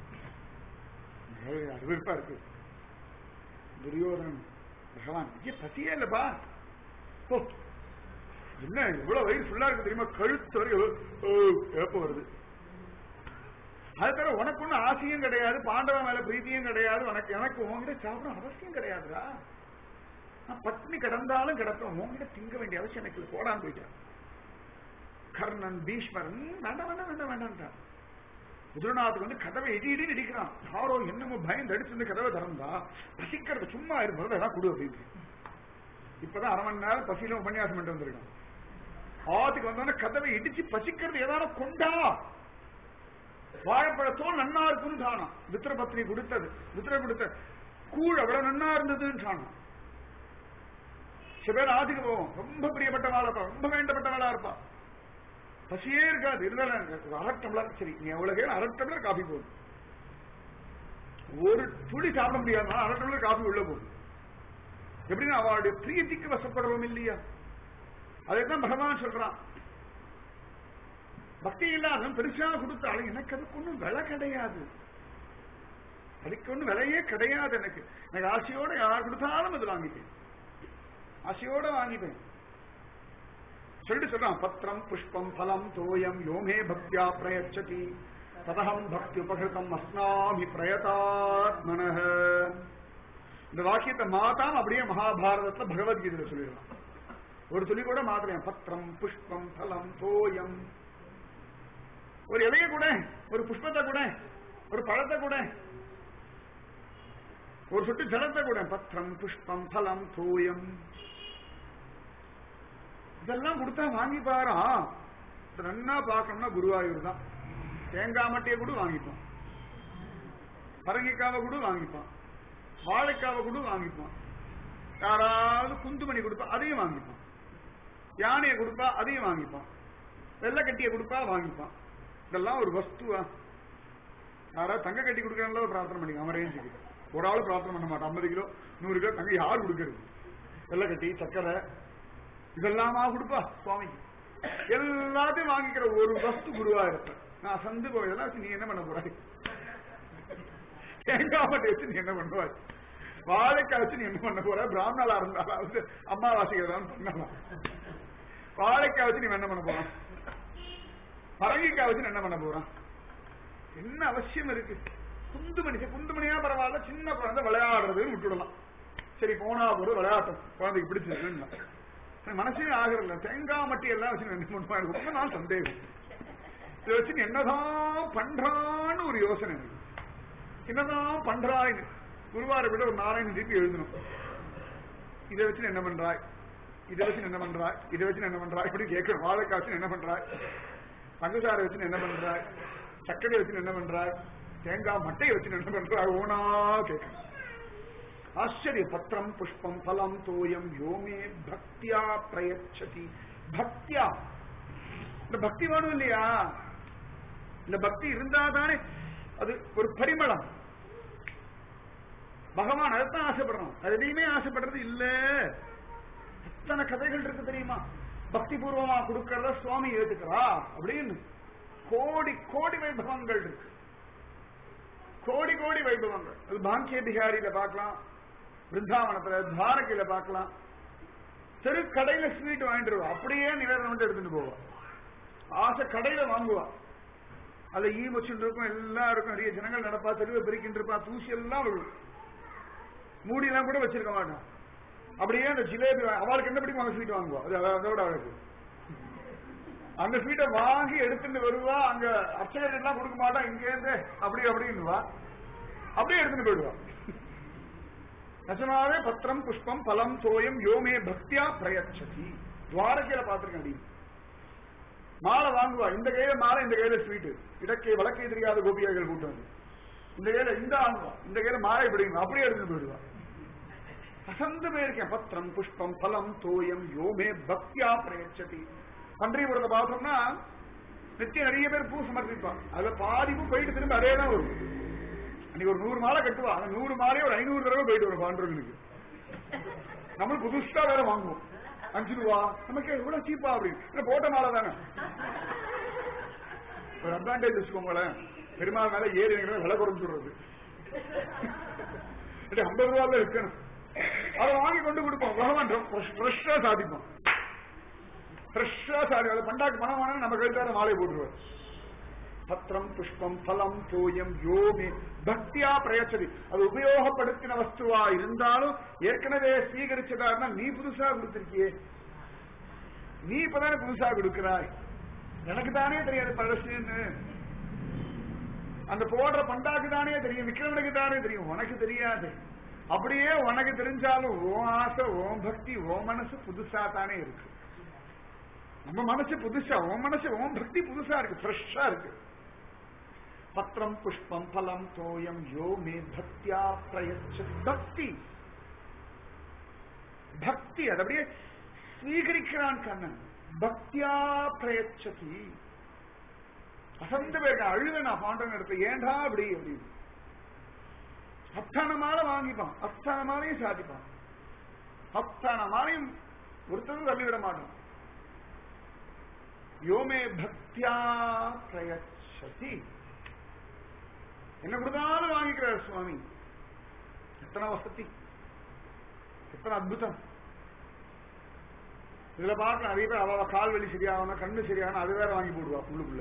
ஏய், அறிவிப்பா இருக்கு துரியோதனன் பகவான் ஐயா பசியே இல்லப்பா ஓ என்ன எவ்வளவு வயிறு ஃபுல்லா இருக்கு தெரியுமா கழுத்து வரைக்கும் ஓ, ஏப்பம் வருது அது தவிர உனக்கு ஒன்றும் ஆசையும் கிடையாது பாண்டவ மேல பிரீத்தியும் கிடையாது உனக்கு எனக்கு உன்கிட்ட சாப்பிட அவசியம் கிடையாதுடா நான் பட்னி கிடந்தாலும் கிடப்பேன் உன்கிட்ட திங்க வேண்டிய அவசியம் எனக்கு இல்லை. போடான்னு போயிட்டேன் கர்ணன் பீஷ்மர் ம், வேண்டாம் வேண்டாம் வேண்டாம் வேண்டாம்ட்டான் குஜராத்துக்கு வந்து கதவை இடி இடி இடிக்கிறான் யாரோ என்னமோ பயந்து அடிச்சு வந்து கதவை திறந்தா பசிக்கிறது சும்மா இருப்பது எல்லாம் கொடு அப்படின்னு இப்பதான் அரை மணி நேரம் பசியில உபன்யாசம் பண்ணிட்டு வந்திருக்கான் ஆத்துக்கு வந்தோடனே கதவை இடிச்சு பசிக்கிறது ஏதாவது கொண்டா வாழைப்பழத்தோல் நன்னா இருக்குன்னு தானா வித்திரபத்னி கொடுத்தது வித்திர கொடுத்த கூழ் அவ்வளவு நன்னா இருந்ததுன்னு தானா சில பேர் ஆத்துக்கு போவோம் ரொம்ப பிரியப்பட்டவாளா இருப்பா ரொம்ப வேண்டப்பட்டவாளா இருப்பா பசியே இருக்காது இருந்தாலும் எனக்கு ஒரு அரை டம்ளர் சரி நீ எவ்வளவு கேள் அரை டம்ளர் காஃபி போதும் ஒரு துளி சாப்பிட முடியாதுனா அரை டம்ளர் காஃபி உள்ள போகும் எப்படின்னா அவளுடைய பிரியத்திக்கு வசப்படுறோம் இல்லையா அதைத்தான் பகவான் சொல்றான் பக்தி இல்லாதவன் பெருசா கொடுத்தாலும் எனக்கு அதுக்கு ஒன்றும் விலை கிடையாது அதுக்கு ஒன்றும் விலையே கிடையாது எனக்கு எனக்கு ஆசையோட யார் கொடுத்தாலும் அது வாங்கிப்பேன் ஆசையோட வாங்கிப்பேன் சொல்லிட்டு சொல்றான் பத்திரம் புஷ்பம் பலம் தோயம் யோமே பக்தியா பிரயச்சதி ததகம் பக்தி உபகிருதம் அஸ்னாமி பிரயதாத்மன இந்த வாக்கியத்தை மாத்தாம அப்படியே மகாபாரதத்துல பகவத்கீதையில சொல்லிடலாம் ஒரு துளி கூட மாத்திரம் பத்திரம் புஷ்பம் பலம் தோயம் ஒரு இலைய கூட ஒரு புஷ்பத்தை கூட ஒரு பழத்தை கூட ஒரு சொட்டு ஜலத்தை கூட பத்திரம் புஷ்பம் பலம் தோயம் இதெல்லாம் கொடுத்தா வாங்கி பாரா நன்னா பார்க்கணும்னா குருவாயூர் தான் தேங்காய் மட்டையை கூட வாங்கிப்பான் பரங்கிக்காவை கூட வாங்கிப்பான் வாழைக்காவை கூட வாங்கிப்பான் யாராவது குந்துமணி கொடுப்பா அதையும் வாங்கிப்பான் யானையை கொடுப்பா அதையும் வாங்கிப்பான் வெள்ளக்கட்டியை கொடுப்பா வாங்கிப்பான் இதெல்லாம் ஒரு வஸ்துவா யாராவது தங்க கட்டி கொடுக்கறதுல பிரார்த்தனை பண்ணிக்கலாம் அவன் ரேஞ்சுக்கு ஒரு ஆள் பிரார்த்தனை பண்ண மாட்டான் ஐம்பது கிலோ நூறு கிலோ தங்க யார் கொடுக்கறது வெள்ளக்கட்டி சக்கரை இதெல்லாமா கொடுப்பா சுவாமிக்கு எல்லாத்தையும் வாங்கிக்கிற ஒரு வஸ்து குருவா இருப்பேன் நான் சந்து போயதெல்லாம் வச்சு நீ என்ன பண்ண போறாய் தேங்காய் மட்டை வச்சு நீ என்ன பண்ணுவாய் வாழைக்காய் வச்சு நீ என்ன பண்ண போற பிராமணலா இருந்தாலாவது அம்மாவாசைக்கு தான் பண்ணலாம் வாழைக்காய் வச்சு நீ என்ன பண்ண போறான் பரங்கிக்காய் வச்சு நீ என்ன பண்ண போறான் என்ன அவசியம் இருக்கு குந்து மணிக்கு குந்து மணியா பரவாயில்ல சின்ன குழந்தை விளையாடுறதுன்னு விட்டுடலாம் சரி போனா போது விளையாட்டும் குழந்தைக்கு பிடிச்சிருக்குன்னு மனசே ஆகிறல்ல தேங்காய் மட்டி எல்லாம் வச்சு என்ன பண்ணுவாங்க ரொம்ப நாள் சந்தேகம் இதை வச்சு நீ என்னதான் பண்றான்னு ஒரு யோசனை எனக்கு என்னதான் பண்றாய் குருவாரை விட ஒரு நாராயண தீபி எழுதணும் இதை வச்சு நீ என்ன பண்றாய் இதை வச்சு நீ என்ன பண்றாய் இதை வச்சு நீ என்ன பண்றாய் இப்படி கேட்கணும் வாழைக்காய் வச்சு நீ என்ன பண்றாய் பங்குசாரை வச்சு நீ என்ன பண்றாய் சர்க்கரை வச்சு நீ என்ன பண்றாய் தேங்காய் மட்டையை வச்சு நீ என்ன பண்றாய் ஓனா கேட்கணும் ஆச்சரிய பத்திரம் புஷ்பம் பலம் தோயம் யோமே பக்தியா பிரயச்சதி பக்தியா இந்த பக்தி வேணும் இல்லையா இந்த பக்தி இருந்தா தானே அது ஒரு பரிமளம் பகவான் அதைத்தான் ஆசைப்படுறோம் அது எதையுமே ஆசைப்படுறது இல்ல எத்தனை கதைகள் இருக்கு தெரியுமா பக்தி பூர்வமா கொடுக்கறத சுவாமி ஏத்துக்கிறா அப்படின்னு கோடி கோடி வைபவங்கள் இருக்கு கோடி கோடி வைபவங்கள் அது பாங்கிய பிகாரியில பார்க்கலாம் பிருந்தாவனத்துல துவாரகையில பார்க்கலாம் தெரு கடையில ஸ்வீட் வாங்கிட்டு வருவா அப்படியே நிவேதனம் மட்டும் எடுத்துட்டு போவா ஆசை கடையில வாங்குவா அதுல ஈ வச்சுட்டு இருக்கும் எல்லாம் இருக்கும் நிறைய ஜனங்கள் நடப்பா தெருவை பெருக்கிட்டு இருப்பா தூசி எல்லாம் விழும் மூடி எல்லாம் கூட வச்சிருக்க மாட்டான் அப்படியே அந்த ஜிலேபி வா- அவளுக்கு என்ன பிடிக்கும் அந்த ஸ்வீட் வாங்குவா அது அத- அதோட அவளுக்கு அந்த ஸ்வீட்டை வாங்கி எடுத்துட்டு வருவா அங்க அர்ச்சகர் எல்லாம் கொடுக்க மாட்டா இங்க இருந்து அப்படி அப்படின்னுவா அப்படியே எடுத்துட்டு போயிடுவா நிஜமாவே பத்திரம் புஷ்பம் பலம் தோயம் யோமே பக்தியா பிரயச்சதி துவாரகையில பாத்திருக்கேன் அடி மாலை வாங்குவா இந்த கையில மாலை இந்த கையில ஸ்வீட் இடக்கை வழக்கை தெரியாத கோபிகைகள் கூட்டம் அது. இந்த கையில இந்த வாங்குவா இந்த கையில மாலை பிடிக்கும் அப்படியே எடுத்துட்டு போயிடுவா அசந்து போயிருக்கேன் பத்திரம் புஷ்பம் பலம் தோயம் யோமே பக்தியா பிரயச்சதி பன்றிபுரத்தை பார்த்தோம்னா நிச்சயம் நிறைய பேர் பூ சமர்ப்பிப்பான் அதுல பாதி பூ போயிட்டு திரும்ப அதே தான் வரும் அன்னைக்கு ஒரு நூறு மாலை கட்டுவா அந்த நூறு மாலையே ஒரு ஐநூறு தடவை போயிட்டு வரும் பாண்டவர்களுக்கு நம்மளுக்கு புதுசா வேற வாங்குவோம் அஞ்சு ரூபா நமக்கு எவ்வளவு சீப்பா அப்படின்னு இல்ல, போட்ட மாலை தானே ஒரு அட்வான்டேஜ் வச்சுக்கோங்களேன் பெருமாள் மேல ஏறி இறங்குறது விலை குறைஞ்சுடுறது இது ஐம்பது ரூபாய் இருக்கணும் அதை வாங்கி கொண்டு கொடுப்போம் பகவான் ஃப்ரெஷ்ஷா சாதிப்போம் ஃப்ரெஷ்ஷா சாதி அதை பண்டாக்கு பணம் வாங்க நம்ம கழுத்தார மாலை போட்டுருவார் பத்திரம் புஷ்பம் பலம் தோயம் யோமி பக்தியா பிரயச்சதி அது உபயோகப்படுத்தின வஸ்துவா இருந்தாலும் ஏற்கனவே ஸ்வீகரிச்சதா இருந்தா நீ புதுசா கொடுத்திருக்கியே நீ இப்பதானே புதுசா கொடுக்கிறாய் எனக்கு தானே தெரியாது பழசுன்னு அந்த போடுற பண்டாக்கு தானே தெரியும் விக்ரமனுக்கு தானே தெரியும் உனக்கு தெரியாது அப்படியே உனக்கு தெரிஞ்சாலும் ஓ ஆசை ஓம் பக்தி ஓ மனசு புதுசா தானே இருக்கு நம்ம மனசு புதுசா உன் மனசு உன் பக்தி புதுசா இருக்கு ஃப்ரெஷ்ஷா இருக்கு பத்திரம் புஷ்பம் பலம் தோயம் யோ மே பக்தியா பிரயச்ச பக்தி பக்தி அது அப்படியே ஸ்வீகரிக்கிறான் கண்ணன் பக்தியா பிரயச்சதி அசந்து போயிருக்க அழுத நான் பாண்டன் எடுத்து ஏண்டா அப்படி அப்படின்னு அத்தனை மாலை வாங்கிப்பான் அத்தனை மாலையும் சாதிப்பான் அத்தனை மாலையும் ஒருத்தரும் தள்ளிவிட மாட்டான் யோமே பக்தியா பிரயச்சதி என்ன கொடுத்தாலும் வாங்கிக்கிறார் சுவாமி எத்தனை வசதி எத்தனை அற்புதம் இதுல பார்க்கலாம் நிறைய பேர் அவ கால் வலி சரியாகணும் கண்ணு சரியாகணும் அது வேற வாங்கி போடுவா உள்ளுக்குள்ள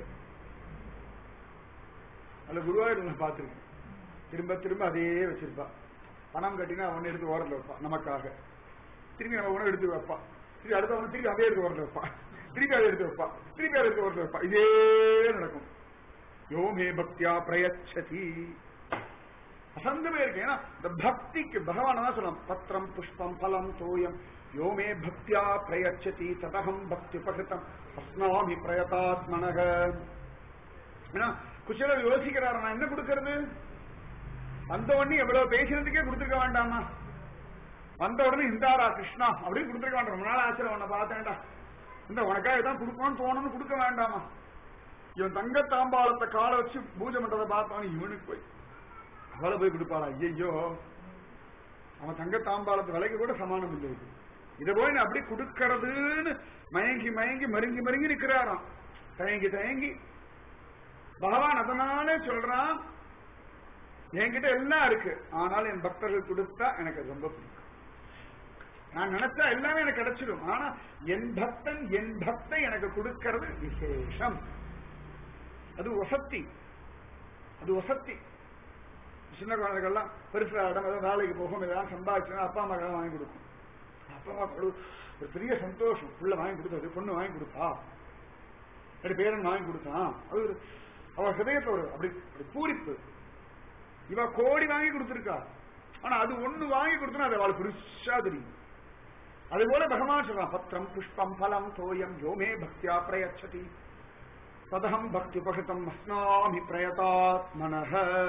அதுல குருவாயூர் பார்த்துருக்கேன் திரும்ப திரும்ப அதே வச்சிருப்பா பணம் கட்டினா அவன் எடுத்து ஓரத்தில் வைப்பா நமக்காக திரும்பி நம்ம உணவு எடுத்து வைப்பா திரும்பி அடுத்தவன் திரும்பி அதே எடுத்து ஓரத்தில் வைப்பா திருப்பி அதை எடுத்து வைப்பா திருப்பி அதை எடுத்து ஓரத்தில் வைப்பா இதே நடக்கும் யோமே பக்தியா பிரயச்சதி அசந்தமே இருக்கு ஏன்னா இந்த பக்திக்கு பகவான் தான் சொல்லலாம் பத்திரம் புஷ்பம் பலம் தோயம் யோமே பக்தியா பிரயச்சதி ததகம் பக்தி உபகிருத்தம் அஸ்னாமி பிரயதாத்மனக ஏன்னா குச்சலர் யோசிக்கிறார் நான் என்ன கொடுக்கறது வந்த உடனே எவ்வளவு பேசுறதுக்கே கொடுத்துருக்க வேண்டாமா வந்த உடனே இந்தாரா கிருஷ்ணா அப்படின்னு கொடுத்துருக்க வேண்டாம் ரொம்ப நாள் ஆச்சு உன்னை பார்த்தேன்டா இந்த உனக்காக தான் கொடுக்கணும்னு தோணும்னு கொடுக்க வேண்டாமா இவன் தங்க தாம்பாளத்தை காலை வச்சு பூஜை பண்றதை பார்த்தான் இவனுக்கு போய் அவளை போய் கொடுப்பாளா ஐயோ அவன் தங்க தாம்பாளத்து விலைக்கு கூட சமானம் இல்லை இது இதை போய் நான் அப்படி கொடுக்கறதுன்னு மயங்கி மயங்கி மருங்கி மருங்கி நிக்கிறாராம் தயங்கி தயங்கி பகவான் அதனாலே சொல்றான் என்கிட்ட எல்லாம் இருக்கு ஆனால் என் பக்தர்கள் கொடுத்தா எனக்கு அது ரொம்ப பிடிக்கும் நான் நினைச்சா எல்லாமே எனக்கு கிடைச்சிடும் ஆனா என் பக்தன் என் பக்தை எனக்கு கொடுக்கிறது விசேஷம் அது வசத்தி அது வசத்தி சின்ன குழந்தைகள்லாம் பெருசு இடம் ஏதோ வேலைக்கு போகும் ஏதாவது சம்பாதிச்சுன்னா அப்பா அம்மா வாங்கி கொடுக்கும் அப்பா அம்மா கொடு- ஒரு பெரிய சந்தோஷம் புள்ள வாங்கி கொடுத்தது பொண்ணு வாங்கி கொடுத்தா ரெண்டு பேரன் வாங்கி கொடுத்தான் அது ஒரு அவ ஹிருதயத்துல ஒரு அப்படி அப்படி பூரிப்பு இவ கோடி வாங்கி கொடுத்திருக்கா ஆனா அது ஒண்ணு வாங்கி கொடுத்தா அது அவளுக்கு பெருசா தெரியும் அதே போல பகவான் சொல்றான் பத்திரம் புஷ்பம் பலம் தோயம் யோமே பக்தியா பிரயச்சதி ததகம் பக்தி உபகிருத்தம் அஸ்னாமி பிரயதாத்மனஹ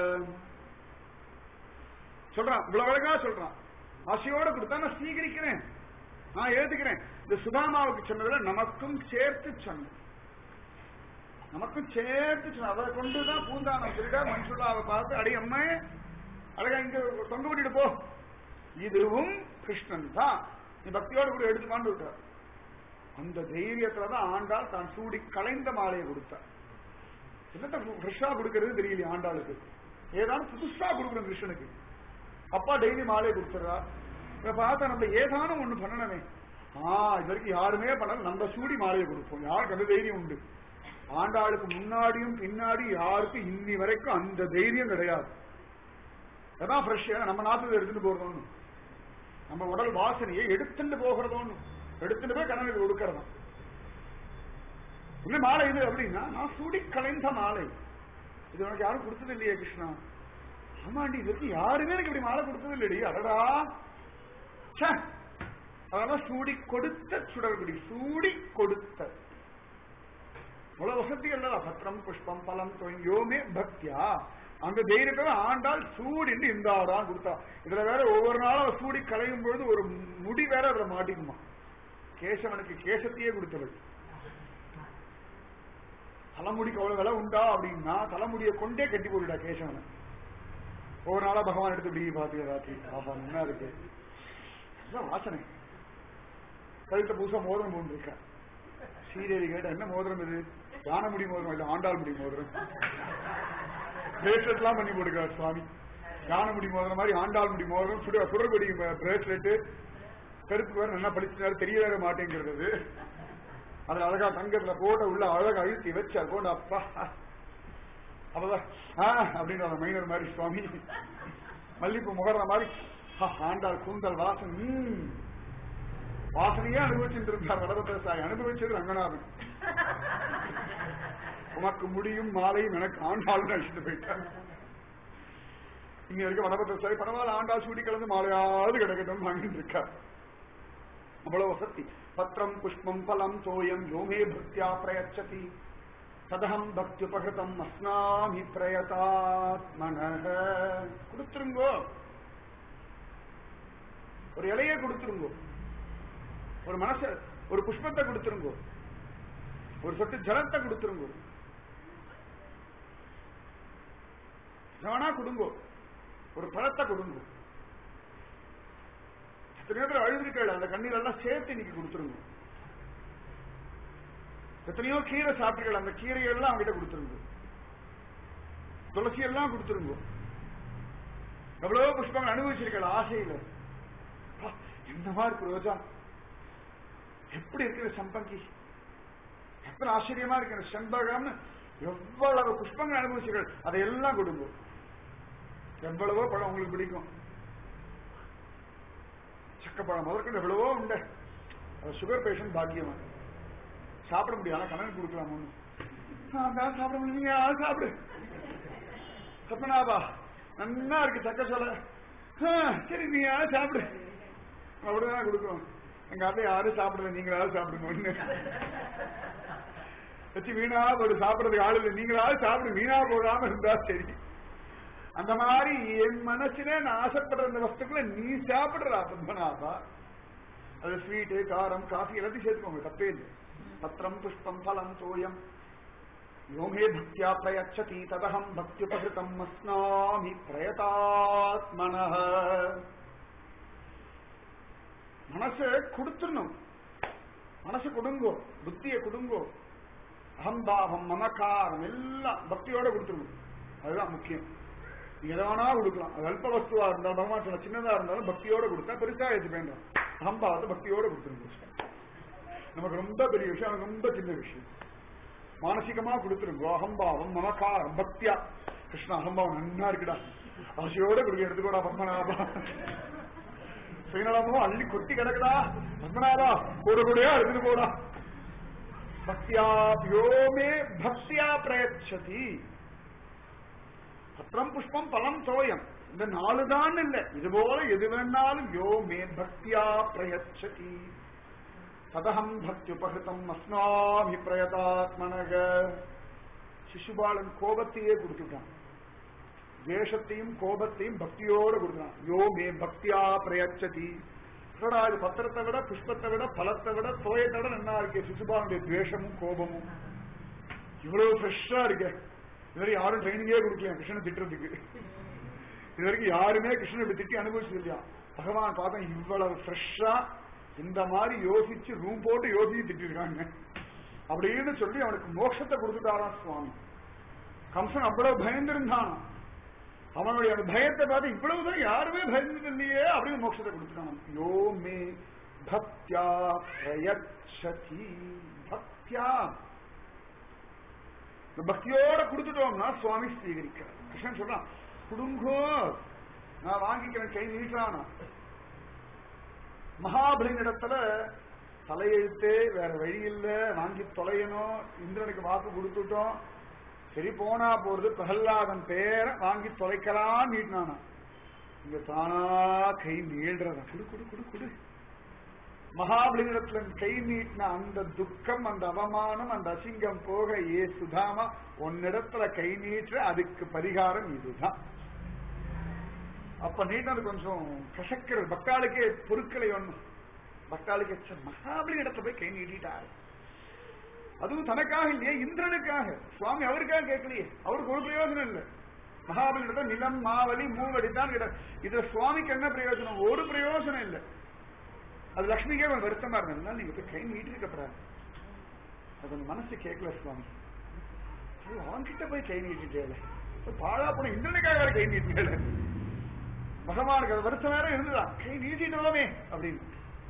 சொல்றான் இவ்வளவு அழகா சொல்றான் ஆசையோட கொடுத்தா நான் சீகரிக்கிறேன் நான் எழுதுகிறேன் இந்த சுதாமாவுக்கு சொன்னதுல நமக்கும் சேர்த்து சொன்னேன் நமக்கும் சேர்த்து சொன்ன அதை கொண்டுதான் பூந்தானம் சொல்லிட்டா மனுஷுல்லாவை பார்த்து அடி அம்மே அழகா இங்க தொங்க விட்டுட்டு போ இதுவும் கிருஷ்ணன் தான் நீ பக்தியோட கூட எடுத்துக்காண்டு விட்டார் அந்த தைரியத்துலதான் ஆண்டாள் தான் சூடி கலைந்த மாலையை கொடுத்தார் என்னத்த ஃப்ரெஷ்ஷா கொடுக்கறது தெரியல ஆண்டாளுக்கு ஏதாவது புதுசா கொடுக்கணும் கிருஷ்ணனுக்கு அப்பா டெய்லி மாலையை கொடுத்துறா இதை பார்த்தா நம்ம ஏதானும் ஒண்ணு பண்ணணுமே ஆ இது வரைக்கும் யாருமே பண்ணல நம்ம சூடி மாலையை கொடுப்போம் யாருக்கு அந்த தைரியம் உண்டு ஆண்டாளுக்கு முன்னாடியும் பின்னாடி யாருக்கும் இன்னி வரைக்கும் அந்த தைரியம் கிடையாது அதான் ஃப்ரெஷ் நம்ம நாட்டுல எடுத்துட்டு போறதோன்னு நம்ம உடல் வாசனையை எடுத்துட்டு போகிறதோன்னு எடுத்துட்டு போய் கணவனுக்கு கொடுக்கறதா என்ன மாலை இது அப்படின்னா நான் சூடி கலைந்த மாலை இது உனக்கு யாரும் கொடுத்தது இல்லையே கிருஷ்ணா ஆமாண்டி இது வரைக்கும் யாருமே எனக்கு இப்படி மாலை கொடுத்தது இல்லடி அடடா ச்சே. அதெல்லாம் சூடி கொடுத்த சுடர்குடி சூடி கொடுத்த அவ்வளவு வசதி அல்லதா பத்திரம் புஷ்பம் பலம் யோமே பக்தியா அந்த தைரியத்தை ஆண்டாள் சூடின்னு இந்த ஆறான் கொடுத்தா இதுல வேற ஒவ்வொரு நாளும் அவ சூடி கலையும் பொழுது ஒரு முடி வேற அதுல மாட்டிக்குமா கேசவனுக்கு கேசத்தையே கொடுத்தவள் தலைமுடிக்கு அவ்வளவு விலை உண்டா அப்படின்னா தலைமுடியை கொண்டே கட்டி போட்டுடா கேசவனை ஒவ்வொரு நாளா பகவான் எடுத்து இப்படி பாத்து ராத்திரி ஆஹா என்ன இருக்கு அதான் வாசனை கழுத்த பூசா மோதிரம் போட்டுருக்க சீரேரி கேட்ட என்ன மோதிரம் இது யானை முடி மோதிரம் இல்ல ஆண்டாள் முடி மோதிரம் பிரேஸ்லெட் எல்லாம் பண்ணி போட்டுருக்காரு சுவாமி யானை முடி மோதிரம் மாதிரி ஆண்டாள் முடி மோதிரம் சுட சுடர்படி பிரேஸ்லெட் கருப்பு வேற நல்லா படிச்சுனாரு தெரிய வேற மாட்டேங்கிறது அதுல அழகா தங்கத்துல போட்ட உள்ள அழகா அழுத்தி வச்சு அது கொண்டு அப்பா அப்பதான் ஆ அப்படின்னு அந்த மைனர் மாதிரி சுவாமி மல்லிப்பூ முகர்ற மாதிரி ஆ, ஆண்டாள் கூந்தல் வாசன் ம். வாசனையே அனுபவிச்சுட்டு இருந்தார் வடபத்திர சாய் அனுபவிச்சது ரங்கநாதன் உமக்கு முடியும் மாலையும் எனக்கு ஆண்டாள் அழிச்சுட்டு போயிட்டார் இங்க இருக்க வடபத்திர சாய் பரவாயில்ல ஆண்டாள் சூடி கலந்து மாலையாவது கிடக்கட்டும் வாங்கிட்டு இருக்கார் அவ்வளவு வசதி பத்திரம் புஷ்பம் பலம் தோயம் யோமே பக்தியா பிரயச்சதி ததகம் பக்தி உபகிருதம் அஸ்னாமி பிரயதாத்மனக கொடுத்துருங்கோ ஒரு இலையை கொடுத்துருங்கோ ஒரு மனச ஒரு புஷ்பத்தை கொடுத்துருங்கோ ஒரு சொட்டு ஜலத்தை கொடுத்துருங்கோ ஜவனா கொடுங்கோ ஒரு பழத்தை கொடுங்கோ எத்தனையோ பேர் அழுதுருக்கள் அந்த கண்ணீர் எல்லாம் சேர்த்து இன்னைக்கு கொடுத்துருங்க எத்தனையோ கீரை சாப்பிட்டுகள் அந்த கீரையெல்லாம் அவங்ககிட்ட கொடுத்துருங்க துளசி எல்லாம் கொடுத்துருங்க எவ்வளவோ புஷ்பங்கள் அனுபவிச்சிருக்கல ஆசையில அப்பா, என்னமா இருக்கு ரோஜா எப்படி இருக்கிற சம்பங்கி எத்தனை ஆச்சரியமா இருக்கு இந்த செண்பகம்னு எவ்வளவு புஷ்பங்கள் அனுபவிச்சீர்கள் அதையெல்லாம் கொடுங்க எவ்வளவோ பழம் உங்களுக்கு பிடிக்கும் சக்கப்பழம் முதற்கொண்டு எவ்வளவோ உண்டு அது சுகர் பேஷண்ட் பாக்கியவன் சாப்பிட முடியாது கணக்கு கொடுக்கலாம் ஒண்ணு நான் தான் சாப்பிட முடியும் நீங்க யாரும் சாப்பிடு சப்பனாபா நன்னா இருக்கு சக்க சொல்ல ஆ, சரி நீ யாரும் சாப்பிடு அப்படிதான் கொடுக்குறோம் எங்க அத்தை யாரும் சாப்பிடல நீங்களாவது சாப்பிடுங்க ஒண்ணு வச்சு வீணா ஒரு சாப்பிடறதுக்கு ஆள் இல்லை நீங்களாவது சாப்பிடு வீணா போகாம இருந்தா சரி அந்த மாதிரி என் மனசுல நான் ஆசைப்படுற இந்த வஸ்துக்களை நீ சாப்பிடுறா பத்மநாபா அது ஸ்வீட்டு காரம் காஃபி எல்லாத்தையும் சேர்த்துக்கோங்க தப்பே இல்லை பத்திரம் புஷ்பம் பலம் தோயம் யோமே பக்தியா பிரயச்சதி ததகம் பக்தியுபகிருதம் அஸ்னாமி பிரயதாத்மன மனசை கொடுத்துடணும் மனசு கொடுங்கோ புத்தியை கொடுங்கோ அகம்பாவம் மமகாரம் எல்லாம் பக்தியோட கொடுத்துடணும் அதுதான் முக்கியம் நீங்க எதை வேணா கொடுக்கலாம் அது அல்ப வஸ்துவா இருந்தாலும் பகவான் சொன்ன சின்னதா இருந்தாலும் பக்தியோட கொடுத்தா பெருசா எடுத்து வேண்டாம் அகம்பாவத்தை பக்தியோட கொடுத்துருங்க நமக்கு ரொம்ப பெரிய விஷயம் எனக்கு ரொம்ப சின்ன விஷயம் மானசிகமா கொடுத்துருங்க அகம்பாவம் மமகாரம் பக்தியா கிருஷ்ணா அகம்பாவம் நன்னா இருக்குடா ஆசையோட கொடுக்க எடுத்துக்கோடா பத்மநாபா சுயநலமும் அள்ளி கொட்டி கிடக்குடா பத்மநாபா கூட கூடயா எடுத்துட்டு போடா பக்தியா யோமே பக்தியா பிரயச்சதி பத்திரம் புஷ்பம் பலம் தோயம் இந்த நாலு தான் இல்ல இது போல எது வேணாலும் யோ மே பக்தியா பிரயச்சதி ததகம் பக்தியுபகிருதம் அஸ்னாமி பிரயதாத்மனக சிசுபாலன் கோபத்தையே கொடுத்துட்டான் தேசத்தையும் கோபத்தையும் பக்தியோடு கொடுத்தான் யோ மே பக்தியா பிரயச்சதி என்னடா இது பத்திரத்தை விட புஷ்பத்தை விட பலத்தை விட தோயத்தை விட நல்லா இருக்கே சிசுபாலனுடைய துவேஷமும் கோபமும் இவ்வளவு ஃப்ரெஷ்ஷா இருக்க இதுவரை யாரும் ட்ரைனிங்கே கொடுக்கல கிருஷ்ணனை திட்டுறதுக்கு இது வரைக்கும் யாருமே கிருஷ்ணனை இப்படி திட்டி அனுபவிச்சது இல்லையா பகவான் பார்த்தா இவ்வளவு ஃப்ரெஷ்ஷா இந்த மாதிரி யோசிச்சு ரூம் போட்டு யோசிச்சு திட்டிருக்காங்க அப்படின்னு சொல்லி அவனுக்கு மோட்சத்தை கொடுத்துட்டாராம் சுவாமி கம்சன் அவ்வளவு பயந்திருந்தான் அவனுடைய அந்த பயத்தை பார்த்து இவ்வளவுதான் யாருமே பயந்து இல்லையே அப்படின்னு மோட்சத்தை கொடுத்துட்டான் யோ மே பக்தியா பிரயச்சதி பக்தியா இந்த பக்தியோட கொடுத்துட்டோம்னா சுவாமி ஸ்வீகரிக்கிறார் கிருஷ்ணன் சொல்றான் குடுங்கோ நான் வாங்கிக்கிறேன் கை நீட்டானா மகாபலின் இடத்துல தலையெழுத்தே வேற வழி இல்ல வாங்கி தொலையணும் இந்திரனுக்கு வாக்கு கொடுத்துட்டோம் சரி போனா போறது பிரகல்லாதன் பேரை வாங்கி தொலைக்கலாம் நீட்டினானா இங்க தானா கை நீள்றத குடு குடு குடு குடு மகாபலிடத்துல கை நீட்டின அந்த துக்கம் அந்த அவமானம் அந்த அசிங்கம் போக ஏ சுதாமா உன்னிடத்துல கை நீட்டுற அதுக்கு பரிகாரம் இதுதான் அப்ப நீட்டினது கொஞ்சம் கசக்கிறது பக்தாளுக்கே பொருட்களை ஒண்ணும் பக்தாளுக்கு ச்சே, மகாபலி இடத்துல போய் கை நீட்டிட்டாரு அதுவும் தனக்காக இல்லையே இந்திரனுக்காக சுவாமி அவருக்காக கேட்கலையே அவருக்கு ஒரு பிரயோஜனம் இல்லை மகாபலி இடத்துல நிலம் மாவலி மூவடி தான் இடம் இதுல சுவாமிக்கு என்ன பிரயோஜனம் ஒரு பிரயோஜனம் இல்லை அது லக்ஷ்மிக்கே அவன் வருத்தமா இருந்தா நீங்க போய் கை நீட்டி இருக்கப்படாது அது அந்த மனசு கேட்கல சுவாமி ஐயோ, அவன்கிட்ட போய் கை நீட்டிட்டேல பாழா போன இந்திரனுக்காக வேற கை நீட்டிட்டேல பகவானுக்கு அது வருத்தம் வேற இருந்துதான் கை நீட்டிட்டோமே அப்படின்னு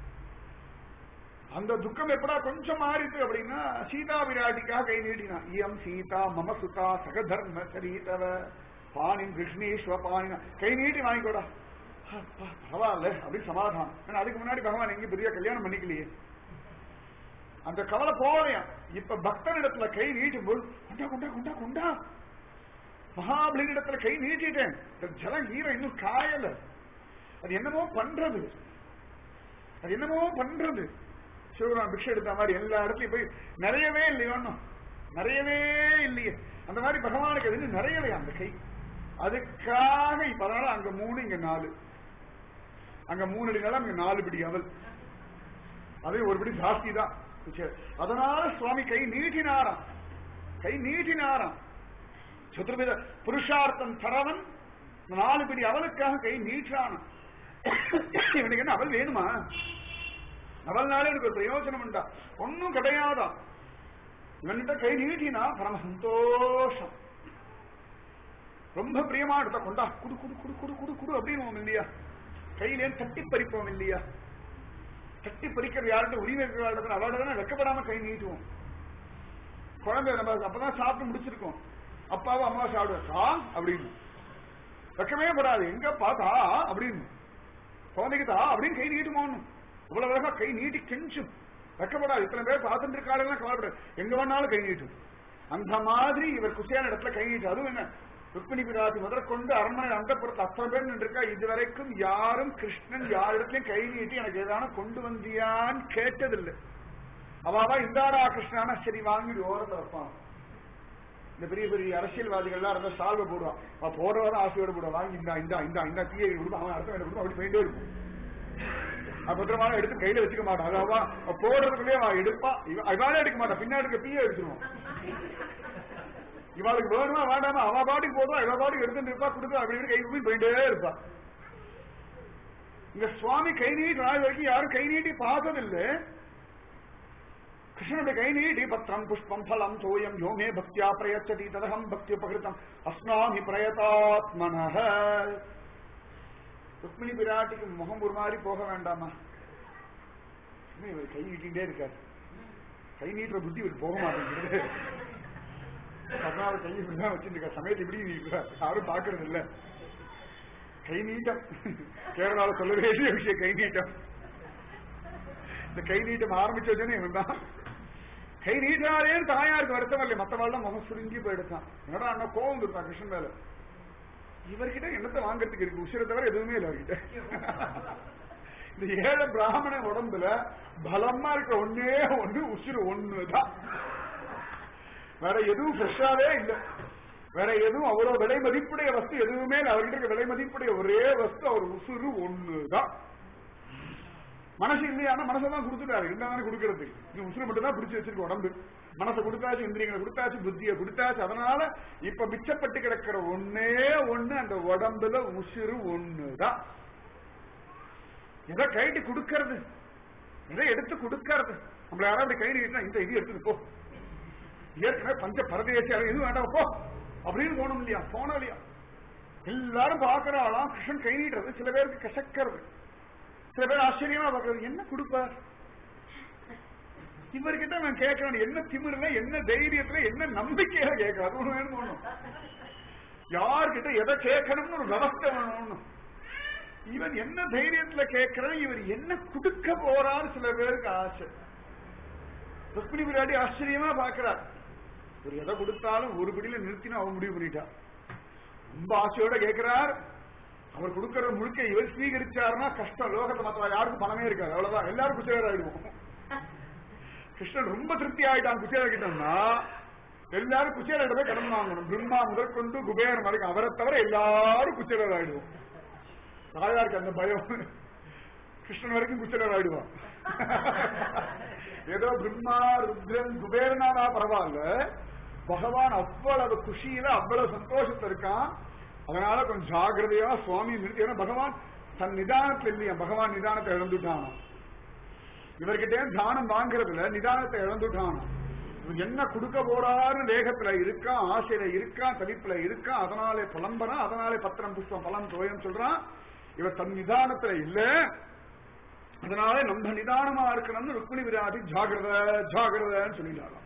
அந்த துக்கம் எப்படா கொஞ்சம் மாறிட்டு அப்படின்னா சீதா விராட்டிக்காக கை நீட்டினான் இயம் சீதா மம சுதா சகதர்ம சரீதவ பாணின் கிருஷ்ணீஸ்வ பாணினா கை நீட்டி வாங்கிக்கோடா அப்பா, பரவாயில்ல அப்படின்னு சமாதானம் ஏன்னா அதுக்கு முன்னாடி பகவான் எங்கேயும் பெரிய கல்யாணம் பண்ணிக்கலையே அந்த கவலை போகலையா இப்ப பக்தனிடத்துல கை நீட்டும் போது கொண்டா கொண்டா கொண்டா கொண்டா மகாபலியிடத்துல கை நீட்டிட்டேன் இந்த ஜலம் ஈரம் இன்னும் காயல அது என்னமோ பண்றது அது என்னமோ பண்றது சிவகுரான் பிக்ஷை எடுத்த மாதிரி எல்லா இடத்துலயும் போய் நிறையவே இல்லையோ ஒண்ணும். நிறையவே இல்லையே அந்த மாதிரி பகவானுக்கு அது இன்னும் நிறையலையா அந்த கை அதுக்காக இப்ப அதனால அங்க மூணு இங்க நாலு அங்க மூணு அடி நிலம் இங்க நாலு பிடி அவல் அதே ஒரு படி ஜாஸ்தி தான் சரி. அதனால சுவாமி கை நீட்டினாராம் கை நீட்டினாராம் சதுர்வித புருஷார்த்தம் தரவன் நாலு பிடி அவளுக்காக கை நீட்டானான் இவனுக்கு என்ன அவள் வேணுமா அவள்னால எனக்கு ஒரு பிரயோஜனம் உண்டா ஒன்னும் கிடையாதான் இவன்கிட்ட கை நீட்டினா பரம சந்தோஷம் ரொம்ப பிரியமா எடுத்த கொண்டா குடு குடு குடு குடு குடு குடு அப்படின்னு இல்லையா கையிலே தட்டி பறிப்போம் இல்லையா தட்டி பறிக்கிறது யார்கிட்ட உரிமை இருக்கிற அவரோட தானே வெக்கப்படாம கை நீட்டுவோம் குழந்தை நம்ம அப்பதான் சாப்பிட்டு முடிச்சிருக்கோம் அப்பாவும் அம்மா சாப்பிடுவா அப்படின்னு வெக்கமே படாது எங்க பார்த்தா அப்படின்னு குழந்தைக்கு தா அப்படின்னு கை நீட்டுமோன்னு இவ்வளவு அழகா கை நீட்டி கெஞ்சும் வெக்கப்படாது இத்தனை பேர் பார்த்துட்டு இருக்காளுங்க கவலைப்படாது எங்க வேணாலும் கை நீட்டும் அந்த மாதிரி இவர் குசியான இடத்துல கை நீட்டு அதுவும் என்ன ருக்மிணி பிராட்டி முதற்கொண்டு அரண்மனை அந்த பொறுத்து அத்தனை பேர் நின்றுருக்கா இதுவரைக்கும் யாரும் கிருஷ்ணன் யாரிடத்திலையும் கை நீட்டி எனக்கு ஏதான கொண்டு வந்தியான்னு கேட்டதில்லை அவாவா இந்தாடா கிருஷ்ணானா சரி வாங்கிடு ஓரத்தை வைப்பான் இந்த பெரிய பெரிய அரசியல்வாதிகள்லாம் இருந்தா சால்வை போடுவான் அவன் போடுறவதான் ஆசையோட போடுவான் வாங்கி இந்தா இந்தா இந்தா இந்த தீயை கொடுப்பான் அவன் அடுத்த வேலை கொடுப்பான் அப்படி போயிட்டே இருக்கும் அவன் பத்திரமான எடுத்து கையில வச்சுக்க மாட்டான் அதாவா போடுறதுக்குள்ளேயே அவன் எடுப்பான் இவ- இவாளே எடுக்க மாட்டான் பின்னாடி இருக்க தீயை எடுத்துருவான் இவாளுக்கு வேணுமா வேண்டாமா அவ பாட்டுக்கு போதும் இவ பாட்டுக்கு எடுத்துட்டு இருப்பா கொடுத்து அப்படி இப்படி கை கூப்பி போயிட்டே இருப்பா இங்க சுவாமி கை நீட்டி நாள் வரைக்கும் யாரும் கை நீட்டி பார்த்ததில்லை கிருஷ்ணனுடைய கை நீட்டி பத்திரம் புஷ்பம் ஃபலம் தோயம் யோமே பக்தியா பிரயச்சதி ததகம் பக்தி உபகிருத்தம் அஸ்னாமி பிரயதாத்மனஹ ருக்மிணி பிராட்டிக்கு முகம் ஒரு மாதிரி போக வேண்டாமா இன்னும் இவர் கை நீட்டிகிட்டே இருக்காரு கை நீட்டுற புத்தி இவர் போக மாட்டேங்கிறது பதினாறு கை இப்படிதான் வச்சிருக்க சமயத்தை இப்படி நீட்டுறார் யாரும் பாக்குறது இல்ல கை நீட்டம் கேரளால சொல்ல வேண்டிய விஷயம் கை நீட்டம் இந்த கை நீட்டம் ஆரம்பிச்சு வச்சோன்னே இவன் தான் கை நீட்டாரேன்னு தாயாருக்கு வருத்தம் இல்லை மத்தவாள் முகம் சுருங்கி போயிடுதான் என்னடா அண்ணா கோவம் இருக்கான் கிருஷ்ணன் மேல இவர்கிட்ட என்னத்தை வாங்குறதுக்கு இருக்கு உசிரை தவிர எதுவுமே இல்லை அவர்கிட்ட இந்த ஏழை பிராமண உடம்புல பலமா இருக்க ஒன்னே ஒண்ணு உசிறு ஒண்ணுதான் வேற எதுவும் ஃப்ரெஷ்ஷாவே இல்ல வேற எதுவும் அவ்வளவு விலை மதிப்புடைய வஸ்து எதுவுமே இல்ல. அவர்கிட்ட இருக்க விலை மதிப்புடைய ஒரே வஸ்து அவர் உசுறு ஒண்ணுதான் மனசு இல்லையானா மனசை தான் கொடுத்துட்டாரு இருந்தா கொடுக்கறது இது உசுறு மட்டும் தான் பிடிச்சு வச்சிருக்க உடம்பு மனசை கொடுத்தாச்சு இந்திரியங்களை கொடுத்தாச்சு புத்தியை கொடுத்தாச்சு அதனால இப்ப மிச்சப்பட்டு கிடக்கிற ஒண்ணே ஒண்ணு அந்த உடம்புல உசுறு ஒண்ணுதான் எதை கைட்டு கொடுக்கறது எதை எடுத்து கொடுக்கறது நம்மள யாராவது கை நீட்டினா இந்த இது எடுத்துட்டு போ ஏற்கனவே பஞ்ச பரதேசி அது எதுவும் வேண்டாம் போ அப்படின்னு போகணும் இல்லையா போனோம் இல்லையா எல்லாரும் பாக்குறாளாம் கிருஷ்ணன் கை நீட்டுறது சில பேருக்கு கசக்கிறது சில பேர் ஆச்சரியமா பாக்குறது என்ன கொடுப்பார் இவர்கிட்ட நான் கேட்கணும் என்ன திமிருல என்ன தைரியத்துல என்ன நம்பிக்கையில கேட்கணும் அது ஒண்ணு வேணும் ஒண்ணும். யார்கிட்ட எதை கேட்கணும்னு ஒரு விவஸ்தை வேணும் இவன் என்ன தைரியத்துல கேட்கிறான் இவர் என்ன கொடுக்க போறான்னு சில பேருக்கு ஆசை ருக்மிணி பிராட்டி ஆச்சரியமா பாக்குறார் ஒரு எதை கொடுத்தாலும் ஒரு பிடியில நிறுத்தினா அவன் முடிவு பண்ணிட்டா ரொம்ப ஆசையோட கேட்கிறார் அவர் கொடுக்கற முழுக்க இவர் ஸ்வீகரிச்சாருன்னா கஷ்டம் லோகத்தை மத்த யாருக்கும் பணமே இருக்காது அவ்வளவுதான் எல்லாரும் குசேலர் ஆயிடுவோம் கிருஷ்ணன் ரொம்ப திருப்தி ஆயிட்டான் குசேலர் கிட்டன்னா எல்லாரும் குசேலர் போய் கடன் வாங்கணும் பிரம்மா முதற்கொண்டு குபேரன் வரைக்கும் அவரை தவிர எல்லாரும் குசேலர் ஆயிடுவோம் தாயாருக்கு அந்த பயம் கிருஷ்ணன் வரைக்கும் குச்சலர் ஆயிடுவான் ஏதோ பிரம்மா ருத்ரன் குபேரனானா பரவாயில்ல பகவான் அவ்வளவு குஷியில அவ்வளவு சந்தோஷத்துல இருக்கான் அதனால கொஞ்சம் ஜாகிரதையா சுவாமி நிறுத்தி ஏன்னா பகவான் தன் நிதானத்துல இல்லையா பகவான் நிதானத்தை இழந்துட்டானா இவர்கிட்ட தானம் வாங்குறதுல நிதானத்தை இழந்துட்டானா இவன் என்ன கொடுக்க போறாருன்னு வேகத்துல இருக்கான் ஆசையில இருக்கான் தவிப்புல இருக்கான் அதனாலே புலம்பறான் அதனாலே பத்திரம் புஷ்பம் பலம் தோயம் சொல்றான் இவர் தன் நிதானத்துல இல்ல அதனால நம்ம நிதானமா இருக்கணும்னு ருக்மிணி விராட்டி ஜாகிரத ஜாகிரதன்னு சொல்லிட்டாராம்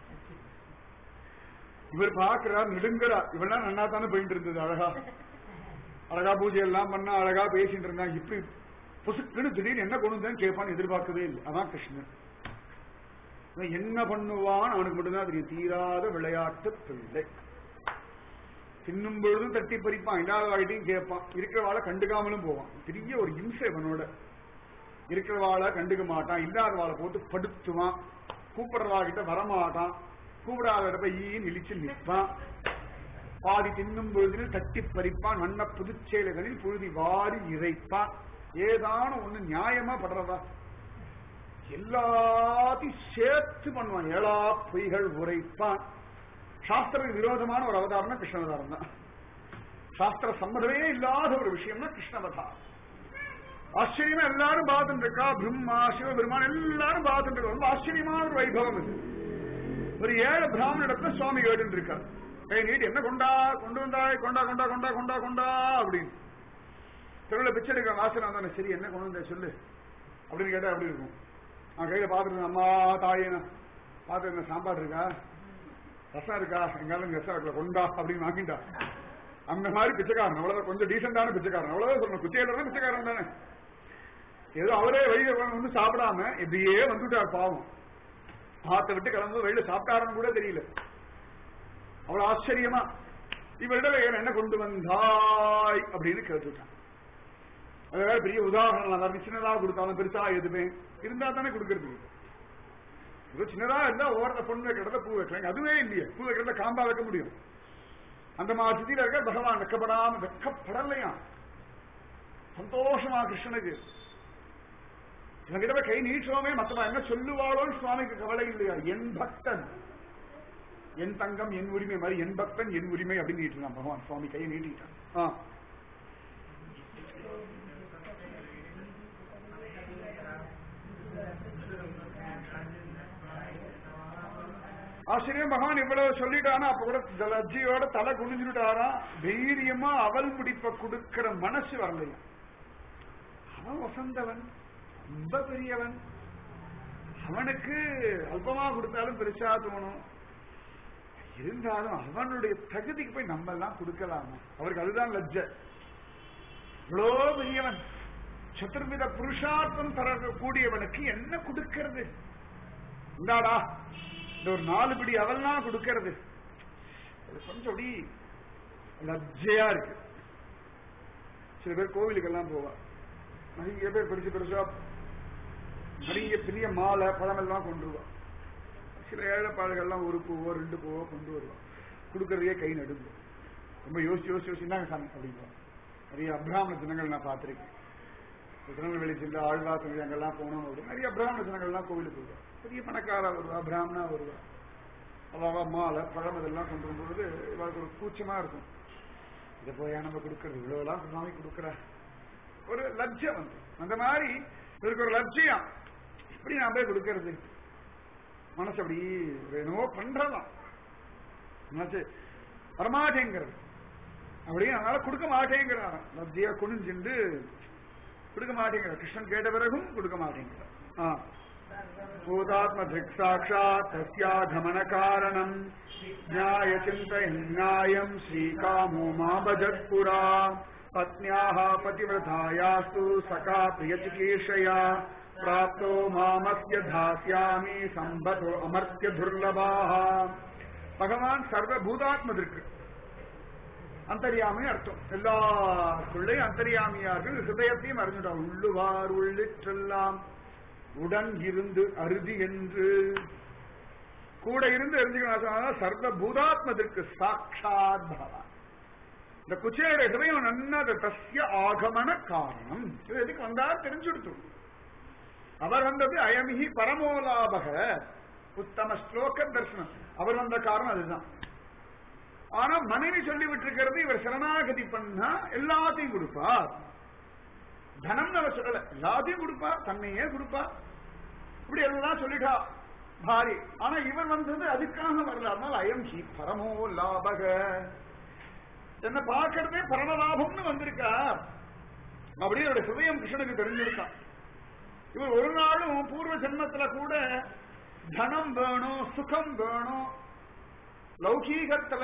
இவர் பார்க்கிறார் நெடுங்கிறார் இவெல்லாம் நன்னா தானே போயிட்டு இருந்தது அழகா அழகா பூஜை எல்லாம் பண்ணா அழகா பேசிட்டு இருந்தான் இப்படி புசுக்குன்னு திடீர்னு என்ன கொண்டு வந்தேன்னு கேட்பான்னு எதிர்பார்க்கவே இல்லை அதான் கிருஷ்ணன் இவன் என்ன பண்ணுவான் அவனுக்கு மட்டும்தான் தெரியும் தீராத விளையாட்டு பிள்ளை தின்னும் பொழுதும் தட்டி பறிப்பான் இல்லாத வாகிட்டையும் கேட்பான் இருக்கிறவாளை கண்டுக்காமலும் போவான் பெரிய ஒரு இம்சை இவனோட இருக்கிறவாளை கண்டுக்க மாட்டான் இல்லாத வாழை போட்டு படுத்துவான் கூப்பிடுறவா கிட்ட வரமாட்டான் கூப்பிடாத போய் ஈன்னு இழிச்சு நிற்பான் பாதி தின்னும் பொழுதில் தட்டி பறிப்பான் வண்ண புதுச்சேலைகளில் புழுதி வாரி இறைப்பான் ஏதான ஒண்ணு நியாயமா படுறதா எல்லாத்தையும் சேர்த்து பண்ணுவான் ஏழா பொய்கள் உரைப்பான் சாஸ்திரத்துக்கு விரோதமான ஒரு அவதாரம்னா கிருஷ்ண அவதாரம் தான் சாஸ்திர சம்மதமே இல்லாத ஒரு விஷயம்னா கிருஷ்ணவதாரம் ஆச்சரியமா எல்லாரும் பார்த்துட்டு இருக்கா பிரம்மா சிவபெருமான் எல்லாரும் பார்த்துட்டு இருக்கா ரொம்ப ஆச்சரியமான ஒரு வைபவம் இது ஒரு ஏழு பிராமணிடத்துல சுவாமி கேட்டு இருக்கார் கை நீட்டு என்ன கொண்டா கொண்டு வந்தாய் கொண்டா கொண்டா கொண்டா கொண்டா கொண்டா அப்படின்னு தெருவில் பிச்சை எடுக்கிற வாசனை வந்தானே சரி என்ன கொண்டு வந்த சொல்லு அப்படின்னு கேட்டா எப்படி இருக்கும் அவன் கையில பாத்துட்டு அம்மா தாயினா பாத்து சாம்பார் இருக்கா ரசம் இருக்கா எங்காலும் ரசம் இருக்கல கொண்டா அப்படின்னு வாங்கிட்டா அந்த மாதிரி பிச்சைக்காரன் அவ்வளவுதான் கொஞ்சம் டீசென்டான பிச்சைக்காரன் அவ்வளவுதான் சொல்லணும் குச்சியில பிச்சைக்காரன் தானே ஏதோ அவரே வெளியில வந்து சாப்பிடாம இப்படியே வந்துட்டார் பாவம் ஆத்த விட்டு கிளம்பு வெளியில சாப்பிட்டாருன்னு கூட தெரியல அவ்வளவு ஆச்சரியமா இவரிடம் என்ன கொண்டு வந்தாய் அப்படின்னு கேட்டுட்டான் அது வேற பெரிய உதாரணம் எல்லாருக்கும் சின்னதா கொடுத்தாலும் பெருசா எதுவுமே இருந்தா தானே கொடுக்கறது ஏதோ சின்னதா இருந்தா ஓரத்தை பொண்ணு வைக்கிறத பூ வைக்கலாங்க அதுவே இல்லையே பூ வைக்கிறத காம்பா வைக்க முடியும் அந்த மாதிரி ஸ்திதியில இருக்க பகவான் வெக்கப்படாம வெக்கப்படலையா சந்தோஷமா கிருஷ்ணனுக்கு இவங்கிட்ட கை நீட்டுவோமே மத்தவன் என்ன சொல்லுவாளோன்னு சுவாமிக்கு கவலை இல்லையா என் பக்தன் என் தங்கம் என் உரிமை மாதிரி என் பக்தன் என் உரிமை அப்படின்னு நீட்டுறான் பகவான் சுவாமி கையை நீட்டிட்டான் ஆ ஆசிரியர் மகான் இவ்வளவு சொல்லிட்டானா அப்ப கூட லஜ்ஜியோட தலை குனிஞ்சுட்டாரா தைரியமா அவல் முடிப்ப கொடுக்கிற மனசு வரலையா அவன் வசந்தவன் ரொம்ப பெரியவன் அவனுக்கு அல்பமா கொடுத்தாலும் பெருசா தோணும் இருந்தாலும் அவனுடைய தகுதிக்கு போய் நம்ம எல்லாம் கொடுக்கலாமா அவருக்கு அதுதான் லஜ்ஜ இவ்வளோ பெரியவன் சதுர்வித புருஷார்த்தம் தரக்கூடியவனுக்கு என்ன கொடுக்கிறது இந்தாடா இந்த ஒரு நாலு பிடி அவெல்லாம் கொடுக்கிறது அது கொஞ்சம் அப்படி லஜ்ஜையா இருக்கு சில பேர் கோவிலுக்கெல்லாம் போவா நிறைய பேர் பெருசு பெருசா நிறைய பெரிய மாலை பழமெல்லாம் கொண்டு வருவா சில ஏழைப்பாடுகள்லாம் ஒரு பூவோ ரெண்டு பூவோ கொண்டு வருவா கொடுக்கறதையே கை நடுங்கும் ரொம்ப யோசிச்சு யோசிச்சு யோசிச்சு இந்தாங்க சாமி அப்படின்பா நிறைய அப்ராமண ஜனங்கள் நான் பார்த்திருக்கேன் திருநெல்வேலி ஜில்லா ஆழ்வார் அங்கெல்லாம் போனோம் அப்படி நிறைய பிராமண ஜனங்கள்லாம் கோவிலுக்கு வருவா பெரிய பணக்காரா வருவா பிராமணா வருவா அவாவா மாலை பழம் இதெல்லாம் கொண்டு வரும்பொழுது இவருக்கு ஒரு கூச்சமா இருக்கும் இதை போயா நம்ம கொடுக்கறது இவ்வளவுலாம் சுவாமி கொடுக்குற ஒரு லட்சியம் வந்து அந்த மாதிரி இவருக்கு ஒரு லட்சியம் எப்படி நான் போய் கொடுக்கறது மனசு அப்படி என்னவோ பண்றதான் மனசு வரமாட்டேங்கிறது அப்படியே அதனால கொடுக்க மாட்டேங்கிறான் லப்தியா குனிஞ்சுண்டு கொடுக்க மாட்டேங்கிறார் கிருஷ்ணன் கேட்ட பிறகும் கொடுக்க மாட்டேங்கிறார் ஆ பூதாத்மதிக் சாட்சாத் தஸ்யாகமன காரணம் ஞாய சிந்தயன்னாயம் ஸ்ரீகாமோ மாபஜத் புரா பத்னியாக பதிவிரதாயாஸ்து சகா பிரியச்சிகீஷயா பிராப்தோ மாமஸ்ய தாஸ்யாமி சம்பதோ அமர்த்திய துர்லபாக பகவான் சர்வபூதாத்மதிற்கு அந்தரியாமை அர்த்தம் எல்லாருக்குள்ளையும் அந்தரியாமியாக ஹிருதயத்தையும் அறிஞ்சுட்டான் உள்ளுவார் உள்ளிற்றெல்லாம் உடன் இருந்து அருதி என்று கூட இருந்து அறிஞ்சுக்கணும் சர்வ பூதாத்மத்திற்கு சாட்சாத் பகவான் இந்த குச்சையோட ஹிருதயம் நன்னது தஸ்ய ஆகமன காரணம் இது எதுக்கு வந்தார் தெரிஞ்சுடுத்து அவர் வந்தது அயமிகி பரமோலாபக உத்தம ஸ்லோக தர்சனம் அவர் வந்த காரணம் அதுதான் ஆனா மனைவி சொல்லி விட்டுருக்கிறது இவர் சரணாகதி பண்ணா எல்லாத்தையும் கொடுப்பார் தனம் அவர் சொல்லல எல்லாத்தையும் கொடுப்பார் தன்னையே கொடுப்பார் இப்படி எல்லாம் சொல்லிட்டா பாரி ஆனா இவர் வந்தது அதுக்காக வரல அதனால அயம் ஹி பரமோ லாபக என்ன பார்க்கறதே பரமலாபம்னு வந்திருக்கார் அப்படியே அவருடைய ஹிருதயம் கிருஷ்ணனுக்கு தெரிஞ்சிருக்கான் இவர் ஒரு நாளும் பூர்வ ஜென்மத்துல கூட தனம் வேணும் சுகம் வேணும் லௌகீகத்துல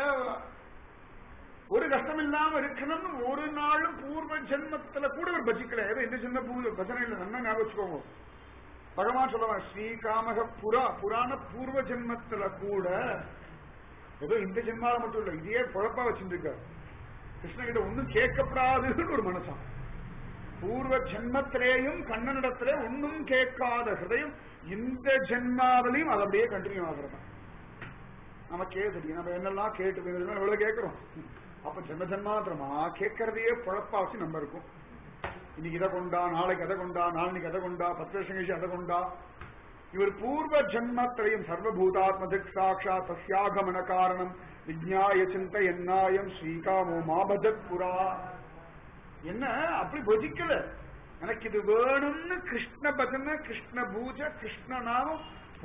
ஒரு கஷ்டம் இல்லாம இருக்கணும்னு ஒரு நாளும் பூர்வ ஜென்மத்துல கூட ஒரு பஜிக்கல ஏதோ இந்த சின்ன பூ பஜனை இல்லை நல்லா ஞாபகம் வச்சுக்கோங்க பகவான் சொல்லுவான் ஸ்ரீகாமக புறா புராண பூர்வ ஜென்மத்துல கூட ஏதோ இந்த ஜென்மால மட்டும் இல்ல இதே குழப்பா வச்சுருக்காரு கிருஷ்ணகிட்ட ஒன்னும் கேட்கப்படாதுன்னு ஒரு மனசான் பூர்வ ஜென்மத்திலேயும் கண்ணனிடத்திலே ஒன்னும் கேட்காத ஹிருதயம் இந்த ஜென்மாவிலையும் அது அப்படியே கண்டினியூ ஆகிறது நமக்கே தெரியும் நம்ம என்னெல்லாம் கேட்டு எவ்வளவு கேட்கிறோம் அப்ப ஜென்ம ஜென்மாத்திரமா கேட்கறதையே குழப்பா வச்சு நம்ம இருக்கும் இன்னைக்கு இதை கொண்டா நாளைக்கு அதை கொண்டா நாளைக்கு அதை கொண்டா பத்து வருஷம் கழிச்சு அதை கொண்டா இவர் பூர்வ ஜன்மத்திரையும் சர்வபூதாத்மதிக் சாட்சா தஸ்யாகமன காரணம் விஜ்ஞாய சிந்த என்னாயம் ஸ்ரீகாமோ மாபஜத் புரா என்ன அப்படி பஜிக்கல எனக்கு இது வேணும்னு கிருஷ்ண பஜனை கிருஷ்ண பூஜை கிருஷ்ண நாமம்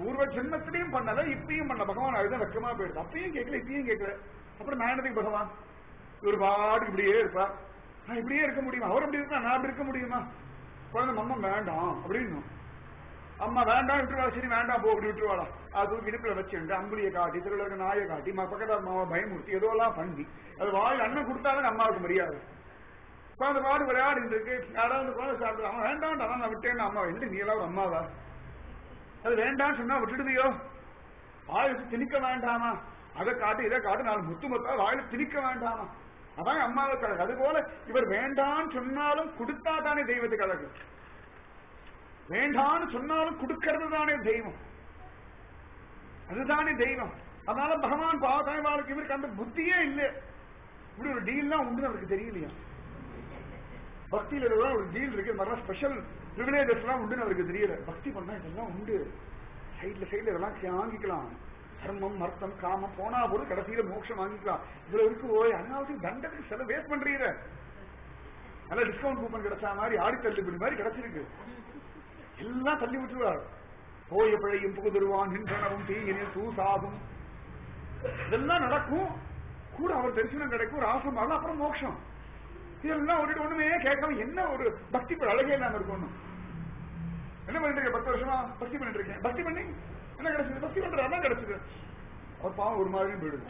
பூர்வ ஜென்மத்திலையும் பண்ணல இப்பயும் பண்ணல பகவான் அழுத வெக்கமா போயிடுது அப்பயும் கேட்கல இப்பயும் கேட்கல அப்புறம் நான் என்னதுக்கு பகவான் ஒரு பாட்டுக்கு இப்படியே இருப்பா நான் இப்படியே இருக்க முடியுமா அவர் அப்படி இருக்கா நான் அப்படி இருக்க முடியுமா குழந்தை அம்மா வேண்டாம் அப்படின்னு அம்மா வேண்டாம் விட்டுருவா சரி வேண்டாம் போ அப்படி விட்டுருவாளா அது தூக்கி இடுப்புல வச்சுட்டு அம்புலியை காட்டி திருவிழா இருக்க நாயை காட்டி ம- பக்கத்து அம்மாவை பயமுறுத்தி ஏதோ எல்லாம் பண்ணி அது வாய் அண்ணன் கொடுத்தாலும் அம்மாவுக்கு மரியாதை குழந்தை பாடு விளையாடிட்டு இருக்கு யாராவது குழந்தை சாப்பிட்டு அம்மா வேண்டாம் அதான் நான் விட்டேன்னு அம்மா என்ன நீ எல்லாம் ஒரு அம்மாவா அது வேண்டாம்னு சொன்னா விட்டுடுவியோ வாய் வச்சு திணிக்க வேண்டாமா அதை காட்டு இதை காட்டு நாலு முத்து முத்தா வாயில திணிக்க வேண்டாமா அதான் அம்மாவுக்கு அழகு அது போல இவர் வேண்டான்னு சொன்னாலும் கொடுத்தா தானே தெய்வத்துக்கு அழகு வேண்டான்னு சொன்னாலும் கொடுக்கறது தானே தெய்வம் அதுதானே தெய்வம் அதனால பகவான் பார்த்தாய் வாழ்க்கை இவருக்கு அந்த புத்தியே இல்லை இப்படி ஒரு டீல்லாம் உண்டு அவருக்கு தெரியலையா பக்தியில இதெல்லாம் ஒரு டீல் இருக்கு இந்த மாதிரிலாம் ஸ்பெஷல் ப்ரிவிலேஜஸ் எல்லாம் உண்டுன்னு அவருக்கு தெரியல பக்தி பண்ணா இதெல்லாம் உண்டு சைட்ல சைட்ல இதெல்லாம் வாங்கிக்கலாம் தர்மம் மர்த்தம் காமம் போனா போது கடைசியில மோட்சம் வாங்கிக்கலாம் இவ்வளவு இருக்கு ஓய் அனாவசியம் தண்டத்துக்கு செலவு வேஸ்ட் பண்றீங்க நல்ல டிஸ்கவுண்ட் கூப்பன் கிடைச்சா மாதிரி ஆடி தள்ளுபடி மாதிரி கிடைச்சிருக்கு எல்லாம் தள்ளி விட்டுருவார் போய பிழையும் புகுதிருவான் நின்றனவும் தீயினில் தூசாகும் இதெல்லாம் நடக்கும் கூட அவர் தரிசனம் கிடைக்கும் ஒரு ஆசம் வரலாம் அப்புறம் மோட்சம் இதெல்லாம் ஒரு ஒண்ணுமே கேட்காம என்ன ஒரு பக்தி ஒரு அழகே இல்லாம இருக்கணும் என்ன பண்ணிட்டு இருக்கேன் பத்து வருஷமா பக்தி பண்ணிட்டு இருக்கேன் பக்தி பண்ணி என்ன கிடைச்சது பக்தி பண்ற அதான் கிடைச்சது அவர் பாவம் ஒரு மாதிரியும் போயிடுது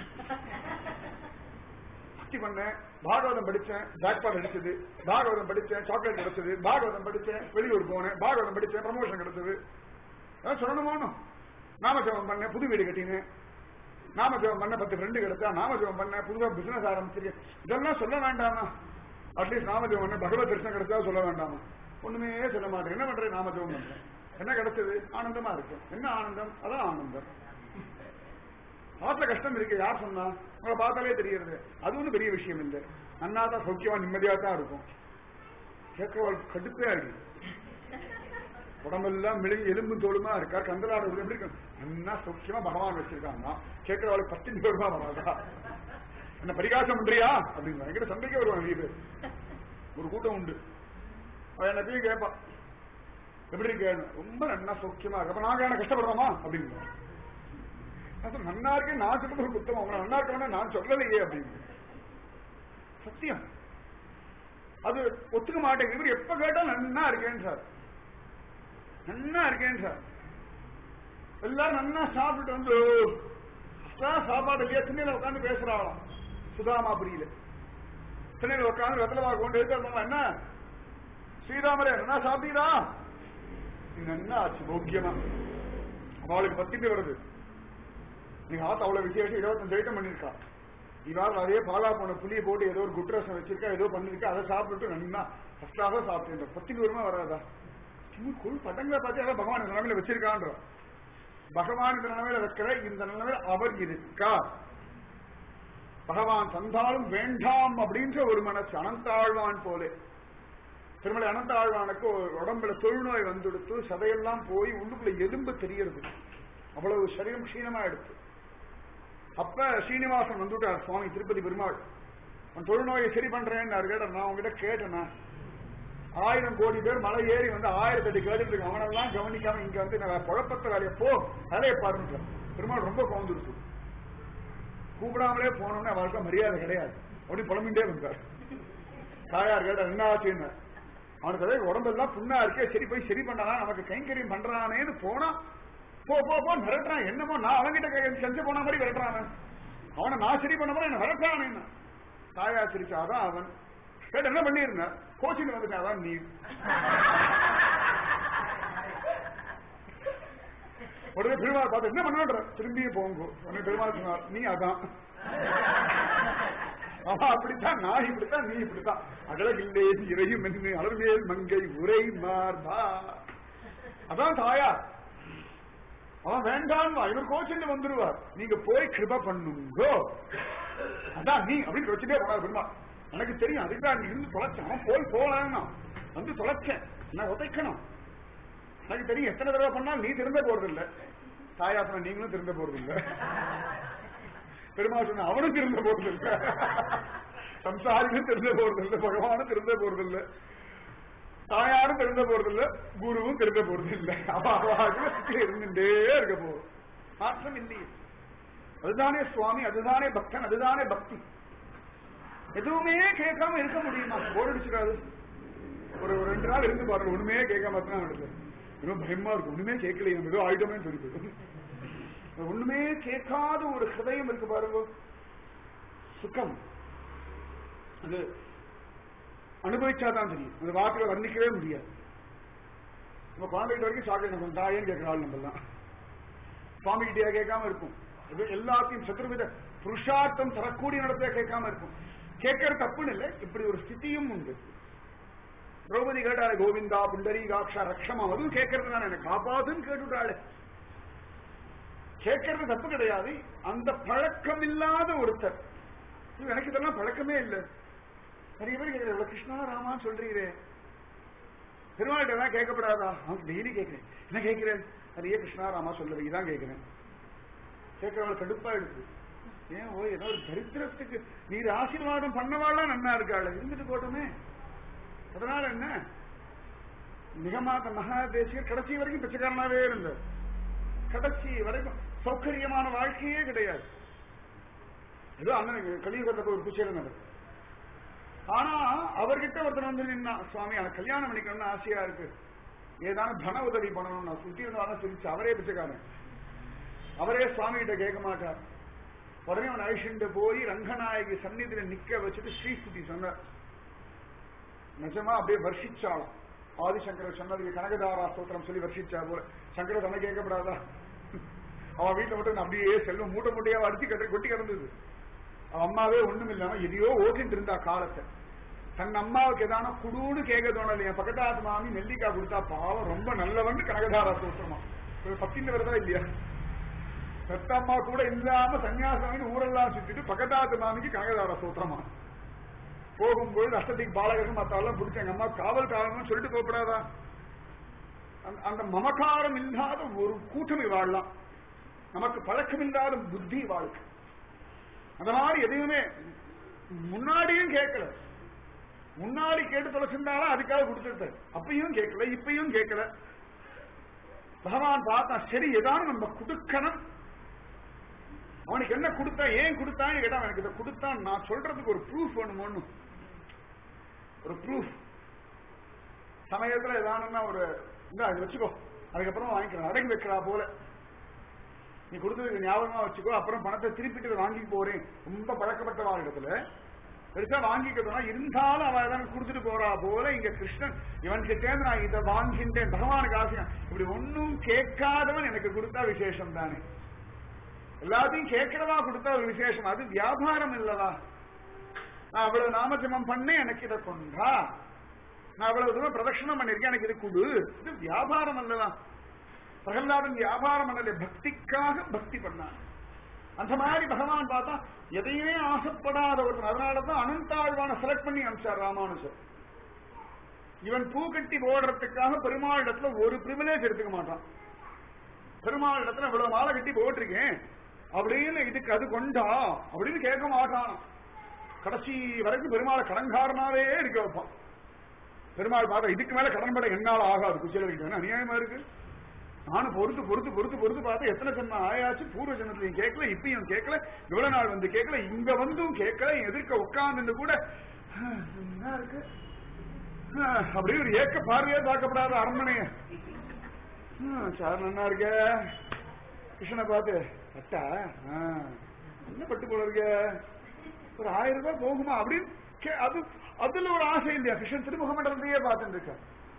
பக்தி பண்ணேன் பாகவதம் படிச்சேன் ஜாக்பாட் அடிச்சது பாகவதம் படிச்சேன் சாக்லேட் கிடைச்சது பாகவதம் படிச்சேன் வெளியூர் போனேன் பாகவதம் படிச்சேன் ப்ரமோஷன் கிடைச்சது அதான் சொல்லணுமோனோ நாமஜபம் பண்ணேன் புது வீடு கட்டினேன் நாமஜபம் பண்ண பத்து ஃப்ரெண்டு கிடைச்சா நாமஜபம் பண்ணேன் புதுசா பிசினஸ் ஆரம்பிச்சிருக்கேன் இதெல்லாம் சொல்ல வேண்டாமா அட்லீஸ்ட் நாமஜபம் பண்ண பகவத் தரிசனம் கிடைச்சா சொல்ல வேண்டாமா ஒண்ணுமே சொல்ல மாட்டேன் என்ன பண்றேன் நாமஜபம் பண்றேன் என்ன கிடைச்சது ஆனந்தமா இருக்கு என்ன ஆனந்தம் அதான் ஆனந்தம் ஆத்துல கஷ்டம் இருக்கு யார் சொன்னா உங்களை பார்த்தாலே தெரியுது அது ஒன்றும் பெரிய விஷயம் இல்லை நன்னா தான் சௌக்கியமா நிம்மதியா தான் இருக்கும் கேட்கறவளுக்கு கடுப்பே இருக்கு உடம்பெல்லாம் மெழுகி எலும்பும் தோலுமா இருக்கா கந்தலாடு எப்படி இருக்கும் நன்னா சௌக்கியமா பகவான் வச்சிருக்காங்க கேட்கறவளுக்கு பத்து நிமிஷமா வராதா என்ன பரிகாசம் பண்றியா அப்படின்னு என்கிட்ட சண்டைக்கே வருவாங்க நிறைய பேர் ஒரு கூட்டம் உண்டு அவன் என்ன போய் கேட்பான் எப்படி இருக்கேன்னு ரொம்ப நன்னா சௌக்கியமா இருக்கு அப்ப நாங்க என்ன கஷ்டப்படுறோமா அப்படின்னு அது நன்னா இருக்கேன் நான் சொல்றது ஒரு குத்தம் அவங்க நன்னா இருக்கணும்னா நான் சொல்லலையே அப்படின்னு சத்தியம் அது ஒத்துக்க மாட்டேங்குது இவர் எப்ப கேட்டாலும் நன்னா இருக்கேன் சார் நன்னா இருக்கேன் சார் எல்லாரும் நன்னா சாப்பிட்டு வந்து அதான் சாப்பாடு இல்லையா திண்ணையில உட்காந்து பேசுறாங்களாம் சுதாமாபுரியில திண்ணையில உட்காந்து வெத்தலமா கொண்டு எடுத்து என்ன ஸ்ரீராமரே என்ன சாப்பிட்டீரா என்ன ஆச்சு போக்கியமா அவளுக்கு பத்திட்டு வருது நீங்க ஆத்த அவ்வளவு விசேஷம் இருபத்தஞ்சு ஐட்டம் பண்ணிருக்கா இவாள் அதே பாலா போன புளியை போட்டு ஏதோ ஒரு குட்ரசம் வச்சிருக்கா ஏதோ பண்ணிருக்கா அதை சாப்பிட்டு நன்னா ஃபர்ஸ்டாக சாப்பிட்டு பத்திட்டு வருமா வராதா சும்மா குள் பட்டங்களை பார்த்து அதான் பகவான் இந்த நிலைமையில வச்சிருக்கான்றோம் பகவான் இந்த நிலைமையில வைக்கிற இந்த நிலைமையில அவர் இருக்கார் பகவான் தந்தாலும் வேண்டாம் அப்படின்ற ஒரு மனசு அனந்தாழ்வான் போலே திருமலை அனந்தாழ்வானுக்கு ஒரு உடம்புல தொழுநோய் வந்துடுத்து சதையெல்லாம் போய் உள்ளுக்குள்ள எலும்பு தெரியறது அவ்வளவு சரீரம் க்ஷீணமா எடுத்து அப்ப ஸ்ரீனிவாசன் வந்துட்டார் சுவாமி திருப்பதி பெருமாள் அவன் தொழுநோயை சரி பண்றேன்னு கேட்டார் நான் உங்ககிட்ட கேட்டேனா ஆயிரம் கோடி பேர் மலை ஏறி வந்து ஆயிரத்தி எட்டு கேட்டுட்டு இருக்கு அவனெல்லாம் கவனிக்காம இங்க வந்து நான் குழப்பத்த வேலையை போ வேலையை பாருங்க பெருமாள் ரொம்ப கவுந்துருச்சு கூப்பிடாமலே போனோம்னா அவருக்கு மரியாதை கிடையாது அப்படி புலம்பிண்டே வந்தார் தாயார் கேட்டார் என்ன ஆச்சுன்னு அவனுக்கு அதே உடம்பெல்லாம் புண்ணா இருக்கே சரி போய் சரி பண்ணானா நமக்கு கைங்கரியம் பண்றானேன்னு போனா போ போ போ மிரட்டுறான் என்னமோ நான் அவன்கிட்ட கை- செஞ்சு போன மாதிரி விரட்டுறான் அவன். அவனை நான் சரி பண்ண மாதிரி என்ன விரட்டுறான் என்ன தாயா சிரிச்சாதான் அவன் கேட்டு என்ன பண்ணிருந்த கோச்சிங் வந்துட்டான் அதான் நீ உடனே பெருமாள் பார்த்து என்ன பண்ணுன்ற திரும்பியும் போங்க உடனே பெருமாள் சொன்னார் நீ அதான் அவன் அப்படித்தான் நான் இப்படித்தான் நீ இப்படித்தான் அகலகில்லே இறையும் என்று அலர்வேல் மங்கை உரை மார்பா அதான் தாயார் அவன் வேண்டாம் இவர் கோச்சிட்டு வந்துருவார் நீங்க போய் கிருப பண்ணுங்கோ அதான் நீ அப்படின்னு வச்சுட்டே போனார் பெருமாள் எனக்கு தெரியும் அதுதான் நீ இருந்து தொலைச்சேன் அவன் போய் போலான்னா வந்து தொலைச்சேன் நான் உதைக்கணும் எனக்கு தெரியும் எத்தனை தடவை பண்ணாலும் நீ திரும்ப போறது இல்ல தாயா சொன்ன நீங்களும் திரும்ப போறது இல்ல பெருமாள் சொன்ன அவனும் திரும்ப போறது இல்ல சம்சாரிகளும் திரும்ப போறது இல்ல பகவானும் திரும்ப போறது இல்ல தாயாரும் திருந்த போறது இல்ல குருவும் திருந்த போறது இல்ல அவ அவ இருந்துட்டே இருக்க போகும் மாற்றம் இல்லையே அதுதானே சுவாமி அதுதானே பக்தன் அதுதானே பக்தி எதுவுமே கேட்காம இருக்க முடியுமா போர் அடிச்சிடாது ஒரு ஒரு ரெண்டு நாள் இருந்து பாருங்க ஒண்ணுமே கேட்காம தான் நடக்குது இன்னும் பயமா இருக்கும் ஒண்ணுமே கேட்கல நம்ம ஏதோ ஆயிட்டோமே சொல்லி போயிடும் ஒண்ணுமே கேட்காத ஒரு ஹிருதயம் இருக்கு பாருங்க சுகம் அது அனுபவிச்சாதான் தெரியும் அந்த வாக்குல வர்ணிக்கவே முடியாது நம்ம குழந்தைகிட்ட வரைக்கும் சாக்லேட் நம்ம தாயேன்னு கேட்கிற ஆள் நம்மலாம் சுவாமி கிட்டே கேட்காம இருக்கும் இது எல்லாத்தையும் சத்துருவித புருஷார்த்தம் தரக்கூடிய இடத்துல கேட்காம இருக்கும் கேட்கற தப்புன்னு இல்லை இப்படி ஒரு ஸ்திதியும் உண்டு திரௌபதி கேட்டாள் கோவிந்தா புண்டரீகாட்சா ரக்ஷமா அதுவும் கேட்கறது தான் எனக்கு காப்பாதுன்னு கேட்டுட்டாள் கேட்கறது தப்பு கிடையாது அந்த பழக்கம் இல்லாத ஒருத்தர் இது எனக்கு இதெல்லாம் பழக்கமே இல்லை நிறைய பேர் கேட்கல கிருஷ்ணா ராமான்னு சொல்றீரே பெருமாள்கிட்ட தான் கேட்கப்படாதா அவன் டெய்லி கேட்கிறேன் என்ன கேட்கிறேன் நிறைய கிருஷ்ணா ராமா சொல்லுவீங்க தான் கேட்கிறேன் கேட்கறவள கடுப்பா எடுத்து ஏன் ஓ ஏதோ ஒரு தரித்திரத்துக்கு நீர் ஆசீர்வாதம் பண்ணவாள்லாம் நன்னா இருக்காள் இருந்துட்டு போட்டோமே அதனால என்ன நிகமாத மகா தேசியர் கடைசி வரைக்கும் பிச்சைக்காரனாவே இருந்தார் கடைசி வரைக்கும் சௌகரியமான வாழ்க்கையே கிடையாது ஏதோ அண்ணன் கலியுகத்துக்கு ஒரு குச்சேரம் நடக்கும் ஆனா அவர்கிட்ட ஒருத்தர் வந்து நின்னா சுவாமி எனக்கு கல்யாணம் பண்ணிக்கணும்னு ஆசையா இருக்கு ஏதானும் தன உதவி பண்ணணும் நான் சுத்தி இருந்தாலும் சிரிச்சு அவரே பிச்சைக்காரன் அவரே சுவாமி கிட்ட கேட்க மாட்டார் உடனே அவன் அழிச்சுட்டு போய் ரங்கநாயகி சந்நிதியில நிக்க வச்சுட்டு ஸ்ரீஸ்துதி சொன்னார் நிஜமா அப்படியே வர்ஷிச்சாலும் ஆதிசங்கர சொன்னதுக்கு கனகதாரா ஸ்தோத்திரம் சொல்லி வர்ஷிச்சா போல சங்கர தன கேட்கப்படாதா அவன் வீட்டுல மட்டும் அப்படியே செல்வம் மூட்டை மூட்டையா அடிச்சு கட்டி கொட்டி கிடந்தது அவன் அம்மாவே ஒண்ணும் இல்லாம எதையோ ஓட்டிட்டு இருந்தா காலத்தை தன் அம்மாவுக்கு ஏதான குடுன்னு கேட்க தோணல என் பக்கத்தாத்து மாமி நெல்லிக்காய் கொடுத்தா பாவம் ரொம்ப நல்லவன்னு கனகதாரா ஸ்தோத்திரமா பத்தின்னு வரதா இல்லையா பெத்த அம்மா கூட இல்லாம சன்னியாசாமின்னு ஊரெல்லாம் சுத்திட்டு பக்கத்தாத்து மாமிக்கு கனகதார சூத்திரமா போகும்போது அஷ்டத்துக்கு பாலகர்கள் மத்தாலாம் பிடிச்ச எங்க அம்மா காவல் காரணம் சொல்லிட்டு போகப்படாதா அந்த மமகாரம் இல்லாத ஒரு கூட்டம் வாழலாம் நமக்கு பழக்கம் இல்லாத புத்தி வாழ்க்கை அந்த மாதிரி எதையுமே முன்னாடியும் கேட்கல முன்னாடி கேட்டு தொலைச்சிருந்தாலும் அதுக்காக கொடுத்துருத்தாரு அப்பயும் கேட்கல இப்பயும் கேட்கல பகவான் பார்த்தா சரி ஏதாவது நம்ம கொடுக்கணும் அவனுக்கு என்ன கொடுத்தா ஏன் கொடுத்தான்னு கேட்டா எனக்கு இதை கொடுத்தான் நான் சொல்றதுக்கு ஒரு ப்ரூஃப் வேணுமோன்னு ஒரு ப்ரூஃப் சமயத்துல ஏதானுன்னா ஒரு இந்த அது வச்சுக்கோ அதுக்கப்புறம் வாங்கிக்கிறேன் அடங்கி வைக்கிறா போல நீ கொடுத்ததுக்கு ஞாபகமா வச்சுக்கோ அப்புறம் பணத்தை திருப்பிட்டு வாங்கி போறேன் ரொம்ப பழக்கப்பட்ட இடத்துல பெருசா வாங்கிக்கிறதுனா இருந்தாலும் அவ ஏதாவது கொடுத்துட்டு போறா போல இங்க கிருஷ்ணன் இவனுக்கு சேர்ந்து நான் இதை வாங்கிட்டேன் பகவானுக்கு ஆசையா இப்படி ஒன்னும் கேட்காதவன் எனக்கு கொடுத்தா விசேஷம் தானே எல்லாத்தையும் கேட்கிறவா கொடுத்தா ஒரு விசேஷம் அது வியாபாரம் இல்லவா நான் அவ்வளவு நாமஜபம் பண்ணேன் எனக்கு இதை கொண்டா நான் அவ்வளவு தூரம் பிரதட்சணம் பண்ணிருக்கேன் எனக்கு இது கொடு இது வியாபாரம் அல்லவா பிரகலாதன் வியாபாரம் பண்ணல பக்திக்காக பக்தி பண்ணான் அந்த மாதிரி பகவான் பார்த்தா எதையுமே ஆசைப்படாத ஒருத்தன் அதனாலதான் அனந்தாழ்வான செலக்ட் பண்ணி அனுப்பிச்சார் ராமானுஜர் இவன் பூ கட்டி போடுறதுக்காக பெருமாள் இடத்துல ஒரு பிரிவிலேஜ் எடுத்துக்க மாட்டான் பெருமாள் இடத்துல இவ்வளவு மாலை கட்டி போட்டிருக்கேன் அப்படின்னு இதுக்கு அது கொண்டா அப்படின்னு கேட்க மாட்டான் கடைசி வரைக்கும் பெருமாளை கடன்காரனாவே இருக்க வைப்பான் பெருமாள் பார்த்தா இதுக்கு மேல கடன்பட என்னால் ஆகாது குச்சலுக்கு அநியாயமா இருக்கு நானும் பொறுத்து பொறுத்து பொறுத்து பொறுத்து பார்த்து எத்தனை ஜென்மம் ஆயாச்சு பூர்வ ஜென்மத்திலையும் கேட்கல இப்பயும் கேட்கல இவ்வளவு நாள் வந்து கேட்கல இங்க வந்தும் கேட்கல எதிர்க்க உட்கார்ந்து கூட என்ன இருக்கு அப்படியே ஒரு ஏக்க பார்வையே பார்க்கப்படாத அரண்மனைய சார் நல்லா இருக்க கிருஷ்ணனை பார்த்து பட்டா என்ன பட்டு போல இருக்க ஒரு ஆயிரம் ரூபாய் போகுமா அப்படின்னு அது அதுல ஒரு ஆசை இல்லையா கிருஷ்ணன் திருமுக மண்டலத்தையே பார்த்துட்டு இருக்க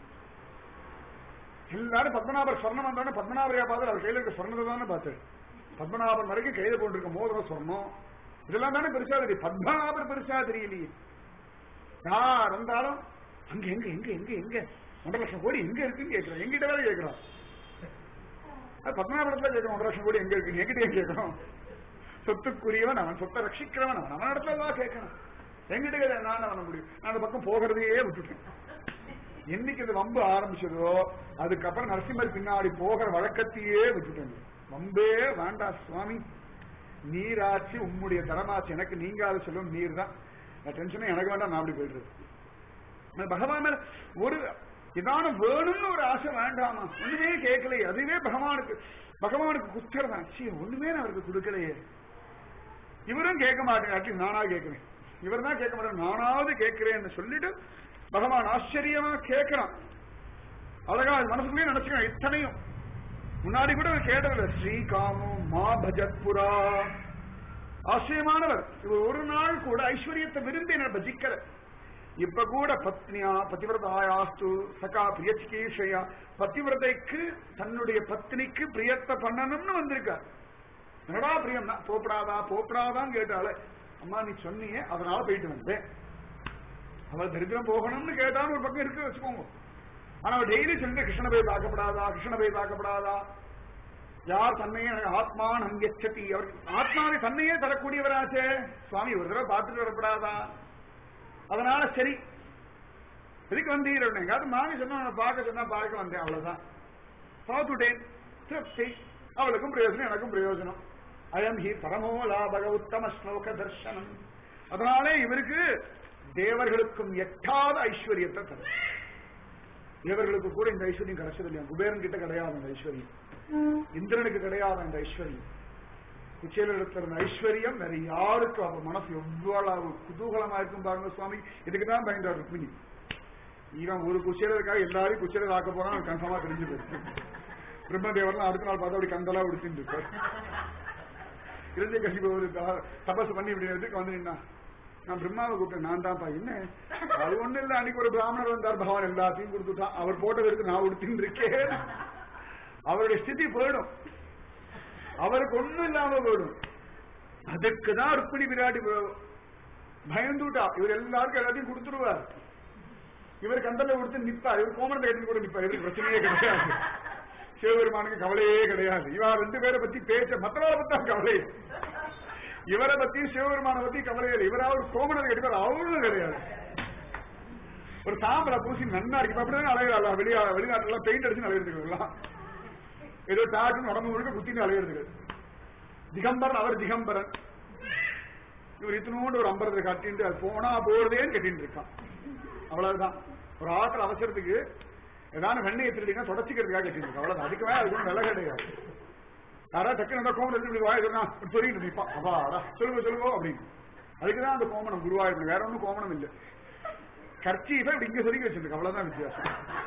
எல்லாரும் பத்மநாபர் சொர்ணம் வந்தோடனே பத்மநாபரையா பார்த்து அவர் கையில இருக்க சொர்ணத்தை தானே பார்த்து பத்மநாபன் வரைக்கும் கையில போட்டிருக்க மோதிரம் சொர்ணம் இதெல்லாம் தானே பெருசா தெரியும் பத்மநாபர் பெருசா தெரியலையே யார் வந்தாலும் அங்க எங்க எங்க எங்க எங்க ஒன்றரை லட்சம் கோடி எங்க இருக்குன்னு கேட்கிறோம் எங்கிட்ட வேற கேட்கிறோம் பத்மநாபத்துல கேட்கிறோம் ஒன்றரை லட்சம் கோடி எங்க இருக்கு எங்கிட்டே கேட்கிறோம் சொத்துக்குரியவன் அவன் சொத்தை ரட்சிக்கிறவன் அவன் அவன் இடத்துல தான் கேட்கணும் எங்கிட்ட கேட்க நான் பண்ண முடியும் நான் அந்த பக்கம் போகிறதையே விட்டுட்டேன் என்னைக்கு இது வம்பு ஆரம்பிச்சதோ அதுக்கப்புறம் நரசிம்மர் பின்னாடி போகிற வழக்கத்தையே விட்டுட்டேன் வம்பே வேண்டாம் சுவாமி நீராச்சு உம்முடைய தரமாச்சு எனக்கு நீங்காத சொல்லும் நீர் தான் டென்ஷனே எனக்கு வேண்டாம் நான் அப்படி போயிடுறது பகவான் மேல ஒரு இதான வேணும்னு ஒரு ஆசை வேண்டாமா ஒண்ணுமே கேட்கலையே அதுவே பகவானுக்கு பகவானுக்கு குத்தர் தான் சீ ஒண்ணுமே நான் அவருக்கு கொடுக்கலையே இவரும் கேட்க மாட்டேங்க நானா கேட்கிறேன் இவர் தான் கேட்க மாட்டேன் நானாவது கேட்கிறேன்னு சொல்லிட்டு பகவான் ஆச்சரியமா கேட்கிறான் அழகா அது மனசுக்குள்ளே நினைச்சுக்கணும் இத்தனையும் முன்னாடி கூட அவர் கேட்டதில்ல ஸ்ரீகாமோ மா பஜத்புரா ஆச்சரியமானவர் இவர் ஒரு நாள் கூட ஐஸ்வர்யத்தை விரும்பி என்ன பஜிக்கல இப்ப கூட பத்னியா பதிவிரதாயாஸ்து சகா பிரியச்சிகேஷயா பதிவிரதைக்கு தன்னுடைய பத்னிக்கு பிரியத்தை பண்ணணும்னு வந்திருக்கார் என்னடா பிரியம்னா போப்படாதா போப்படாதான்னு கேட்டாலே அம்மா நீ சொன்னியே அதனால போயிட்டு வந்தேன் அவள் தரித்திரம் போகணும்னு கேட்டான்னு ஒரு பக்கம் இருக்கு வச்சுக்கோங்க ஆனா அவள் டெய்லி சொல்லிட்டு கிருஷ்ண போய் பார்க்கப்படாதா கிருஷ்ண போய் பார்க்கப்படாதா யார் தன்னையே எனக்கு ஆத்மான் அங்கச்சதி அவர் ஆத்மாவை தன்னையே தரக்கூடியவராச்சே சுவாமி ஒரு தடவை பார்த்துட்டு வரப்படாதா அதனால சரி எதுக்கு வந்தீர் எங்காவது மாமி சொன்னா நான் பார்க்க சொன்னா பார்க்க வந்தேன் அவ்வளவுதான் பார்த்துட்டேன் திருப்தி அவளுக்கும் பிரயோஜனம் எனக்கும் பிரயோஜனம் அயம் ஹி பரமோ லாபக உத்தம ஸ்லோக தர்சனம் அதனாலே இவருக்கு தேவர்களுக்கும் எட்டாத ஐஸ்வர்யத்தை தரும் தேவர்களுக்கு கூட இந்த ஐஸ்வர்யம் கிடைச்சது இல்லையா குபேரன் கிட்ட கிடையாது அந்த ஐஸ்வர்யம் இந்திரனுக்கு கிடையாது அந்த ஐஸ்வர்யம் குச்சேலத்தில் இருந்த ஐஸ்வர்யம் வேற யாருக்கும் அவ மனசு எவ்வளவு குதூகலமா இருக்கும் பாருங்க சுவாமி இதுக்கு தான் பயந்தார் ருக்மிணி இவன் ஒரு குச்சேலருக்காக எல்லாரையும் குச்சேலர் ஆக்க போறான் கன்ஃபார்மா தெரிஞ்சு போயிருக்கு பிரம்மதேவர்லாம் அடுத்த நாள் பார்த்தா அப்படி கந்தலா உடுத்திட்டு இருப்பார் இருந்து கசிப்பு ஒரு தபஸ் பண்ணி இப்படி எடுத்து வந்து நின்னா நான் பிரம்மாவை கூப்பிட்டேன் நான் தான்ப்பா என்ன அது ஒண்ணு இல்ல அன்னைக்கு ஒரு பிராமணர் வந்தார் பகவான் எல்லாத்தையும் கொடுத்துட்டான் அவர் போட்டதற்கு நான் உடுத்தின்னு இருக்கேன் அவருடைய ஸ்திதி போயிடும் அவருக்கு ஒண்ணும் இல்லாம போயிடும் அதுக்கு தான் ருக்மிணி விராட்டி பயந்துட்டா இவர் எல்லாருக்கும் எல்லாத்தையும் கொடுத்துருவார் இவர் கந்தல கொடுத்து நிப்பார் இவர் கோமரத்தை கட்டி கூட நிப்பார் இவருக்கு பிரச்சனையே கிடையாது சிவபெருமானுக்கு கவலையே கிடையாது இவா ரெண்டு பேரை பத்தி பேச்ச மற்றவரை பத்தி தான் கவலை இவரை பத்தி சிவபெருமான பத்தி கவலை இல்லை இவராவது கோமணத்தை கட்டிப்பார் அவரும் கிடையாது ஒரு சாம்பலை பூசி நன்னா இருக்கு அப்படிதான் அலையிறா வெளியா வெளிநாட்டுல பெயிண்ட் அடிச்சு அலையிறதுலாம் ஏதோ டாட்டு உடம்பு முழுக்க குத்தின்னு அலையிறதுக்கு திகம்பரன் அவர் திகம்பரன் இவர் இத்தனோண்டு ஒரு அம்பரத்தை கட்டிட்டு அது போனா போறதேன்னு கட்டிட்டு இருக்கான் அவ்வளவுதான் ஒரு ஆத்திர அவசரத்துக்கு ஏதாவது வெண்ணையை திருடினா தொடச்சிக்கிறதுக்காக கட்டிட்டு இருக்கா அவ்வளவுதான் அதுக்கு மேல அதுக்கு விலை கிடையாது யாரா டக்குனு அந்த கோமணம் எடுத்து வாய் சொன்னா சொல்லிட்டு நிற்பான் அப்பா அடா சொல்லுங்க சொல்லுங்க அப்படின்னு அதுக்குதான் அந்த கோமணம் குருவாயூர் வேற ஒன்றும் கோமணம் இல்லை கர்ச்சீஃபை இப்படி இங்க சொல்லி வச்சிருக்கு அவ்வளவுதான் வித்தியாசம்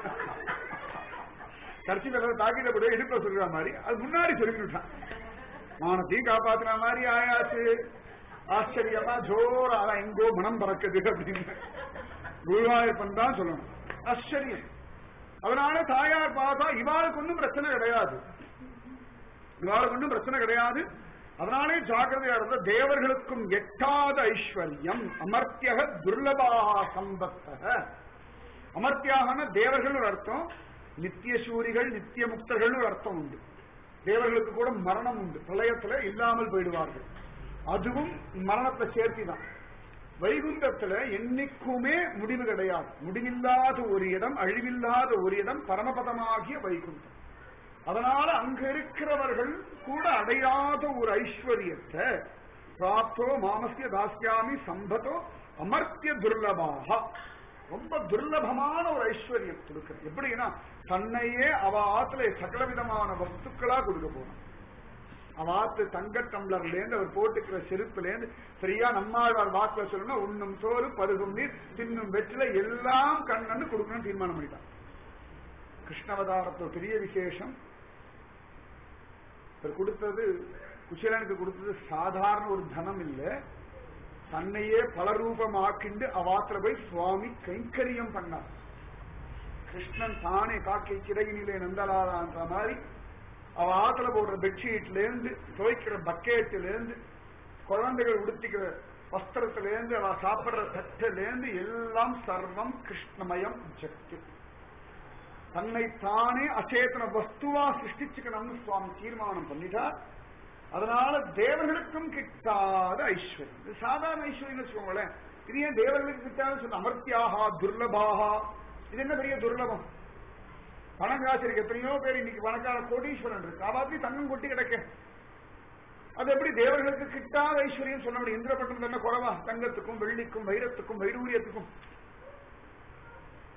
கர்ச்சீஃபை தாக்கிட்ட கூட இடுப்புல சொல்ற மாதிரி அது முன்னாடி சொல்லிக்கிட்டான் மானத்தையும் காப்பாத்துற மாதிரி ஆயாச்சு ஆச்சரியமா ஜோரா அதான் எங்கோ மனம் பறக்குது அப்படின்னு குருவாயூர்பன் தான் சொல்லணும் ஆச்சரியம் அதனால தாயார் பார்த்தா இவாளுக்கு ஒன்றும் பிரச்சனை கிடையாது இவாளுக்கு ஒன்றும் பிரச்சனை கிடையாது அதனாலே ஜாக்கிரதையா இருந்த தேவர்களுக்கும் எட்டாத ஐஸ்வர்யம் அமர்த்தியக துர்லபாக சம்பத்தக அமர்த்தியாகன தேவர்கள் ஒரு அர்த்தம் நித்திய சூரிகள் நித்திய முக்தர்கள் ஒரு அர்த்தம் உண்டு தேவர்களுக்கு கூட மரணம் உண்டு பிரளயத்துல இல்லாமல் போயிடுவார்கள் அதுவும் மரணத்தை சேர்த்தி தான் வைகுந்தத்துல என்னைக்குமே முடிவு கிடையாது முடிவில்லாத ஒரு இடம் அழிவில்லாத ஒரு இடம் பரமபதமாகிய வைகுந்தம் அதனால அங்க இருக்கிறவர்கள் கூட அடையாத ஒரு ஐஸ்வர்யத்தை பிராப்தோ மாமசிய தாஸ்யாமி சம்பதோ அமர்த்திய துர்லபாக ரொம்ப துர்லபமான ஒரு ஐஸ்வர்யம் கொடுக்குறது எப்படின்னா தன்னையே அவ ஆத்துல சகல விதமான வஸ்துக்களா கொடுக்க போறான் அவ ஆத்து தங்க டம்ளர்ல இருந்து அவர் போட்டுக்கிற செருப்புல இருந்து சரியா நம்மாழ்வார் வாக்குல சொல்லணும்னா உண்ணும் சோறு பருகும் நீர் தின்னும் வெற்றில எல்லாம் கண்ணன்னு கொடுக்கணும்னு தீர்மானம் பண்ணிட்டான் கிருஷ்ணவதாரத்தோட பெரிய விசேஷம் இவர் கொடுத்தது குசேலனுக்கு கொடுத்தது சாதாரண ஒரு தனம் இல்ல தன்னையே பல ரூபமாக்கிண்டு அவாத்துல போய் சுவாமி கைங்கரியம் பண்ணார் கிருஷ்ணன் தானே காக்கை சிறகினிலே நந்தலாதான்ற மாதிரி அவ ஆத்துல போடுற பெட்ஷீட்ல இருந்து துவைக்கிற பக்கெட்ல இருந்து குழந்தைகள் உடுத்திக்கிற வஸ்திரத்துல இருந்து அவ சாப்பிடுற தட்டில இருந்து எல்லாம் சர்வம் கிருஷ்ணமயம் ஜக்தி தன்னை தானே அச்சேதன வஸ்துவா சிருஷ்டிச்சுக்கணும்னு சுவாமி தீர்மானம் பண்ணிட்டார் அதனால தேவர்களுக்கும் கிட்டாத ஐஸ்வர்யம் இது சாதாரண ஐஸ்வர்யம் வச்சுக்கோங்களேன் இது ஏன் தேவர்களுக்கு கிட்டாத சொல்ல அமர்த்தியாகா துர்லபாகா இது என்ன பெரிய துர்லபம் பணங்காசிற்கு எத்தனையோ பேர் இன்னைக்கு பணக்கார கோடீஸ்வரன் இருக்கு அவாத்தி தங்கம் கொட்டி கிடக்க அது எப்படி தேவர்களுக்கு கிட்டாத ஐஸ்வர்யம் சொல்ல முடியும் இந்திரபட்டம் என்ன குறவா தங்கத்துக்கும் வெள்ளிக்கும் வைரத்துக்கும் வைடூரியத்துக்கும்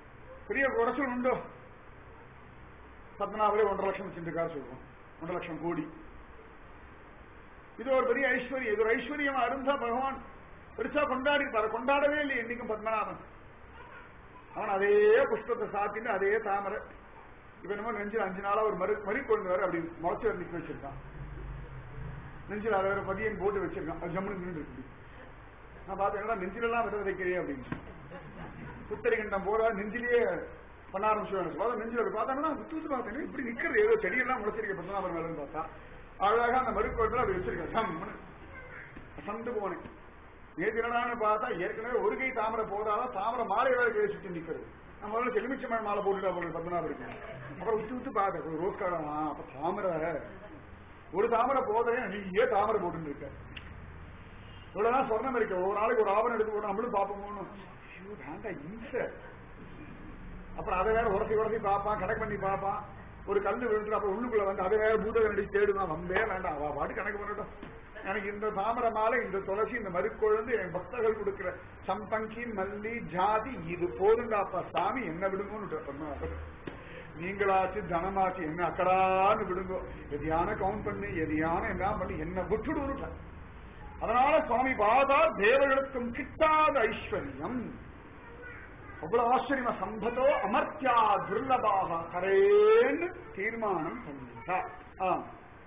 பெரிய குறைச்சல் உண்டோ பத்மநாபரே ஒன்றரை லட்சம் வச்சிருக்காரு சொல்றோம் ஒன்றரை லட்சம் கோடி இது ஒரு பெரிய ஐஸ்வர்யம் இது ஒரு ஐஸ்வர்யமா இருந்தா பகவான் பெருசா கொண்டாடி இருப்பாரு கொண்டாடவே இல்லை என்னைக்கும் பத்மநாபன் அவன் அதே புஷ்பத்தை சாத்திட்டு அதே தாமரை இப்ப என்னமோ நெஞ்சில் அஞ்சு நாளா ஒரு மறு மறி கொண்டு வர அப்படி முளைச்சு நிக்க வச்சிருக்கான் நெஞ்சில் அதை வேற மதியம் போட்டு வச்சிருக்கான் அது ஜம்முன்னு நின்று இருக்கு நான் பார்த்தேன் என்னடா நெஞ்சிலெல்லாம் வித விதைக்கிறே அப்படின்னு புத்தரிகண்டம் போறா நெஞ்சிலேயே பண்ண ஆரம்பிச்சு பார்த்தா நெஞ்சில் அப்படி பார்த்தா விட்டு பார்த்தேன் இப்படி நிக்கிறது ஏதோ செடியெல்லாம் முளைச்சிருக்க பத்மநாபன் மேலன்னு பார்த்தா அழகா அந்த மறுக்கோட்டில் அப்படி வச்சிருக்கேன் ஜம்முன்னு அசந்து போனேன் நேற்று என்னடான்னு பார்த்தா ஏற்கனவே ஒரு கை தாமரை போதாதான் தாமரை மாலை வேலை கையை சுத்தி நிக்கிறது நம்ம முதல்ல எலுமிச்சை மாலை போட்டுட்டா போல பத்மநாபம் இருக்கு அப்புறம் விட்டு விட்டு பார்த்தேன் ஒரு ரோஸ் கார்டா அப்ப தாமரை ஒரு தாமரை போதே நீ ஏன் தாமரை போட்டுட்டு இருக்க இவ்வளவுதான் சொர்ணம் இருக்கு ஒரு நாளைக்கு ஒரு ஆவணம் எடுத்து போட்டு நம்மளும் பார்ப்போமோன்னு ஐயோ, வேண்டாம் இன்ச அப்புறம் அதை வேற உரசி உரசி பார்ப்பான் கணக்கு பண்ணி பார்ப்பான் ஒரு கல்லு விழுந்து அப்புறம் உள்ளுக்குள்ள வந்து அதை வேற பூதகம் நடிச்சு தேடுவான் வந்தே வேண்டாம் அவ பாட்டு கணக்கு பண்ணட்டும் எனக்கு இந்த தாமரை மாலை இந்த துளசி இந்த மறுக்கொழுந்து என் பக்தர்கள் கொடுக்கிற சம்பங்கி மல்லி ஜாதி இது போதுண்டாப்பா சாமி என்ன விடுங்கன்னு சொன்னார் நீங்களாச்சு தனமாச்சு என்ன அக்கடான்னு விடுங்கோ எதையான கவுண்ட் பண்ணி எதையான என்ன பண்ணி என்ன விட்டுடுன்னு அதனால சுவாமி பாதா தேவர்களுக்கும் கிட்டாத ஐஸ்வர்யம் அவ்வளவு ஆச்சரியமா சம்பதோ அமர்த்தியா துர்லபாக கரேன்னு தீர்மானம் பண்ணிட்டார் ஆம்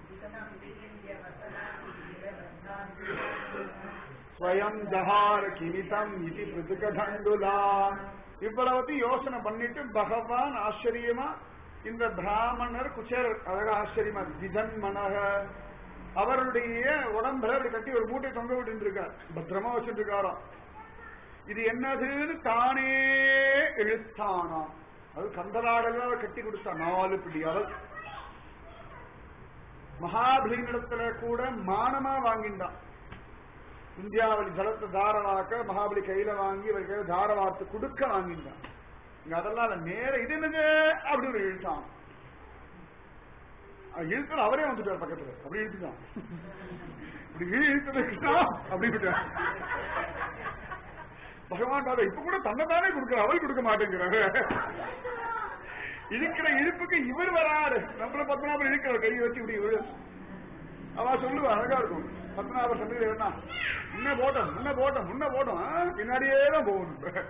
ஸ்வயம் ஜஹார் கிமிதம் இது பிருதுகதண்டுலா இவ்வளவு யோசனை பண்ணிட்டு பகவான் ஆச்சரியமா இந்த பிராமணர் குச்சேரர் அழகா ஆச்சரியமா திஜன்மனக அவருடைய உடம்புல அப்படி கட்டி ஒரு மூட்டை தொங்க விட்டு இருக்கார் பத்திரமா வச்சுட்டு இருக்காராம் இது என்னதுன்னு தானே இழுத்தானாம் அது கந்தலாடல கட்டி கொடுத்தா நாலு பிடி அவள் மகாபலியினிடத்துல கூட மானமா வாங்கிண்டான் இந்தியாவில் ஜலத்தை தாரவாக்க மகாபலி கையில வாங்கி இவர் கையில தாரவாத்து கொடுக்க வாங்கிட்டான் இங்க அதெல்லாம் இல்ல. நேர இது என்னது அப்படி ஒரு இழுத்தான் இழுத்துல அவரே வந்துட்டார் பக்கத்துல அப்படி இழுத்துட்டான் இப்படி இழு இழுத்தது கிருஷ்ணா அப்படி விட்டார் பகவான் பாதா இப்ப கூட தன்னை தானே கொடுக்கிற அவர் கொடுக்க மாட்டேங்கிறாரு இழுக்கிற இழுப்புக்கு இவர் வராரு நம்மள பத்மநாபர் இழுக்கிற கையை வச்சு இப்படி விழு அவ சொல்லுவா அழகா இருக்கும் பத்மநாபர் சந்தையில் என்ன முன்ன போட்டோம் முன்ன போட்டோம் முன்ன போட்டோம் ஆ, பின்னாடியே தான் போகணும்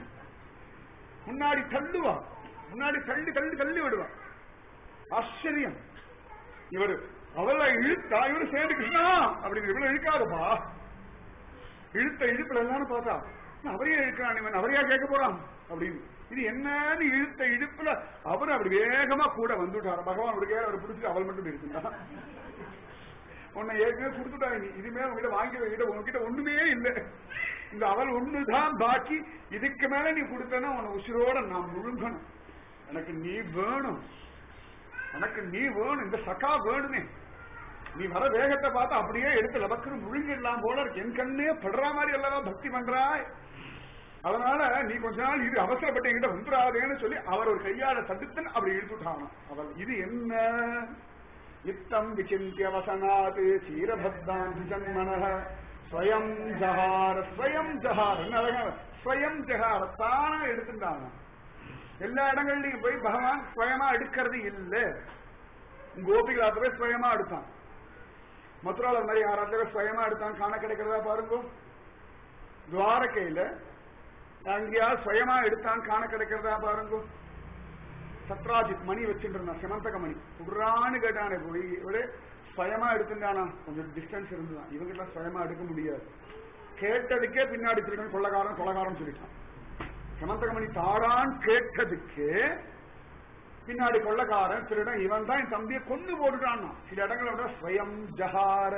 முன்னாடி தள்ளுவா முன்னாடி தள்ளி தள்ளி தள்ளி விடுவா ஆச்சரியம் இவர் அவளை இழுத்தா இவரு சேர்ந்து கிருஷ்ணா அப்படின்னு இவ்வளவு இழுக்காதப்பா இழுத்த இழுப்புல எல்லாரும் பார்த்தா "என்ன அவரையே இழுக்கிறான் இவன் அவரையா கேட்க போறான் அப்படின்னு இது என்னன்னு இழுத்த இழுப்புல அவர் அப்படி வேகமா கூட வந்துட்டார் பகவான் ஒரு கேள் அவர் பிடிச்சி அவள் மட்டும் இருக்குண்டா உன்னை ஏற்கனவே கொடுத்துட்டா நீ இனிமே உங்ககிட்ட வாங்கி வைக்கிட்ட உங்ககிட்ட ஒண்ணுமே இல்லை இந்த அவள் ஒண்ணுதான் பாக்கி இதுக்கு மேல நீ கொடுத்தனா உன்னை உசிரோட நான் முழுங்கணும் எனக்கு நீ வேணும் எனக்கு நீ வேணும் இந்த சகா வேணுமே நீ வர வேகத்தை பார்த்தா அப்படியே எடுத்து லபக்குன்னு முழுங்கிடலாம் போல இருக்கு என் கண்ணே படுற மாதிரி அல்லவா பக்தி பண்றாய் அதனால நீ கொஞ்ச நாள் இது அவசரப்பட்டு என்கிட்ட வந்துடாதேன்னு சொல்லி அவர் ஒரு கையால தடுத்துன்னு அப்படி இழுத்துட்டான் அவள் இது என்ன இத்தம் விசிந்திய வசனாத் சீரபத்தான் ஜன்மனः ஸ்வயம் ஜஹார ஸ்வயம் ஜஹார் என்ன அழகா ஸ்வயம் ஜஹார் தானா எடுத்துட்டாங்க எல்லா இடங்கள்லயும் போய் பகவான் ஸ்வயமா எடுக்கிறது இல்ல கோபிகளாத்தவே ஸ்வயமா எடுத்தான் மதுரால அது மாதிரி யாராவது ஸ்வயமா எடுத்தான் காண கிடைக்கிறதா பாருங்க துவாரகையில அங்கேயா ஸ்வயமா எடுத்தான் காண கிடைக்கிறதா பாருங்க சத்ராஜித் மணி வச்சுட்டு இருந்தான் சிமந்தக மணி குடுறான்னு கேட்டானே போய் இவளே ஸ்வயமா எடுத்துட்டானா கொஞ்சம் டிஸ்டன்ஸ் இருந்துதான் இவங்கிட்ட ஸ்வயமா எடுக்க முடியாது கேட்டதுக்கே பின்னாடி திருடன் கொள்ளக்காரன் கொள்ளக்காரன் சொல்லிட்டான் சமந்தகமணி தாரான் கேட்டதுக்கு பின்னாடி கொள்ளக்காரன் திருடன் இவன் தான் என் தம்பியை கொண்டு போட்டுட்டான் சில இடங்களை விட ஸ்வயம் ஜஹார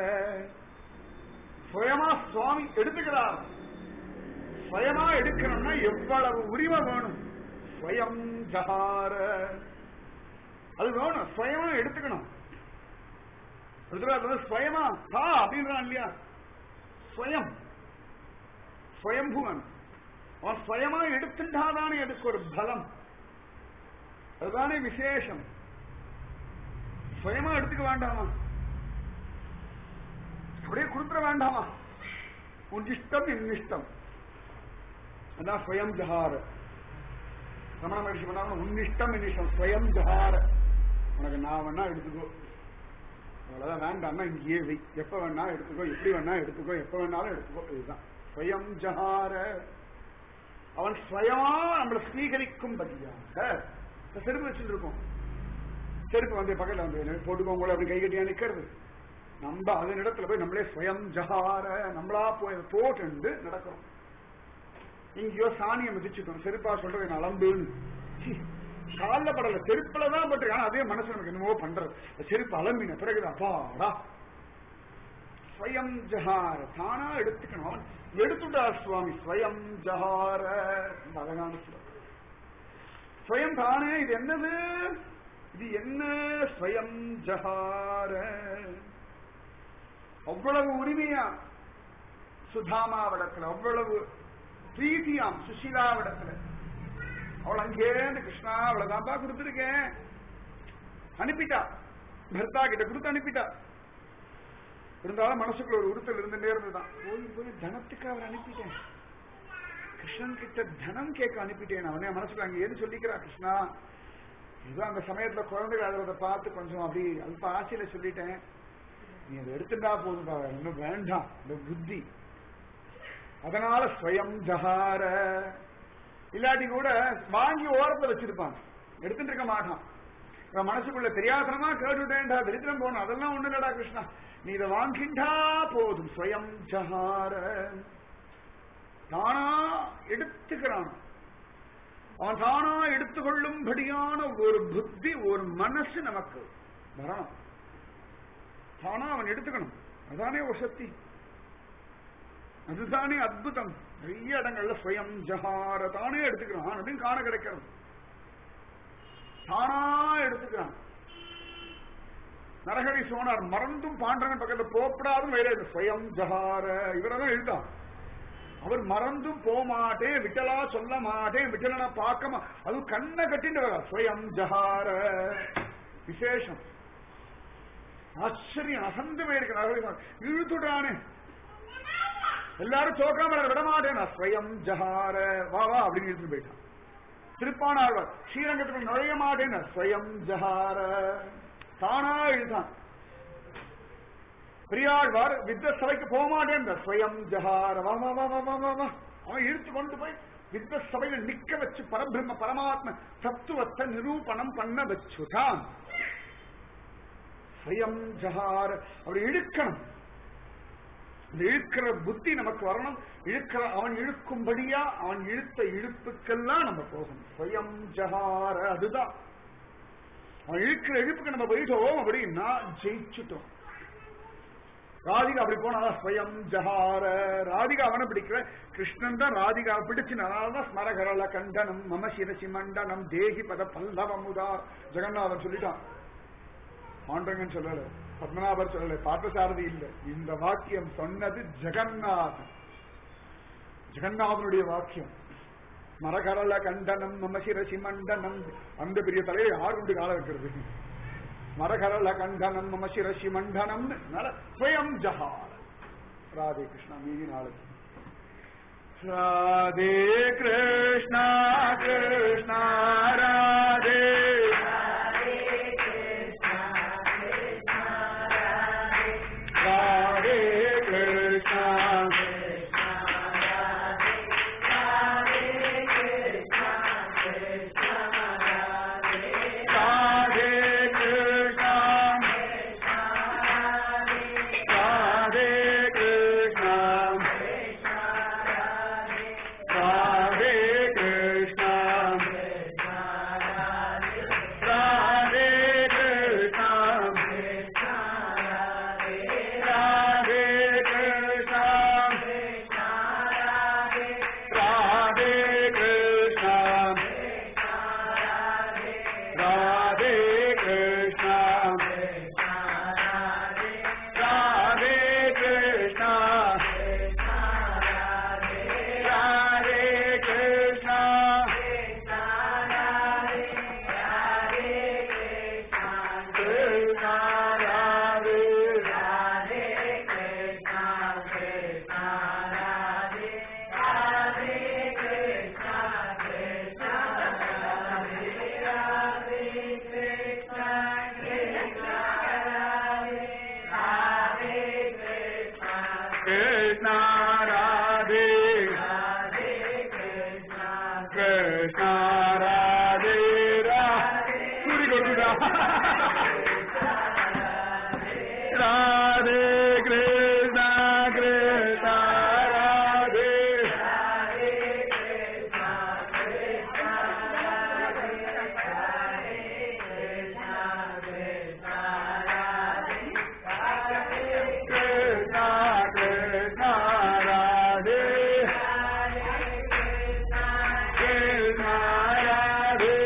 சுயமா சுவாமி எடுத்துக்கிறார் சுயமா எடுக்கணும்னா எவ்வளவு உரிமை வேணும் ஸ்வயம் ஜஹார அது வேணும் ஸ்வயமா எடுத்துக்கணும் ருத்ராஜ் வந்து ஸ்வயமா தா அப்படின்றான் இல்லையா ஸ்வயம் ஸ்வயம்புவன் அவன் ஸ்வயமா எடுத்துட்டாதானே அதுக்கு ஒரு பலம் அதுதானே விசேஷம் ஸ்வயமா எடுத்துக்க வேண்டாமா அப்படியே கொடுத்துட வேண்டாமா உன் இஷ்டம் என் இஷ்டம் அதான் ஸ்வயம் ஜஹார் ரமண மகிழ்ச்சி பண்ணாம உன்னிஷ்டம் என்னிஷ்டம் ஸ்வயம் ஜஹார உனக்கு நான் வேணா எடுத்துக்கோ அவ்வளவுதான் வேண்டாம்னா இங்கேயே வை எப்ப வேணா எடுத்துக்கோ எப்படி வேணா எடுத்துக்கோ எப்ப வேணாலும் எடுத்துக்கோ இதுதான் ஸ்வயம் ஜஹார அவன் ஸ்வயமா நம்மளை ஸ்வீகரிக்கும் பதியாக இப்ப செருப்பு வச்சுட்டு இருக்கோம் செருப்பு வந்து பக்கத்துல வந்து போட்டுக்கோங்க அப்படி கை கட்டியா நிக்கிறது நம்ம அதன் இடத்துல போய் நம்மளே ஸ்வயம் ஜஹார நம்மளா போய் அதை போட்டு நடக்கிறோம் எங்கேயோ சாணியை மிதிச்சுட்டோம் செருப்பா சொல்றது நான் அலம்புன்னு சீ, கால்ல படல செருப்புல தான் பட்டிருக்கு ஆனா அதே மனசு எனக்கு என்னமோ பண்றது இந்த செருப்பு அலம்பின பிறகு அப்பாடா ஸ்வயம் ஜஹார தானா எடுத்துக்கணும் அவன் எடுத்துட்டார் சுவாமி ஸ்வயம் ஜஹார ரொம்ப அழகான சொல்ல ஸ்வயம் தானே இது என்னது இது என்ன ஸ்வயம் ஜஹார அவ்வளவு உரிமையா சுதாமாவிடத்துல அவ்வளவு பிரீதியாம் சுஷீலாவிடத்துல அவள் அங்கேருந்து கிருஷ்ணா அவ்வளவுதான்ப்பா கொடுத்துருக்கேன் அனுப்பிட்டா பர்த்தா கிட்ட கொடுத்து அனுப்பிட்டா இருந்தாலும் மனசுக்குள்ள ஒரு உறுத்தல் இருந்துட்டே இருந்துதான் போய் போய் தனத்துக்கு அவர் அனுப்பிட்டேன் கிருஷ்ணன் கிட்ட தனம் கேட்க அனுப்பிட்டேன் அவனே மனசுல அங்க ஏது சொல்லிக்கிறா கிருஷ்ணா ஏதோ அந்த சமயத்துல குழந்தைகள் அழுவதை பார்த்து கொஞ்சம் அப்படி அல்ப ஆசையில சொல்லிட்டேன் நீ அதை எடுத்துட்டா போதும்பா வேற ஒண்ணும் வேண்டாம் இந்த புத்தி அதனால ஸ்வயம் ஜஹார இல்லாட்டி கூட வாங்கி ஓரத்துல வச்சிருப்பான் எடுத்துட்டு இருக்க மாட்டான் இவன் மனசுக்குள்ள தெரியாதனமா கேட்டுட்டேன்டா தரித்திரம் போகணும் அதெல்லாம் ஒண்ணு இல்லடா கிருஷ்ணா நீ இதை வாங்கிண்டா போதும் ஸ்வயம் ஜஹார தானா எடுத்துக்கிறான் அவன் தானா எடுத்துக்கொள்ளும்படியான ஒரு புத்தி ஒரு மனசு நமக்கு வரணும் தானா அவன் எடுத்துக்கணும் அதானே ஒரு சக்தி அதுதானே அற்புதம் நிறைய இடங்கள்ல ஸ்வயம் ஜஹார தானே எடுத்துக்கிறான் அப்படின்னு காண கிடைக்கிறது தானா எடுத்துக்கிறான் நரகரி சோனார் மறந்தும் பாண்டவன் பக்கத்துல போப்படாதும் வேற இல்லை. ஸ்வயம் ஜஹார இவரதான் எழுதான் அவர் மறந்தும் போக மாட்டேன் விட்டலா சொல்ல மாட்டேன் விட்டலனா பார்க்க மா- அது கண்ணை கட்டிட்டு வர ஸ்வயம் ஜஹார விசேஷம் ஆச்சரியம் அசந்து போயிருக்கு நரகரி சோனார். இழுத்துட்டானே எல்லாரும் சோக்காம விட மாட்டேன் நான் ஸ்வயம் ஜஹார வா வா அப்படின்னு இழுத்துட்டு போயிட்டான் திருப்பானாழ்வார் ஸ்ரீரங்கத்துக்குள் நுழைய மாட்டேன் நான் ஸ்வயம் ஜஹார தானா இழுத்தான் பெரியாழ்வார் வித்த சபைக்கு போக மாட்டேன் ஸ்வயம் ஜஹார வா வா வா வா வா வா வா அவன் இழுத்து கொண்டு போய் வித்த சபையில நிக்க வச்சு பரபிரம்ம பரமாத்ம தத்துவத்தை நிரூபணம் பண்ண வச்சுதான் ஸ்வயம் ஜஹார அப்படி இழுக்கணும் இந்த இழுக்கிற புத்தி நமக்கு வரணும் இழுக்கிற அவன் இழுக்கும்படியா அவன் இழுத்த இழுப்புக்கெல்லாம் நம்ம போகணும் ஸ்வயம் ஜஹார அதுதான் அவன் இழுக்கிற இழுப்புக்கு நம்ம போயிட்டோம் அப்படின்னா ஜெயிச்சுட்டோம் ராதிகா அப்படி போனா ஸ்வயம் ஜஹார ராதிகா அவனை பிடிக்கிற கிருஷ்ணன் தான் ராதிகா பிடிச்சு தான் ஸ்மரகரல கண்டனம் மம சிரசி மண்டனம் தேகி பத பல்லவமுதா ஜெகநாதன் சொல்லிட்டான் பாண்டங்கன் சொல்லல பத்மநாபர் சொல்லல பார்த்தசாரதி இல்ல இந்த வாக்கியம் சொன்னது ஜெகநாதன் ஜெகநாதனுடைய வாக்கியம் மரகரல கண்டனம் மம சிரசி மண்டனம் அந்த பெரிய தலையை யார் கொண்டு கால வைக்கிறது மரகரல கண்டனம் மம சிரசி மண்டனம் ஸ்வயம் ஜஹார் ராதே கிருஷ்ணா மீதி நாளைக்கு ராதே கிருஷ்ணா கிருஷ்ணா ராதே ராதே கிருஷ்ணா ராதே கிருஷ்ணா ராதே கிருஷ்ணா ராதே கிருஷ்ணா ராதே கிருஷ்ணா ராதே ராதே சூரி கொடுக்குதா ராதே கிருஷ்ணா கிருஷ்ணா ராதே கிருஷ்ணா கிருஷ்ணா ராதே கிருஷ்ணா ராதே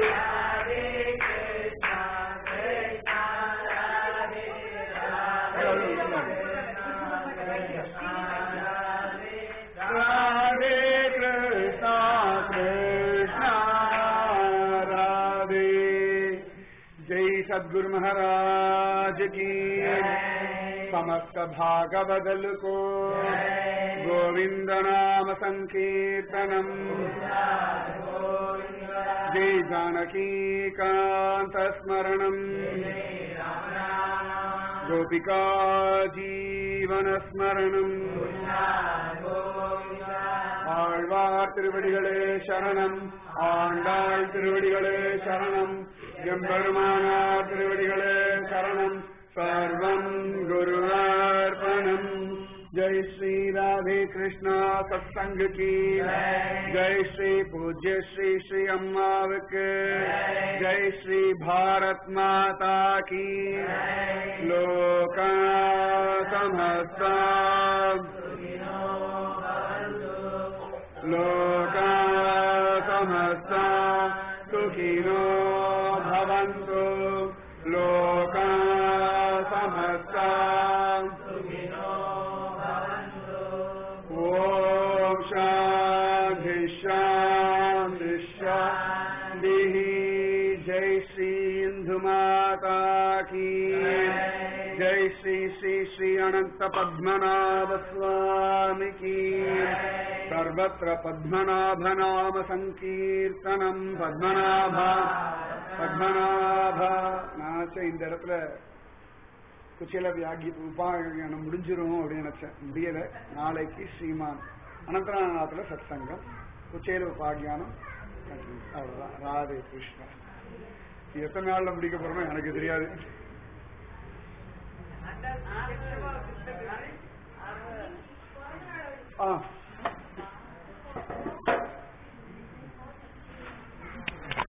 ராதே கிருஷ்ணா கிருஷ்ணா ராதே जय सदगुरु महाराज की समस्त भागवदल को गोविंद नाम संकीर्तनम जय जानकी कांत स्मरणम गोपिका जीवन स्मरणम ஆழ்வார் திருவடிகளே சரணம் ஆண்டாள் திருவடிகளே சரணம் எம்பெருமானார் திருவடிகளே சரணம் சர்வம் குருவார்ப்பணம் जय श्री राधे कृष्णा सत्संग की जय श्री पूज्य श्री श्री अम्मावक जय श्री भारत माता की लोका समस्ता लोका समस्ता सुखिनो भवन्तु लोका समस्ता ॐ शान्ति शान्ति शान्तिः जय श्री इन्दुमाता की जय श्री श्री श्री अनंत पद्मनाभ स्वामी की सर्वत्र पद्मनाभ नाम संकीर्तனம் பத்மநாப பத்மநாப நான் இந்த இடத்துல குச்சில வியாகி உபாயானம் முடிஞ்சிரும் அப்படின்னு நினைச்சேன் முடியல நாளைக்கு ஸ்ரீமான் அனந்தநாதத்துல சத்சங்கம் குச்சேல உபாகியானம் continue. அவ்வளவுதான் ராதே கிருஷ்ணா இது எத்தனை நாள்ல முடிக்க போறோமோ எனக்கு தெரியாது ஆ